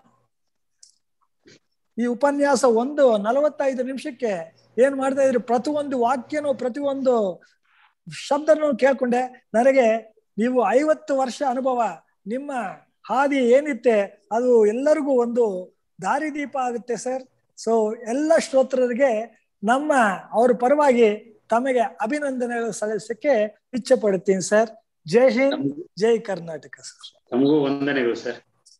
ಈ ಉಪನ್ಯಾಸ ಒಂದು ನಲವತ್ತೈದು ನಿಮಿಷಕ್ಕೆ ಏನ್ ಮಾಡ್ತಾ ಇದ್ರಿ ಪ್ರತಿಯೊಂದು ವಾಕ್ಯನು ಪ್ರತಿಯೊಂದು ಶಬ್ದನೂ ಕೇಳ್ಕೊಂಡೆ ನನಗೆ ನೀವು ಐವತ್ತು ವರ್ಷ ಅನುಭವ ನಿಮ್ಮ ಹಾದಿ ಏನಿತ್ತೆ ಅದು ಎಲ್ಲರಿಗೂ ಒಂದು ದಾರಿದೀಪ ಆಗುತ್ತೆ ಸರ್ ಸೊ ಎಲ್ಲ ಶ್ರೋತರರಿಗೆ ನಮ್ಮ ಅವ್ರ ಪರವಾಗಿ ತಮಗೆ ಅಭಿನಂದನೆಗಳು ಸಲ್ಲಿಸಕ್ಕೆ ಇಚ್ಛೆ ಪಡುತ್ತೀನಿ ಸರ್ ಜೈ ಹಿಂದ್ ಜೈ ಕರ್ನಾಟಕ ಸರ್ ನಮಗೂ ವಂದನೆಗಳು ಸರ್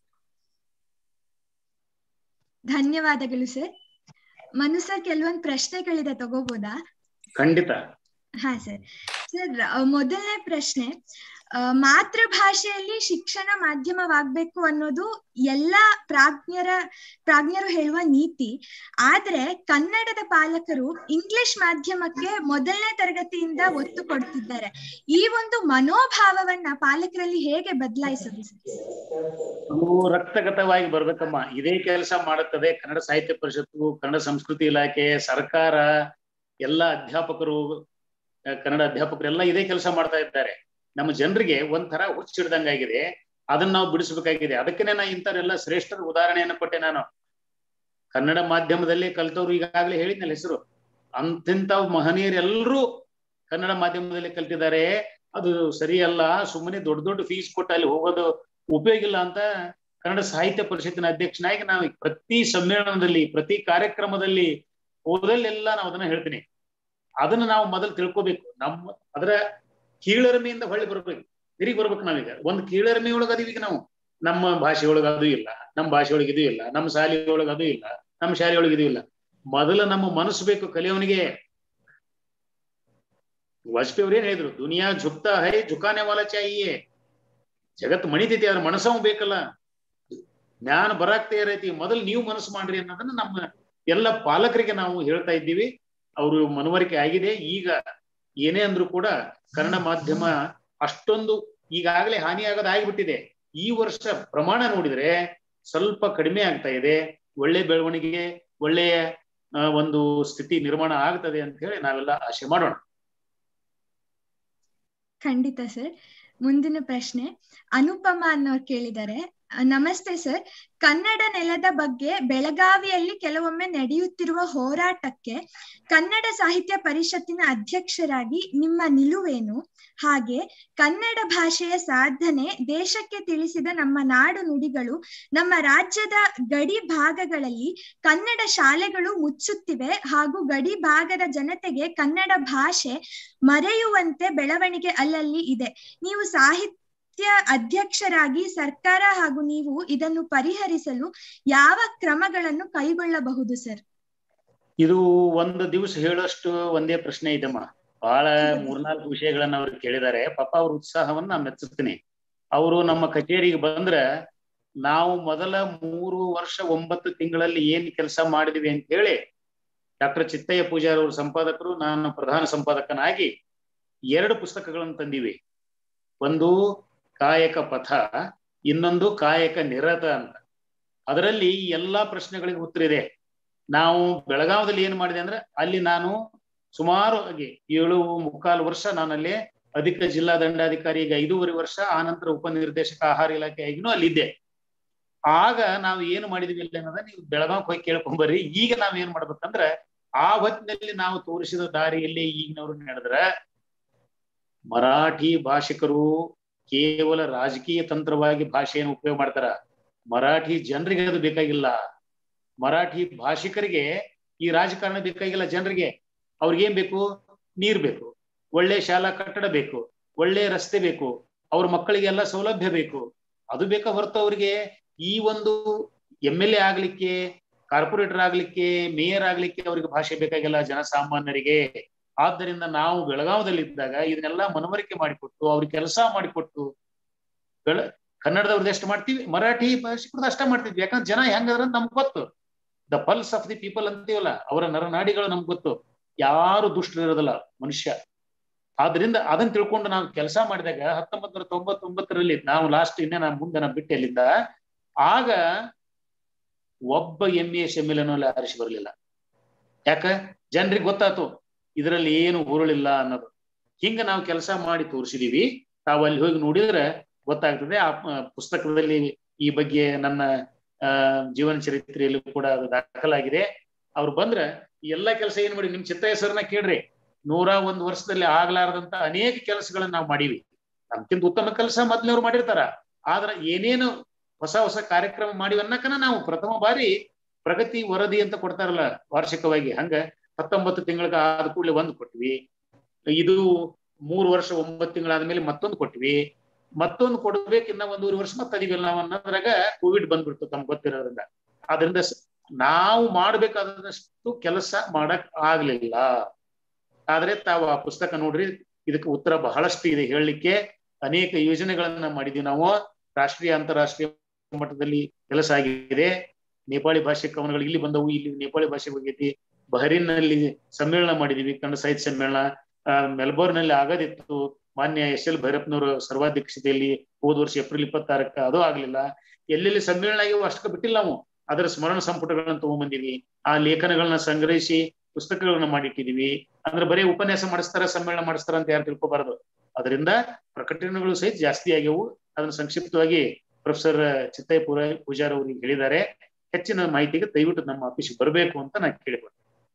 ಧನ್ಯವಾದಗಳು ಸರ್ ಮನು ಸರ್ ಕೆಲವೊಂದು ಪ್ರಶ್ನೆಗಳಿದೆ ತಗೋಬೋದಾ ಖಂಡಿತ ಹಾ ಸರ್ ಸರ್ ಮೊದಲನೇ ಪ್ರಶ್ನೆ ಆ, ಮಾತೃಭಾಷೆಯಲ್ಲಿ ಶಿಕ್ಷಣ ಮಾಧ್ಯಮವಾಗ್ಬೇಕು ಅನ್ನೋದು ಎಲ್ಲಾ ಪ್ರಾಜ್ಞರ ಪ್ರಾಜ್ಞರು ಹೇಳುವ ನೀತಿ ಆದ್ರೆ ಕನ್ನಡದ ಪಾಲಕರು ಇಂಗ್ಲಿಷ್ ಮಾಧ್ಯಮಕ್ಕೆ ಮೊದಲನೇ ತರಗತಿಯಿಂದ ಒತ್ತು ಕೊಡ್ತಿದ್ದಾರೆ ಈ ಒಂದು ಮನೋಭಾವವನ್ನ ಪಾಲಕರಲ್ಲಿ ಹೇಗೆ ಬದಲಾಯಿಸೋದು ಸರ್ ನಾವು ರಕ್ತಗತವಾಗಿ ಬರ್ಬೇಕಮ್ಮ ಇದೇ ಕೆಲಸ ಮಾಡುತ್ತದೆ ಕನ್ನಡ ಸಾಹಿತ್ಯ ಪರಿಷತ್ತು ಕನ್ನಡ ಸಂಸ್ಕೃತಿ ಇಲಾಖೆ ಸರ್ಕಾರ ಎಲ್ಲ ಅಧ್ಯಾಪಕರು ಆ, ಕನ್ನಡ ಅಧ್ಯಾಪಕರು ಎಲ್ಲ ಇದೇ ಕೆಲಸ ಮಾಡ್ತಾ ಇದ್ದಾರೆ ನಮ್ಮ ಜನರಿಗೆ ಒಂಥರ ಹುಚ್ಚಿಡ್ದಂಗಾಗಿದೆ ಅದನ್ನ ನಾವು ಬಿಡಿಸ್ಬೇಕಾಗಿದೆ ಅದಕ್ಕೇನೆ ನಾ ಇಂಥವ್ರೆಲ್ಲ ಶ್ರೇಷ್ಠರ ಉದಾಹರಣೆಯನ್ನು ಕೊಟ್ಟೆ ನಾನು ಕನ್ನಡ ಮಾಧ್ಯಮದಲ್ಲಿ ಕಲ್ತವ್ರು ಈಗಾಗಲೇ ಹೇಳಿದ್ನಲ್ಲ ಹೆಸರು ಅಂತಿಂತ ಮಹನೀಯರೆಲ್ಲರೂ ಕನ್ನಡ ಮಾಧ್ಯಮದಲ್ಲಿ ಕಲ್ತಿದ್ದಾರೆ ಅದು ಸರಿಯಲ್ಲ ಸುಮ್ಮನೆ ದೊಡ್ಡ ದೊಡ್ಡ ಫೀಸ್ ಕೊಟ್ಟು ಅಲ್ಲಿ ಹೋಗೋದು ಉಪಯೋಗ ಇಲ್ಲ ಅಂತ ಕನ್ನಡ ಸಾಹಿತ್ಯ ಪರಿಷತ್ತಿನ ಅಧ್ಯಕ್ಷನಾಗಿ ನಾವು ಪ್ರತಿ ಸಮ್ಮೇಳನದಲ್ಲಿ ಪ್ರತಿ ಕಾರ್ಯಕ್ರಮದಲ್ಲಿ ಹೋದಲ್ಲೆಲ್ಲ ನಾವು ಅದನ್ನ ಹೇಳ್ತೀನಿ ಅದನ್ನ ನಾವು ಮೊದಲು ತಿಳ್ಕೊಬೇಕು ನಮ್ಮ ಅದರ ಕೀಳರಿಮೆಯಿಂದ ಹೊಳ್ಳಿ ಬರ್ಬೇಕು ತಿರುಗಿ ಬರ್ಬೇಕು ನಾವೀಗ ಒಂದು ಕೀಳರಿಮೆ ಒಳಗ ಅದೀವಿ ಈಗ ನಾವು ನಮ್ಮ ಭಾಷೆ ಒಳಗ ಅದು ಇಲ್ಲ ನಮ್ಮ ಭಾಷೆ ಒಳಗೆ ಇದು ಇಲ್ಲ ನಮ್ಮ ಶಾಲೆ ಒಳಗೆ ಅದು ಇಲ್ಲ ನಮ್ಮ ಶಾಲೆ ಒಳಗೆ ಇದು ಇಲ್ಲ ಮೊದಲು ನಮ್ಮ ಮನಸ್ಸು ಬೇಕು ಕಲಿಯೋನಿಗೆ ವಾಜಪೇಯಿ ಅವ್ರು ಏನ್ ಹೇಳಿದ್ರು ದುನಿಯಾ ಝುಕ್ತಾ ಹೈ ಝುಕಾನೆ ವಾಲ ಚಾಹಿಯೇ ಜಗತ್ ಮಣಿತೈತಿ ಅದ್ರ ಮನಸ್ಸವು ಬೇಕಲ್ಲ ಜ್ಞಾನ ಬರಾಕ್ತೇ ಇರೈತಿ ಮೊದಲು ನೀವು ಮನಸ್ಸು ಮಾಡ್ರಿ ಅನ್ನೋದನ್ನ ನಮ್ಮ ಎಲ್ಲ ಪಾಲಕರಿಗೆ ನಾವು ಹೇಳ್ತಾ ಇದ್ದೀವಿ ಅವರು ಮನವರಿಕೆ ಆಗಿದೆ ಈಗ ಏನೇ ಅಂದ್ರೂ ಕೂಡ ಕನ್ನಡ ಮಾಧ್ಯಮ ಅಷ್ಟೊಂದು ಈಗಾಗಲೇ ಹಾನಿ ಆಗೋದು ಆಗಿಬಿಟ್ಟಿದೆ ಈ ವರ್ಷ ಪ್ರಮಾಣ ನೋಡಿದ್ರೆ ಸ್ವಲ್ಪ ಕಡಿಮೆ ಆಗ್ತಾ ಇದೆ ಒಳ್ಳೆ ಬೆಳವಣಿಗೆ ಒಳ್ಳೆಯ ಆ, ಒಂದು ಸ್ಥಿತಿ ನಿರ್ಮಾಣ ಆಗ್ತದೆ ಅಂತ ಹೇಳಿ ನಾವೆಲ್ಲ ಆಶೆ ಮಾಡೋಣ ಖಂಡಿತ ಸರ್ ಮುಂದಿನ ಪ್ರಶ್ನೆ ಅನುಪಮ ಅನ್ನೋರು ಕೇಳಿದ್ದಾರೆ ನಮಸ್ತೆ ಸರ್ ಕನ್ನಡ ನೆಲದ ಬಗ್ಗೆ ಬೆಳಗಾವಿಯಲ್ಲಿ ಕೆಲವೊಮ್ಮೆ ನಡೆಯುತ್ತಿರುವ ಹೋರಾಟಕ್ಕೆ ಕನ್ನಡ ಸಾಹಿತ್ಯ ಪರಿಷತ್ತಿನ ಅಧ್ಯಕ್ಷರಾಗಿ ನಿಮ್ಮ ನಿಲುವೇನು ಹಾಗೆ ಕನ್ನಡ ಭಾಷೆಯ ಸಾಧನೆ ದೇಶಕ್ಕೆ ತಿಳಿಸಿದ ನಮ್ಮ ನಾಡು ನುಡಿಗಳು ನಮ್ಮ ರಾಜ್ಯದ ಗಡಿ ಭಾಗಗಳಲ್ಲಿ ಕನ್ನಡ ಶಾಲೆಗಳು ಮುಚ್ಚುತ್ತಿವೆ ಹಾಗೂ ಗಡಿ ಭಾಗದ ಜನತೆಗೆ ಕನ್ನಡ ಭಾಷೆ ಮರೆಯುವಂತೆ ಬೆಳವಣಿಗೆ ಅಲ್ಲಲ್ಲಿ ಇದೆ ನೀವು ಸಾಹಿತ್ಯ ಅಧ್ಯಕ್ಷರಾಗಿ ಸರ್ಕಾರ ಹಾಗೂ ನೀವು ಇದನ್ನು ಪರಿಹರಿಸಲು ಯಾವ ಕ್ರಮಗಳನ್ನು ಕೈಗೊಳ್ಳಬಹುದು ಸರ್ ಇದು ಒಂದು ದಿವಸ ಹೇಳೋಷ್ಟು ಒಂದೇ ಪ್ರಶ್ನೆ ಇದಮ್ಮ ಬಹಳ ಮೂರ್ನಾಲ್ಕು ವಿಷಯಗಳನ್ನ ಅವ್ರು ಕೇಳಿದ್ದಾರೆ ಪಾಪ ಅವ್ರ ಉತ್ಸಾಹವನ್ನ ನಾ ಮೆಚ್ಚುತ್ತೀನಿ ಅವರು ನಮ್ಮ ಕಚೇರಿಗೆ ಬಂದ್ರ ನಾವು ಮೊದಲ ಮೂರು ವರ್ಷ ಒಂಬತ್ತು ತಿಂಗಳಲ್ಲಿ ಏನ್ ಕೆಲಸ ಮಾಡಿದ್ವಿ ಅಂತ ಹೇಳಿ ಡಾಕ್ಟರ್ ಚಿತ್ತಯ್ಯ ಪೂಜಾರಿ ಅವರು ಸಂಪಾದಕರು ನಾನು ಪ್ರಧಾನ ಸಂಪಾದಕನಾಗಿ ಎರಡು ಪುಸ್ತಕಗಳನ್ನು ತಂದಿವಿ ಒಂದು ಕಾಯಕ ಪಥ ಇನ್ನೊಂದು ಕಾಯಕ ನಿರತ ಅಂತ ಅದರಲ್ಲಿ ಎಲ್ಲಾ ಪ್ರಶ್ನೆಗಳಿಗೆ ಉತ್ತರ ಇದೆ ನಾವು ಬೆಳಗಾವದಲ್ಲಿ ಏನ್ ಮಾಡಿದೆ ಅಂದ್ರೆ ಅಲ್ಲಿ ನಾನು ಸುಮಾರು ಹಾಗೆ ಏಳು ಮುಕ್ಕಾಲು ವರ್ಷ ನಾನಲ್ಲಿ ಅಧಿಕ ಜಿಲ್ಲಾ ದಂಡಾಧಿಕಾರಿ ಈಗ ಐದೂವರೆ ವರ್ಷ ಆನಂತರ ಉಪನಿರ್ದೇಶಕ ಆಹಾರ ಇಲಾಖೆ ಆಗಿನೂ ಅಲ್ಲಿದ್ದೆ ಆಗ ನಾವು ಏನು ಮಾಡಿದ್ವಿ ಇಲ್ಲ ಅನ್ನೋದ ನೀವು ಬೆಳಗಾವ್ ಹೋಗಿ ಕೇಳ್ಕೊಂಬರ್ರಿ ಈಗ ನಾವ್ ಏನ್ ಮಾಡ್ಬೇಕಂದ್ರ ಆ ಹೊತ್ತಿನಲ್ಲಿ ನಾವು ತೋರಿಸಿದ ದಾರಿಯಲ್ಲಿ ಈಗಿನವ್ರು ನಡೆದ್ರ ಮರಾಠಿ ಭಾಷಿಕರು ಕೇವಲ ರಾಜಕೀಯ ತಂತ್ರವಾಗಿ ಭಾಷೆಯನ್ನು ಉಪಯೋಗ ಮಾಡ್ತಾರ ಮರಾಠಿ ಜನರಿಗೆ ಅದು ಬೇಕಾಗಿಲ್ಲ ಮರಾಠಿ ಭಾಷಿಕರಿಗೆ ಈ ರಾಜಕಾರಣ ಬೇಕಾಗಿಲ್ಲ ಜನರಿಗೆ ಅವ್ರಿಗೇನ್ ಬೇಕು ನೀರ್ ಬೇಕು ಒಳ್ಳೆ ಶಾಲಾ ಕಟ್ಟಡ ಬೇಕು ಒಳ್ಳೆ ರಸ್ತೆ ಬೇಕು ಅವ್ರ ಮಕ್ಕಳಿಗೆಲ್ಲ ಸೌಲಭ್ಯ ಬೇಕು ಅದು ಬೇಕಾ ಹೊರತು ಅವ್ರಿಗೆ ಈ ಒಂದು ಎಂ ಎಲ್ ಎ ಆಗ್ಲಿಕ್ಕೆ ಕಾರ್ಪೊರೇಟರ್ ಆಗ್ಲಿಕ್ಕೆ ಮೇಯರ್ ಆಗ್ಲಿಕ್ಕೆ ಅವ್ರಿಗೆ ಭಾಷೆ ಬೇಕಾಗಿಲ್ಲ ಜನಸಾಮಾನ್ಯರಿಗೆ ಆದ್ದರಿಂದ ನಾವು ಬೆಳಗಾವದಲ್ಲಿ ಇದ್ದಾಗ ಇದನ್ನೆಲ್ಲ ಮನವರಿಕೆ ಮಾಡಿಕೊಟ್ಟು ಅವ್ರಿಗೆ ಕೆಲಸ ಮಾಡಿಕೊಟ್ಟು ಬೆಳ ಕನ್ನಡದವ್ರದ್ದು ಎಷ್ಟು ಮಾಡ್ತೀವಿ ಮರಾಠಿ ಭಾಷಿಕರದ್ದು ಅಷ್ಟ ಮಾಡ್ತಿದ್ವಿ ಯಾಕಂದ್ರೆ ಜನ ಹೆಂಗದ್ರ ನಮ್ಗೆ ಗೊತ್ತು the pulse of the people ಅಂತೀವಲ್ಲ ಅವರ ನರನಾಡಿಗಳು ನಮ್ಗೆ ಗೊತ್ತು ಯಾರು ದುಷ್ಟರಿರೋದಿಲ್ಲ ಮನುಷ್ಯ ಆದ್ರಿಂದ ಅದನ್ನ ತಿಳ್ಕೊಂಡು ನಾವು ಕೆಲಸ ಮಾಡಿದಾಗ ಹತ್ತೊಂಬತ್ ನೂರ ತೊಂಬತ್ತೊಂಬತ್ತರಲ್ಲಿ ನಾವು ಲಾಸ್ಟ್ ಇನ್ನೇ ನಾನು ಮುಂದೆ ನಾನು ಬಿಟ್ಟೆ ಅಲ್ಲಿಂದ ಆಗ ಒಬ್ಬ ಎಂ ಎಸ್ ಎಮ್ ಎಲ್ ಎನಲ್ಲಿ ಆರಿಸಿ ಬರಲಿಲ್ಲ ಯಾಕ ಜನರಿಗೆ ಗೊತ್ತಾತು ಇದರಲ್ಲಿ ಏನು ಹುರುಳಿಲ್ಲ ಅನ್ನೋದು ಹಿಂಗ ನಾವು ಕೆಲಸ ಮಾಡಿ ತೋರಿಸಿದೀವಿ ತಾವು ಅಲ್ಲಿ ಹೋಗಿ ನೋಡಿದ್ರೆ ಗೊತ್ತಾಗ್ತದೆ ಆ ಪುಸ್ತಕದಲ್ಲಿ ಈ ಬಗ್ಗೆ ನನ್ನ ಆ ಜೀವನ ಚರಿತ್ರೆಯಲ್ಲೂ ಕೂಡ ಅದು ದಾಖಲಾಗಿದೆ ಅವ್ರು ಬಂದ್ರೆ ಈ ಎಲ್ಲಾ ಕೆಲಸ ಏನ್ ಮಾಡಿ ನಿಮ್ ಚಿತ್ತ ಹೆಸರನ್ನ ಕೇಳ್ರಿ ನೂರ ಒಂದು ವರ್ಷದಲ್ಲಿ ಆಗ್ಲಾರದಂತ ಅನೇಕ ಕೆಲಸಗಳನ್ನ ನಾವು ಮಾಡೀವಿ ನಮ್ಕಿಂತ ಉತ್ತಮ ಕೆಲಸ ಮೊದ್ಲವ್ರು ಮಾಡಿರ್ತಾರ ಆದ್ರ ಏನೇನು ಹೊಸ ಹೊಸ ಕಾರ್ಯಕ್ರಮ ಮಾಡಿವಿ ಅನ್ನಕನ ನಾವು ಪ್ರಥಮ ಬಾರಿ ಪ್ರಗತಿ ವರದಿ ಅಂತ ಕೊಡ್ತಾರಲ್ಲ ವಾರ್ಷಿಕವಾಗಿ ಹಂಗ ಹತ್ತೊಂಬತ್ತು ತಿಂಗಳಿಗೆ ಆದ ಕೂಡಲೇ ಒಂದು ಕೊಟ್ವಿ ಇದು ಮೂರು ವರ್ಷ ಒಂಬತ್ತು ತಿಂಗಳಾದ್ಮೇಲೆ ಮತ್ತೊಂದು ಕೊಟ್ವಿ ಮತ್ತೊಂದು ಕೊಡ್ಬೇಕು ಇನ್ನ ಒಂದೂವರೆ ವರ್ಷ ಮತ್ತೆ ಅದೀವಲ್ಲ ನಾವು ಅನ್ನೋದ್ರಾಗ ಕೋವಿಡ್ ಬಂದ್ಬಿಡ್ತು ತಮ್ಗೆ ಗೊತ್ತಿರೋದ್ರಿಂದ ಆದ್ರಿಂದ ನಾವು ಮಾಡ್ಬೇಕಾದಷ್ಟು ಕೆಲಸ ಮಾಡಕ್ ಆಗ್ಲಿಲ್ಲ ಆದ್ರೆ ತಾವು ಆ ಪುಸ್ತಕ ನೋಡ್ರಿ ಇದಕ್ಕೆ ಉತ್ತರ ಬಹಳಷ್ಟು ಇದೆ ಹೇಳಲಿಕ್ಕೆ ಅನೇಕ ಯೋಜನೆಗಳನ್ನ ಮಾಡಿದ್ವಿ ನಾವು ರಾಷ್ಟ್ರೀಯ ಅಂತಾರಾಷ್ಟ್ರೀಯ ಮಟ್ಟದಲ್ಲಿ ಕೆಲಸ ಆಗಿದೆ ನೇಪಾಳಿ ಭಾಷೆ ಕವನಗಳು ಇಲ್ಲಿ ಬಂದವು ಇಲ್ಲಿ ನೇಪಾಳಿ ಭಾಷೆ ಹೋಗೈತಿ ಬಹರೀನ್ ನಲ್ಲಿ ಸಮ್ಮೇಳನ ಮಾಡಿದೀವಿ ಕನ್ನಡ ಸಾಹಿತ್ಯ ಸಮ್ಮೇಳನ ಮೆಲ್ಬೋರ್ನ್ ನಲ್ಲಿ ಆಗದಿತ್ತು ಮಾನ್ಯ ಎಸ್ ಎಲ್ ಭೈರಪ್ಪನವರು ಸರ್ವಾಧ್ಯಕ್ಷತೆಯಲ್ಲಿ ಹೋದ ವರ್ಷ ಏಪ್ರಿಲ್ ಇಪ್ಪತ್ತಾರಕ್ಕ ಅದು ಆಗ್ಲಿಲ್ಲ ಎಲ್ಲೆಲ್ಲಿ ಸಮ್ಮೇಳನ ಆಗಿವು ಅಷ್ಟಕ್ಕೆ ಬಿಟ್ಟಿಲ್ಲ ನಾವು ಅದರ ಸ್ಮರಣ ಸಂಪುಟಗಳನ್ನ ತಗೊಂಡ್ಬಂದಿವಿ ಆ ಲೇಖನಗಳನ್ನ ಸಂಗ್ರಹಿಸಿ ಪುಸ್ತಕಗಳನ್ನ ಮಾಡಿಟ್ಟಿದೀವಿ ಅಂದ್ರೆ ಬರೀ ಉಪನ್ಯಾಸ ಮಾಡಿಸ್ತಾರ ಸಮ್ಮೇಳನ ಮಾಡಿಸ್ತಾರ ಅಂತ ಯಾರು ತಿಳ್ಕೊಬಾರದು ಅದರಿಂದ ಪ್ರಕಟಣೆಗಳು ಸಹಿತ ಜಾಸ್ತಿ ಆಗ್ಯವು ಅದನ್ನ ಸಂಕ್ಷಿಪ್ತವಾಗಿ ಪ್ರೊಫೆಸರ್ ಚಿತ್ತಯ್ಯ ಪೂರ ಪೂಜಾರ್ ಅವರಿಗೆ ಹೇಳಿದ್ದಾರೆ ಹೆಚ್ಚಿನ ಮಾಹಿತಿಗೆ ದಯವಿಟ್ಟು ನಮ್ಮ ಆಫೀಸ್ ಬರಬೇಕು ಅಂತ ನಾನು ಕೇಳಿಕೊಂಡೆ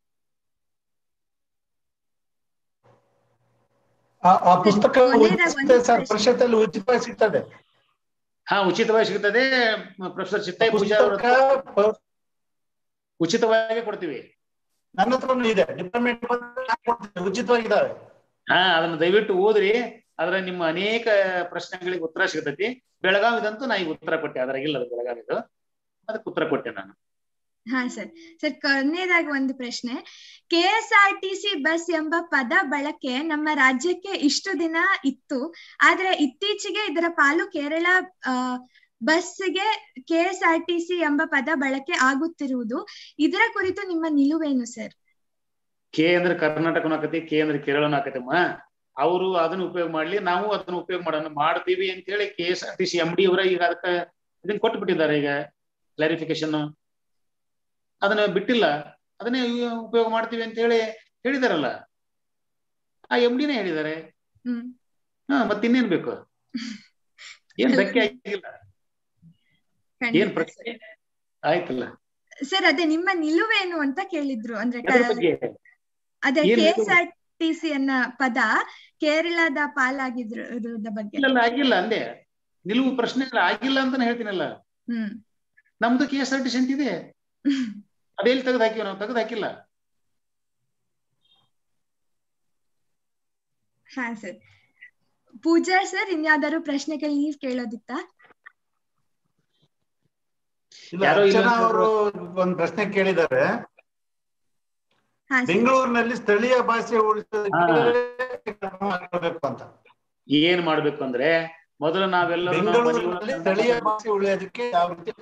ಆ ಪುಸ್ತಕ ಸರ್ ಪರಿಷತ್ತಲ್ಲಿ ಉಚಿತವಾಗಿ ಸಿಗ್ತದೆ ಹಾ ಉಚಿತವಾಗಿ ಸಿಗ್ತದೆ ಪ್ರೊಫೆಸರ್ ಚಿತ್ತಯ್ಯ ಪೂಜಾರ್ ಅವರ ಉಚಿತವಾಗಿ ಕೊಡ್ತೀವಿ ನನ್ನ ಹತ್ರನೂ ಇದೆ ಡಿಪಾರ್ಟ್ಮೆಂಟ್ ಉಚಿತವಾಗಿದ್ದಾವೆ ಹಾ ಅದನ್ನ ದಯವಿಟ್ಟು ಓದ್ರಿ ಅದ್ರ ನಿಮ್ಮ ಅನೇಕ ಪ್ರಶ್ನೆಗಳಿಗೆ ಉತ್ತರ ಸಿಗ್ತೈತಿ ಬೆಳಗಾವಿದಂತೂ ನಾ ಈಗ ಉತ್ತರ ಕೊಟ್ಟೆ ಅದ್ರಾಗಿಲ್ಲ ಅದು ಬೆಳಗಾವಿದು ಅದಕ್ಕೆ ಉತ್ತರ ಕೊಟ್ಟೆ ನಾನು ಹಾ ಸರ್ ಸರ್ ಕೊನೆಯದಾಗಿ ಒಂದು ಪ್ರಶ್ನೆ K S R T C bus ಎಂಬ ಪದ ಬಳಕೆ ನಮ್ಮ ರಾಜ್ಯಕ್ಕೆ ಇಷ್ಟು ದಿನ ಇತ್ತು ಆದ್ರೆ ಇತ್ತೀಚೆಗೆ ಇದರ ಪಾಲು ಕೇರಳ ಬಸ್ಗೆ K S R T C ಎಂಬ ಪದ ಬಳಕೆ ಆಗುತ್ತಿರುವುದು ಇದರ ಕುರಿತು ನಿಮ್ಮ ನಿಲುವೇನು ಸರ್ ಕೆ ಅಂದ್ರೆ ಕರ್ನಾಟಕನೂ ಆಕತಿ ಕೆ ಅಂದ್ರೆ ಕೇರಳನೂ ಆಕತಮ್ಮ ಅವರು ಅದನ್ನ ಉಪಯೋಗ ಮಾಡ್ಲಿ ನಾವು ಅದನ್ನ ಉಪಯೋಗ ಮಾಡೋಣ ಮಾಡ್ತೀವಿ ಅಂತ ಹೇಳಿ K S R T C M D ಅವರ ಈಗ ಅದಕ್ಕೆ ಇದನ್ನ ಕೊಟ್ಟು ಬಿಟ್ಟಿದ್ದಾರೆ ಈಗ ಕ್ಲಾರಿಫಿಕೇಶನ್ ಅದನ್ನ ಬಿಟ್ಟಿಲ್ಲ ಅದನ್ನೇ ಉಪಯೋಗ ಮಾಡ್ತೀವಿ ಅಂತ ಹೇಳಿ ಹೇಳಿದಾರಲ್ಲ ಆ ಎಂ ಡಿನೇ ಹೇಳಿದ್ದಾರೆ ಹಾ ಮತ್ತೆ ಇನ್ನೇನ್ ಬೇಕು ಏನ್ ಧಕ್ಕೆ ಆಗಿಲ್ಲ ಏನ್ ಪ್ರಶ್ನೆ ಆಯ್ತಲ್ಲ ಸರ್ ಅದೇ ನಿಮ್ಮ ನಿಲುವೇನು ಅಂತ ಕೇಳಿದ್ರು ಅಂದ್ರೆ ಅದ್ರ ಕ- ಬಗ್ಗೆ ಅದೇ ಏನ್ ಕೆ ನಿಲುವು? ಎಸ್ ಆರ್ ಟಿ ಸಿ ಅನ್ನ ಪದ ಕೇರಳದ ಪಾಲಾಗಿದ್ರದ ಬಗ್ಗೆ ಇಲ್ಲ ಇಲ್ಲ, ಆಗಿಲ್ಲ ಅಂದೆ ನಿಲುವು ಪ್ರಶ್ನೆ ಇಲ್ಲ ಆಗಿಲ್ಲ ಅಂತಾನೆ ಹೇಳ್ತೀನಲ್ಲ ಹ್ಮ್ ನಮ್ದು K S R T C ಅಂತಿದೆ ಅದೆಲ್ಲಿ ತೆಗೆದು ಹಾಕಿವಿ ನಾವು ತೆಗೆದು ಹಾಕಿಲ್ಲ ಹಾ ಸರ್ ಪೂಜಾ ಸರ್ ಇನ್ಯಾವ್ದಾದ್ರು ಪ್ರಶ್ನೆಗಳು ನೀವ್ ಕೇಳೋದಿತ್ತಾ ಇಲ್ಲ ಯಾರೋ ಇಲ್ಲ ಅರ್ಚನಾ ಅಂತ ಅವರು ಒಂದ್ ಪ್ರಶ್ನೆ ಕೇಳಿದ್ದಾರೆ ಹಾ ಸರ್ ಬೆಂಗಳೂರಿನಲ್ಲಿ ಸ್ಥಳೀಯ ಭಾಷೆ ಉಳಿಸೋದಕ್ಕೆ ಕ್ರಮ ಹಾಕಬೇಕು ಅಂತ ಏನ್ ಮಾಡ್ಬೇಕು ಅಂದ್ರೆ ಮೊದಲು ನಾವೆಲ್ಲರೂ ನಾವು ಬೆಂಗಳೂರಿನಲ್ಲಿ ಸ್ಥಳೀಯ ಮನೆಯೊಳಗೆ ಭಾಷೆ ಉಳಿಯೋದಕ್ಕೆ ಯಾವ ರೀತಿ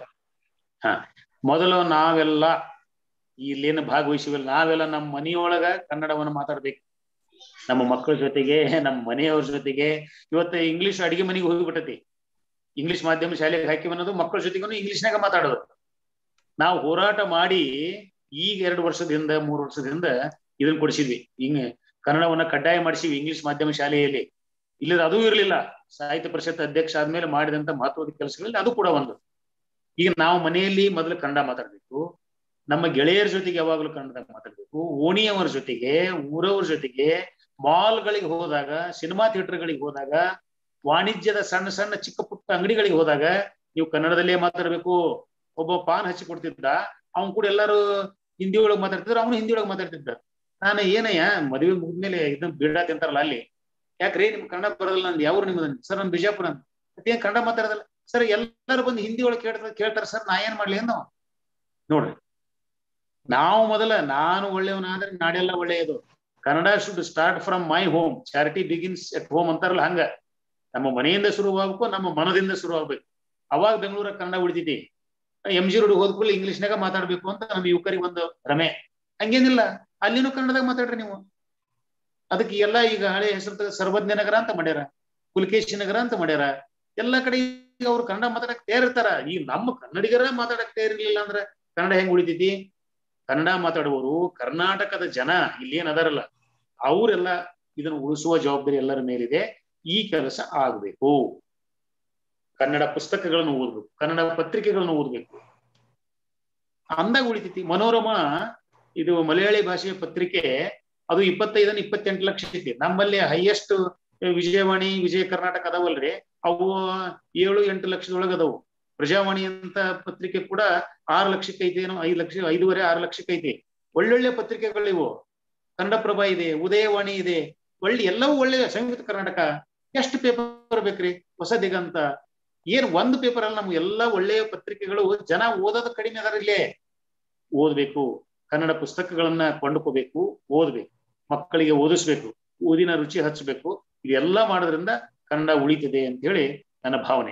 ಮೊದಲು ನಾವೆಲ್ಲ ಇಲ್ಲೇನು ಭಾಗವಹಿಸಿವಲ್ಲ ನಾವೆಲ್ಲ ನಮ್ಮ ಮನೆಯೊಳಗ ಕನ್ನಡವನ್ನು ಮಾತಾಡ್ಬೇಕು ನಮ್ಮ ಮಕ್ಕಳ ಜೊತೆಗೆ ನಮ್ಮ ಮನೆಯವ್ರ ಜೊತೆಗೆ ಇವತ್ತು ಇಂಗ್ಲಿಷ್ ಅಡಿಗೆ ಮನೆಗೆ ಹೋಗ್ಬಿಟ್ಟತಿ ಇಂಗ್ಲಿಷ್ ಮಾಧ್ಯಮ ಶಾಲೆಗೆ ಹಾಕಿ ಅನ್ನೋದು ಮಕ್ಕಳ ಜೊತೆಗೂ ಇಂಗ್ಲಿಷ್ನಾಗ ಮಾತಾಡೋದು ನಾವು ಹೋರಾಟ ಮಾಡಿ ಈಗ ಎರಡು ವರ್ಷದಿಂದ ಮೂರು ವರ್ಷದಿಂದ ಇದನ್ನ ಕೊಡಿಸಿದ್ವಿ ಹಿಂಗ ಕನ್ನಡವನ್ನ ಕಡ್ಡಾಯ ಮಾಡಿಸಿವಿ ಇಂಗ್ಲಿಷ್ ಮಾಧ್ಯಮ ಶಾಲೆಯಲ್ಲಿ ಇಲ್ಲದ ಅದೂ ಇರಲಿಲ್ಲ ಸಾಹಿತ್ಯ ಪರಿಷತ್ ಅಧ್ಯಕ್ಷ ಆದ್ಮೇಲೆ ಮಾಡಿದಂತ ಮಹತ್ವದ ಕೆಲಸಗಳಲ್ಲಿ ಅದು ಕೂಡ ಒಂದು ಈಗ ನಾವು ಮನೆಯಲ್ಲಿ ಮೊದಲು ಕನ್ನಡ ಮಾತಾಡ್ಬೇಕು ನಮ್ಮ ಗೆಳೆಯರ ಜೊತೆಗೆ ಯಾವಾಗಲೂ ಕನ್ನಡದಾಗ ಮಾತಾಡ್ಬೇಕು ಓಣಿಯವರ ಜೊತೆಗೆ ಊರವ್ರ ಜೊತೆಗೆ ಮಾಲ್ಗಳಿಗೆ ಹೋದಾಗ ಸಿನಿಮಾ ಥಿಯೇಟರ್ಗಳಿಗೆ ಹೋದಾಗ ವಾಣಿಜ್ಯದ ಸಣ್ಣ ಸಣ್ಣ ಚಿಕ್ಕ ಪುಟ್ಟ ಅಂಗಡಿಗಳಿಗೆ ಹೋದಾಗ ನೀವು ಕನ್ನಡದಲ್ಲೇ ಮಾತಾಡ್ಬೇಕು ಒಬ್ಬ ಪಾನ್ ಹಚ್ಚಿ ಕೊಡ್ತಿದ್ದ ಅವ್ನ್ ಕೂಡ ಎಲ್ಲರೂ ಹಿಂದಿ ಒಳಗೆ ಮಾತಾಡ್ತಿದ್ರು ಅವನು ಹಿಂದಿ ಒಳಗೆ ಮಾತಾಡ್ತಿದ್ದ ನಾನು ಏನಯ್ಯ ಮದುವೆ ಮುಗಿದ್ಮೇಲೆ ಇದನ್ನ ಬೀಡ ತಿಂತಾರಲ್ಲ ಅಲ್ಲಿ ಯಾಕ್ರಿ ನಿಮ್ ಕನ್ನಡ ಬರೋದಿಲ್ಲ ನಂದು ಯಾವ ನಿಮ್ದು ಸರ್ ನಮ್ ಬಿಜಾಪುರ ಅಂತ ಮತ್ತೇನ್ ಕನ್ನಡ ಮಾತಾಡೋದಲ್ಲ ಸರ್ ಎಲ್ಲರೂ ಬಂದು ಹಿಂದಿ ಒಳಗೆ ಕೇಳ್ತಾರೆ ಕೇಳ್ತಾರೆ ಸರ್ ನಾ ಏನ್ ಮಾಡ್ಲಿ ಅಂದ ನೋಡ್ರಿ ನಾವು ಮೊದಲ ನಾನು ಒಳ್ಳೆಯವನಾದ್ರೆ ನಾಡೆಲ್ಲ ಒಳ್ಳೆಯದು Kannada should start from my home charity begins at home ಅಂತಾರಲ್ಲ ಹಂಗ ನಮ್ಮ ಮನೆಯಿಂದ ಶುರುವಾಗಬೇಕು ನಮ್ಮ ಮನದಿಂದ ಶುರುವಾಗ್ಬೇಕು ಅವಾಗ ಬೆಂಗಳೂರ ಕನ್ನಡ ಉಳಿತೈತಿ ಎಂ ಜಿ ರೋಡ್ ಹೋದ್ಕೂಡಲೇ ಇಂಗ್ಲಿಷ್ನಾಗ ಮಾತಾಡ್ಬೇಕು ಅಂತ ನಮ್ಮ ಯುವಕರಿಗೆ ಒಂದು ಭ್ರಮೆ ಹಂಗೇನಿಲ್ಲ ಅಲ್ಲಿನೂ ಕನ್ನಡದಾಗ ಮಾತಾಡ್ರಿ ನೀವು ಅದಕ್ಕೆ ಎಲ್ಲ ಈಗ ಹಳೆ ಹೆಸರು ಸರ್ವಜ್ಞ ನಗರ ಅಂತ ಮಾಡ್ಯಾರ ಪುಲಕೇಶಿ ನಗರ ಅಂತ ಮಾಡ್ಯಾರ ಎಲ್ಲಾ ಕಡೆ ಈಗ ಅವ್ರು ಕನ್ನಡ ಮಾತಾಡಕ್ ತಯಾರಿರ್ತಾರ ಈಗ ನಮ್ಮ ಕನ್ನಡಿಗರ ಮಾತಾಡಕ್ ತಯಾರಿರ್ಲಿಲ್ಲ ಅಂದ್ರೆ ಕನ್ನಡ ಹೆಂಗ್ ಉಳಿತೈತಿ ಕನ್ನಡ ಮಾತಾಡುವವರು ಕರ್ನಾಟಕದ ಜನ ಇಲ್ಲೇನ್ ಅದಾರಲ್ಲ ಅವರೆಲ್ಲ ಇದನ್ನು ಉಳಿಸುವ ಜವಾಬ್ದಾರಿ ಎಲ್ಲರ ಮೇಲಿದೆ ಈ ಕೆಲಸ ಆಗ್ಬೇಕು ಕನ್ನಡ ಪುಸ್ತಕಗಳನ್ನು ಓದ್ಬೇಕು ಕನ್ನಡ ಪತ್ರಿಕೆಗಳನ್ನು ಓದ್ಬೇಕು ಅಂದಾಗ ಉಳಿತೈತಿ ಮನೋರಮ ಇದು ಮಲಯಾಳಿ ಭಾಷೆಯ ಪತ್ರಿಕೆ ಅದು ಇಪ್ಪತ್ತೈದನ ಇಪ್ಪತ್ತೆಂಟು ಲಕ್ಷ ಐತಿ ನಮ್ಮಲ್ಲಿ ಹೈಯೆಸ್ಟ್ ವಿಜಯವಾಣಿ ವಿಜಯ ಕರ್ನಾಟಕ ಅದಾವಲ್ರಿ ಅವು ಏಳು ಎಂಟು ಲಕ್ಷದೊಳಗ ಅದಾವು ಪ್ರಜಾವಾಣಿ ಅಂತ ಪತ್ರಿಕೆ ಕೂಡ ಆರು ಲಕ್ಷಕ್ಕೆ ಐತಿ ಏನೋ ಐದು ಲಕ್ಷ ಐದೂವರೆ ಆರು ಲಕ್ಷಕ್ಕೆ ಐತಿ ಒಳ್ಳೊಳ್ಳೆ ಪತ್ರಿಕೆಗಳಿವು ಕನ್ನಡಪ್ರಭ ಇದೆ ಉದಯವಾಣಿ ಇದೆ ಒಳ್ಳೆ ಎಲ್ಲವೂ ಒಳ್ಳೆ ಸಂಯುಕ್ತ ಕರ್ನಾಟಕ ಎಷ್ಟು ಪೇಪರ್ ಬೇಕ್ರಿ ಹೊಸ ದಿಗಂತ ಏನ್ ಒಂದು ಪೇಪರ್ ಅಲ್ಲ ನಮ್ಗೆ ಎಲ್ಲಾ ಒಳ್ಳೆಯ ಪತ್ರಿಕೆಗಳು ಜನ ಓದೋದು ಕಡಿಮೆ ಅದಾರ ಇಲ್ಲೇ ಓದ್ಬೇಕು ಕನ್ನಡ ಪುಸ್ತಕಗಳನ್ನ ಕೊಂಡ್ಕೋಬೇಕು ಓದ್ಬೇಕು ಮಕ್ಕಳಿಗೆ ಓದಿಸ್ಬೇಕು ಓದಿನ ರುಚಿ ಹಚ್ಚಬೇಕು ಇದೆಲ್ಲ ಮಾಡೋದ್ರಿಂದ ಕನ್ನಡ ಉಳಿತಿದೆ ಅಂತ ಹೇಳಿ ನನ್ನ ಭಾವನೆ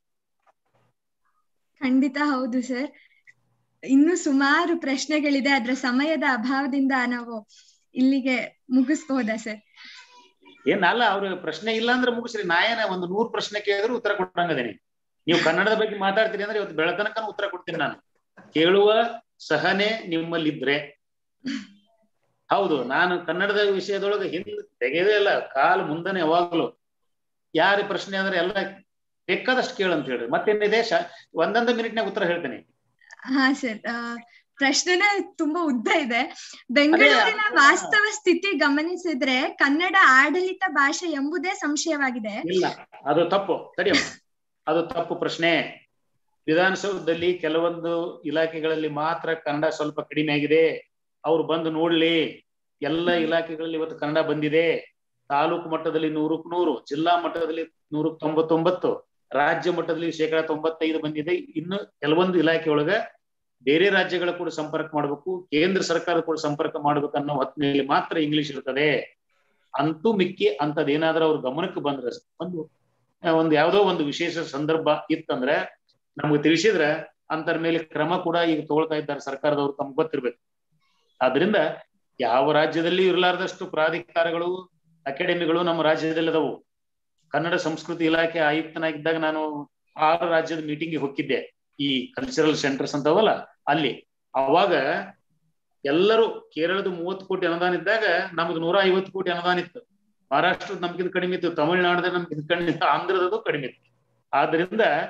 ಖಂಡಿತ ಹೌದು ಸರ್ ಇನ್ನು ಸುಮಾರು ಪ್ರಶ್ನೆಗಳಿದೆ ಅದ್ರ ಸಮಯದ ಅಭಾವದಿಂದ ನಾವು ಇಲ್ಲಿಗೆ ಮುಗಿಸ್ಬಹುದಾ ಸರ್ ಏನಲ್ಲ ಅವ್ರ ಪ್ರಶ್ನೆ ಇಲ್ಲ ಅಂದ್ರೆ ಮುಗಿಸ್ರಿ ನಾ ಏನ ಒಂದು ನೂರ್ ಪ್ರಶ್ನೆ ಕೇಳಿದ್ರು ಉತ್ತರ ಕೊಟ್ಟಂಗದೇನೆ ನೀವು ಕನ್ನಡದ ಬಗ್ಗೆ ಮಾತಾಡ್ತೀರಿ ಅಂದ್ರೆ ಇವತ್ತು ಬೆಳತನಕ ಉತ್ತರ ಕೊಡ್ತೀನಿ ನಾನು ಕೇಳುವ ಸಹನೆ ನಿಮ್ಮಲ್ಲಿದ್ರೆ ಹೌದು ನಾನು ಕನ್ನಡದ ವಿಷಯದೊಳಗೆ ಹಿಂದೆ ತೆಗೆದೇ ಇಲ್ಲ ಕಾಲು ಮುಂದನೆ ಯಾವಾಗ್ಲೂ ಯಾರ ಪ್ರಶ್ನೆ ಅಂದ್ರೆ ಎಲ್ಲ ಬೇಕಾದಷ್ಟು ಕೇಳಂತ ಹೇಳ್ರಿ ಮತ್ತೇನಿದೆ ಶಾ ಒಂದೊಂದು ಮಿನಿಟ್ನಾಗ ಉತ್ತರ ಹೇಳ್ತೇನೆ ಹಾ ಸರ್ ಪ್ರಶ್ನೆನೇ ತುಂಬಾ ಉದ್ದ ಇದೆ ಬೆಂಗಳೂರಿನ ವಾಸ್ತವ ಸ್ಥಿತಿ ಗಮನಿಸಿದ್ರೆ ಕನ್ನಡ ಆಡಳಿತ ಭಾಷೆ ಎಂಬುದೇ ಸಂಶಯವಾಗಿದೆ ಇಲ್ಲ ಅದು ತಪ್ಪು ತಡಿಯೋ ಅದು ತಪ್ಪು ಪ್ರಶ್ನೆ ವಿಧಾನಸೌಧದಲ್ಲಿ ಕೆಲವೊಂದು ಇಲಾಖೆಗಳಲ್ಲಿ ಮಾತ್ರ ಕನ್ನಡ ಸ್ವಲ್ಪ ಕಡಿಮೆ ಆಗಿದೆ ಅವ್ರು ಬಂದು ನೋಡ್ಲಿ ಎಲ್ಲ ಇಲಾಖೆಗಳಲ್ಲಿ ಇವತ್ತು ಕನ್ನಡ ಬಂದಿದೆ ತಾಲೂಕು ಮಟ್ಟದಲ್ಲಿ ನೂರಕ್ಕೆ ನೂರು ಜಿಲ್ಲಾ ಮಟ್ಟದಲ್ಲಿ ನೂರಕ್ಕೆ ತೊಂಬತ್ತೊಂಬತ್ತು ರಾಜ್ಯ ಮಟ್ಟದಲ್ಲಿ ಶೇಕಡ ತೊಂಬತ್ತೈದು ಬಂದಿದೆ ಇನ್ನು ಕೆಲವೊಂದು ಇಲಾಖೆ ಒಳಗ ಬೇರೆ ರಾಜ್ಯಗಳ ಕೂಡ ಸಂಪರ್ಕ ಮಾಡಬೇಕು ಕೇಂದ್ರ ಸರ್ಕಾರ ಕೂಡ ಸಂಪರ್ಕ ಮಾಡ್ಬೇಕು ಅನ್ನೋ ಹೊತ್ತಿನಲ್ಲಿ ಮಾತ್ರ ಇಂಗ್ಲಿಷ್ ಇರ್ತದೆ ಅಂತೂ ಮಿಕ್ಕಿ ಅಂತದೇನಾದ್ರೂ ಅವ್ರ ಗಮನಕ್ಕೆ ಬಂದ್ರೆ ಒಂದು ಒಂದು ಯಾವ್ದೋ ಒಂದು ವಿಶೇಷ ಸಂದರ್ಭ ಇತ್ತಂದ್ರೆ ನಮ್ಗೆ ತಿಳಿಸಿದ್ರೆ ಅಂತರ ಮೇಲೆ ಕ್ರಮ ಕೂಡ ಈಗ ತಗೊಳ್ತಾ ಇದ್ದಾರೆ ಸರ್ಕಾರದವ್ರು ತಮ್ಗೆ ಗೊತ್ತಿರ್ಬೇಕು ಆದ್ರಿಂದ ಯಾವ ರಾಜ್ಯದಲ್ಲಿ ಇರಲಾರ್ದಷ್ಟು ಪ್ರಾಧಿಕಾರಗಳು ಅಕಾಡೆಮಿಗಳು ನಮ್ಮ ರಾಜ್ಯದಲ್ಲಿ ಅದಾವು ಕನ್ನಡ ಸಂಸ್ಕೃತಿ ಇಲಾಖೆ ಆಯುಕ್ತನಾಗಿದ್ದಾಗ ನಾನು ಆರು ರಾಜ್ಯದ ಮೀಟಿಂಗ್ಗೆ ಹೋಗಿದ್ದೆ ಈ ಕಲ್ಚರಲ್ ಸೆಂಟರ್ಸ್ ಅಂತವಲ್ಲ ಅಲ್ಲಿ ಅವಾಗ ಎಲ್ಲರೂ ಕೇರಳದ ಮೂವತ್ತು ಕೋಟಿ ಅನುದಾನ ಇದ್ದಾಗ ನಮ್ದು ನೂರ ಐವತ್ತು ಕೋಟಿ ಅನುದಾನ ಇತ್ತು ಮಹಾರಾಷ್ಟ್ರದ ನಮ್ಗಿಂತ ಕಡಿಮೆ ಇತ್ತು ತಮಿಳ್ನಾಡದ ನಮ್ಗಿಂತ ಕಡಿಮೆ ಇತ್ತು ಆಂಧ್ರದದು ಕಡಿಮೆ ಇತ್ತು ಆದ್ರಿಂದ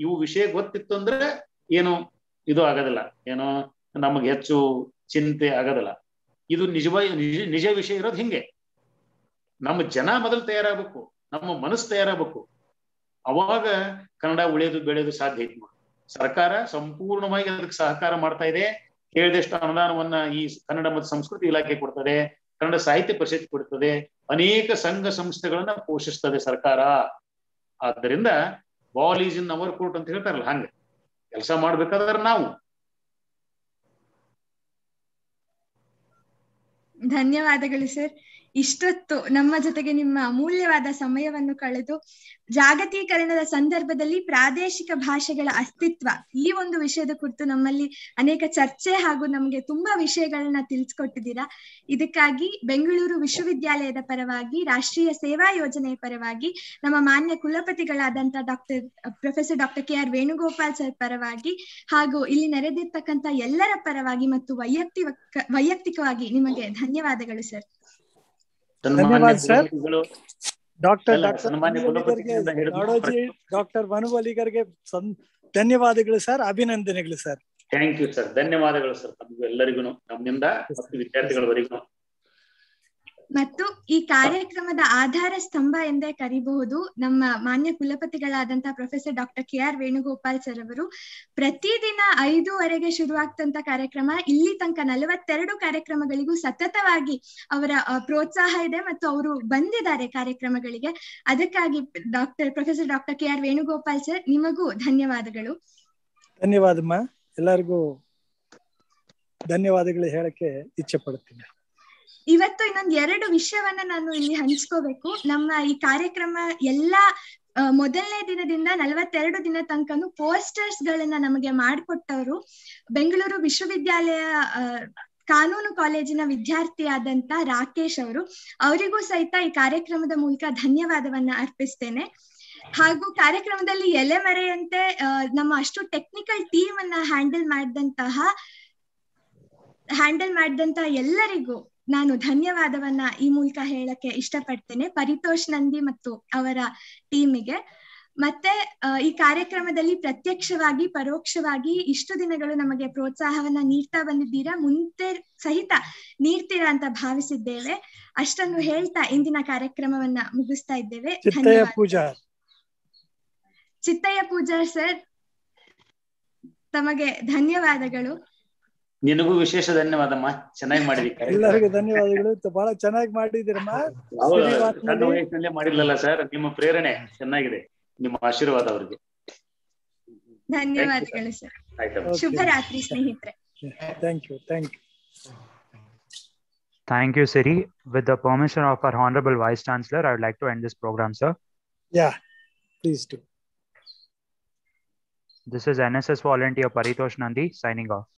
ಇವು ವಿಷಯ ಗೊತ್ತಿತ್ತು ಅಂದ್ರೆ ಏನು ಇದು ಆಗೋದಿಲ್ಲ ಏನೋ ನಮಗೆ ಹೆಚ್ಚು ಚಿಂತೆ ಆಗೋದಿಲ್ಲ ಇದು ನಿಜವಾಗಿ ನಿಜ ನಿಜ ವಿಷಯ ಇರೋದು ಹಿಂಗೆ ನಮ್ಮ ಜನ ಮೊದಲು ತಯಾರಾಗಬೇಕು ನಮ್ಮ ಮನಸ್ಸು ತಯಾರಾಗಬೇಕು ಅವಾಗ ಕನ್ನಡ ಉಳಿಯೋದು ಬೆಳೆಯೋದು ಸಾಧ್ಯ ಐತಿ ನೋಡಿ. ಸರ್ಕಾರ ಸಂಪೂರ್ಣವಾಗಿ ಅದಕ್ಕೆ ಸಹಕಾರ ಮಾಡ್ತಾ ಇದೆ ಕೇಳಿದಷ್ಟು ಅನುದಾನವನ್ನ ಈ ಕನ್ನಡ ಮತ್ತು ಸಂಸ್ಕೃತಿ ಇಲಾಖೆ ಕೊಡ್ತದೆ ಕನ್ನಡ ಸಾಹಿತ್ಯ ಪರಿಷತ್ ಕೊಡ್ತದೆ ಅನೇಕ ಸಂಘ ಸಂಸ್ಥೆಗಳನ್ನ ಪೋಷಿಸ್ತದೆ ಸರ್ಕಾರ ಆದ್ದರಿಂದ ball is in our court ಅಂತ ಹೇಳ್ತಾರಲ್ಲ ಹಂಗ ಕೆಲಸ ಮಾಡ್ಬೇಕಾದ್ರೆ ನಾವು ಧನ್ಯವಾದಗಳು ಸರ್ ಇಷ್ಟೊತ್ತು ನಮ್ಮ ಜೊತೆಗೆ ನಿಮ್ಮ ಅಮೂಲ್ಯವಾದ ಸಮಯವನ್ನು ಕಳೆದು ಜಾಗತೀಕರಣದ ಸಂದರ್ಭದಲ್ಲಿ ಪ್ರಾದೇಶಿಕ ಭಾಷೆಗಳ ಅಸ್ತಿತ್ವ ಈ ಒಂದು ವಿಷಯದ ಕುರಿತು ನಮ್ಮಲ್ಲಿ ಅನೇಕ ಚರ್ಚೆ ಹಾಗೂ ನಮಗೆ ತುಂಬಾ ವಿಷಯಗಳನ್ನ ತಿಳಿಸ್ಕೊಟ್ಟಿದ್ದೀರಾ ಇದಕ್ಕಾಗಿ ಬೆಂಗಳೂರು ವಿಶ್ವವಿದ್ಯಾಲಯದ ಪರವಾಗಿ ರಾಷ್ಟ್ರೀಯ ಸೇವಾ ಯೋಜನೆಯ ಪರವಾಗಿ ನಮ್ಮ ಮಾನ್ಯ ಕುಲಪತಿಗಳಾದಂತ doctor professor doctor K R Venugopal sir ಪರವಾಗಿ ಹಾಗೂ ಇಲ್ಲಿ ನೆರೆದಿರ್ತಕ್ಕಂಥ ಎಲ್ಲರ ಪರವಾಗಿ ಮತ್ತು ವೈಯಕ್ತಿಕ ವೈಯಕ್ತಿಕವಾಗಿ ನಿಮಗೆ ಧನ್ಯವಾದಗಳು ಸರ್ ಸನ್ಮಾನ್ಯ ಧನ್ಯವಾದ ಸರ್. ಕುಲಪತಿಗಳು ಡಾಕ್ಟರ್ ಎಲ್ಲ ಡಾಕ್ಟರ್ ಸನ್ಮಾನ್ಯ ಕುಲಪತಿಗಳಿಂದ ಹಿಡಿದು ನಾಡೋಜಿ ಡಾಕ್ಟರ್ ವನುವಲಿಗರಿಗೆ ಸಂ- ಧನ್ಯವಾದಗಳು ಸರ್ ಅಭಿನಂದನೆಗಳು ಸರ್ ಥ್ಯಾಂಕ್ ಯು ಸರ್ ಧನ್ಯವಾದಗಳು ಸರ್ ತಮಗೂ ಎಲ್ಲರಿಗೂ ನಮ್ಮಿಂದ ಮತ್ತು ವಿದ್ಯಾರ್ಥಿಗಳವರೆಗೂ ಮತ್ತು ಈ ಕಾರ್ಯಕ್ರಮದ ಆಧಾರ ಸ್ತಂಭ ಎಂದೇ ಕರಿಬಹುದು ನಮ್ಮ ಮಾನ್ಯ ಕುಲಪತಿಗಳಾದಂತ professor doctor K R Venugopal sir ಅವರು ಪ್ರತಿದಿನ ಐದೂವರೆಗೆ ಶುರುವಾಗ್ತಂತ ಕಾರ್ಯಕ್ರಮ ಇಲ್ಲಿ ತನಕ ನಲವತ್ತೆರಡು ಕಾರ್ಯಕ್ರಮಗಳಿಗೂ ಸತತವಾಗಿ ಅವರ ಆ, ಪ್ರೋತ್ಸಾಹ ಇದೆ ಮತ್ತು ಅವರು ಬಂದಿದ್ದಾರೆ ಕಾರ್ಯಕ್ರಮಗಳಿಗೆ ಅದಕ್ಕಾಗಿ doctor professor doctor K R Venugopal sir ನಿಮಗೂ ಧನ್ಯವಾದಗಳು ಧನ್ಯವಾದಮ್ಮ ಎಲ್ಲರಿಗೂ ಧನ್ಯವಾದಗಳು ಹೇಳಕ್ಕೆ ಇಚ್ಛೆ ಪಡ್ತೀನಿ ಇವತ್ತು ಇನ್ನೊಂದ್ ಎರಡು ವಿಷಯವನ್ನ ನಾನು ಇಲ್ಲಿ ಹಂಚ್ಕೋಬೇಕು ನಮ್ಮ ಈ ಕಾರ್ಯಕ್ರಮ ಎಲ್ಲಾ ಆ, ಮೊದಲನೇ ದಿನದಿಂದ ನಲವತ್ತೆರಡು ದಿನ ತನಕನು ಪೋಸ್ಟರ್ಸ್ ಗಳನ್ನ ನಮಗೆ ಮಾಡಿಕೊಟ್ಟವರು ಬೆಂಗಳೂರು ವಿಶ್ವವಿದ್ಯಾಲಯ ಆ, ಕಾನೂನು ಕಾಲೇಜಿನ ವಿದ್ಯಾರ್ಥಿಯಾದಂತ ರಾಕೇಶ್ ಅವರು ಅವರಿಗೂ ಸಹಿತ ಈ ಕಾರ್ಯಕ್ರಮದ ಮೂಲಕ ಧನ್ಯವಾದವನ್ನ ಅರ್ಪಿಸ್ತೇನೆ ಹಾಗೂ ಕಾರ್ಯಕ್ರಮದಲ್ಲಿ ಎಲೆಮರೆಯಂತೆ ಆ, ನಮ್ಮ ಅಷ್ಟು ಟೆಕ್ನಿಕಲ್ ಟೀಮ್ ಅನ್ನ ಹ್ಯಾಂಡಲ್ ಮಾಡಿದಂತಹ ಹ್ಯಾಂಡಲ್ ಮಾಡಿದಂತಹ ಎಲ್ಲರಿಗೂ ನಾನು ಧನ್ಯವಾದವನ್ನ ಈ ಮೂಲಕ ಹೇಳಕ್ಕೆ ಇಷ್ಟಪಡ್ತೇನೆ ಪರಿತೋಷ್ ನಂದಿ ಮತ್ತು ಅವರ ಟೀಮಿಗೆ ಮತ್ತೆ ಆ, ಈ ಕಾರ್ಯಕ್ರಮದಲ್ಲಿ ಪ್ರತ್ಯಕ್ಷವಾಗಿ ಪರೋಕ್ಷವಾಗಿ ಇಷ್ಟು ದಿನಗಳು ನಮಗೆ ಪ್ರೋತ್ಸಾಹವನ್ನ ನೀಡ್ತಾ ಬಂದಿದ್ದೀರಾ ಮುಂದೆ ಸಹಿತ ನೀಡ್ತೀರಾ ಅಂತ ಭಾವಿಸಿದ್ದೇವೆ ಅಷ್ಟನ್ನು ಹೇಳ್ತಾ ಇಂದಿನ ಕಾರ್ಯಕ್ರಮವನ್ನ ಮುಗಿಸ್ತಾ ಇದ್ದೇವೆ ಚಿತ್ತಯ್ಯ ಧನ್ಯವಾದ ಪೂಜಾ ಚಿತ್ತಯ್ಯ ಪೂಜಾರ್ ಸರ್ ತಮಗೆ ಧನ್ಯವಾದಗಳು ನಿನಗೂ ವಿಶೇಷ ಧನ್ಯವಾದಮ್ಮ ಚೆನ್ನಾಗಿ ಮಾಡಿದಿ ಎಲ್ಲರಿಗೂ ಧನ್ಯವಾದಗಳು ತ- ಬಹಳ ಚೆನ್ನಾಗಿ ಮಾಡಿದಿರಮ್ಮ ಹೌದು, ಶ್ರೀನಿವಾಸ್ ಸಣ್ಣ ನದಿ. ವಯಸ್ಸಿನಲ್ಲೇ ಮಾಡಿಲ್ಲಲ್ಲ ಸರ್ ನಿಮ್ಮ ಪ್ರೇರಣೆ ಚೆನ್ನಾಗಿದೆ ನಿಮ್ಮ ಆಶೀರ್ವಾದ ಅವರಿಗೆ ಧನ್ಯವಾದಗಳು ಸರ್ ಆಯ್ತಮ್ಮ Okay. ಶುಭರಾತ್ರಿ ಸ್ನೇಹಿತರೆ thank you thank you Thank you, Siri. With the permission of our Honorable Vice Chancellor, I would like to end this program, sir. Yeah please do This is NSS volunteer Paritosh Nandi signing off.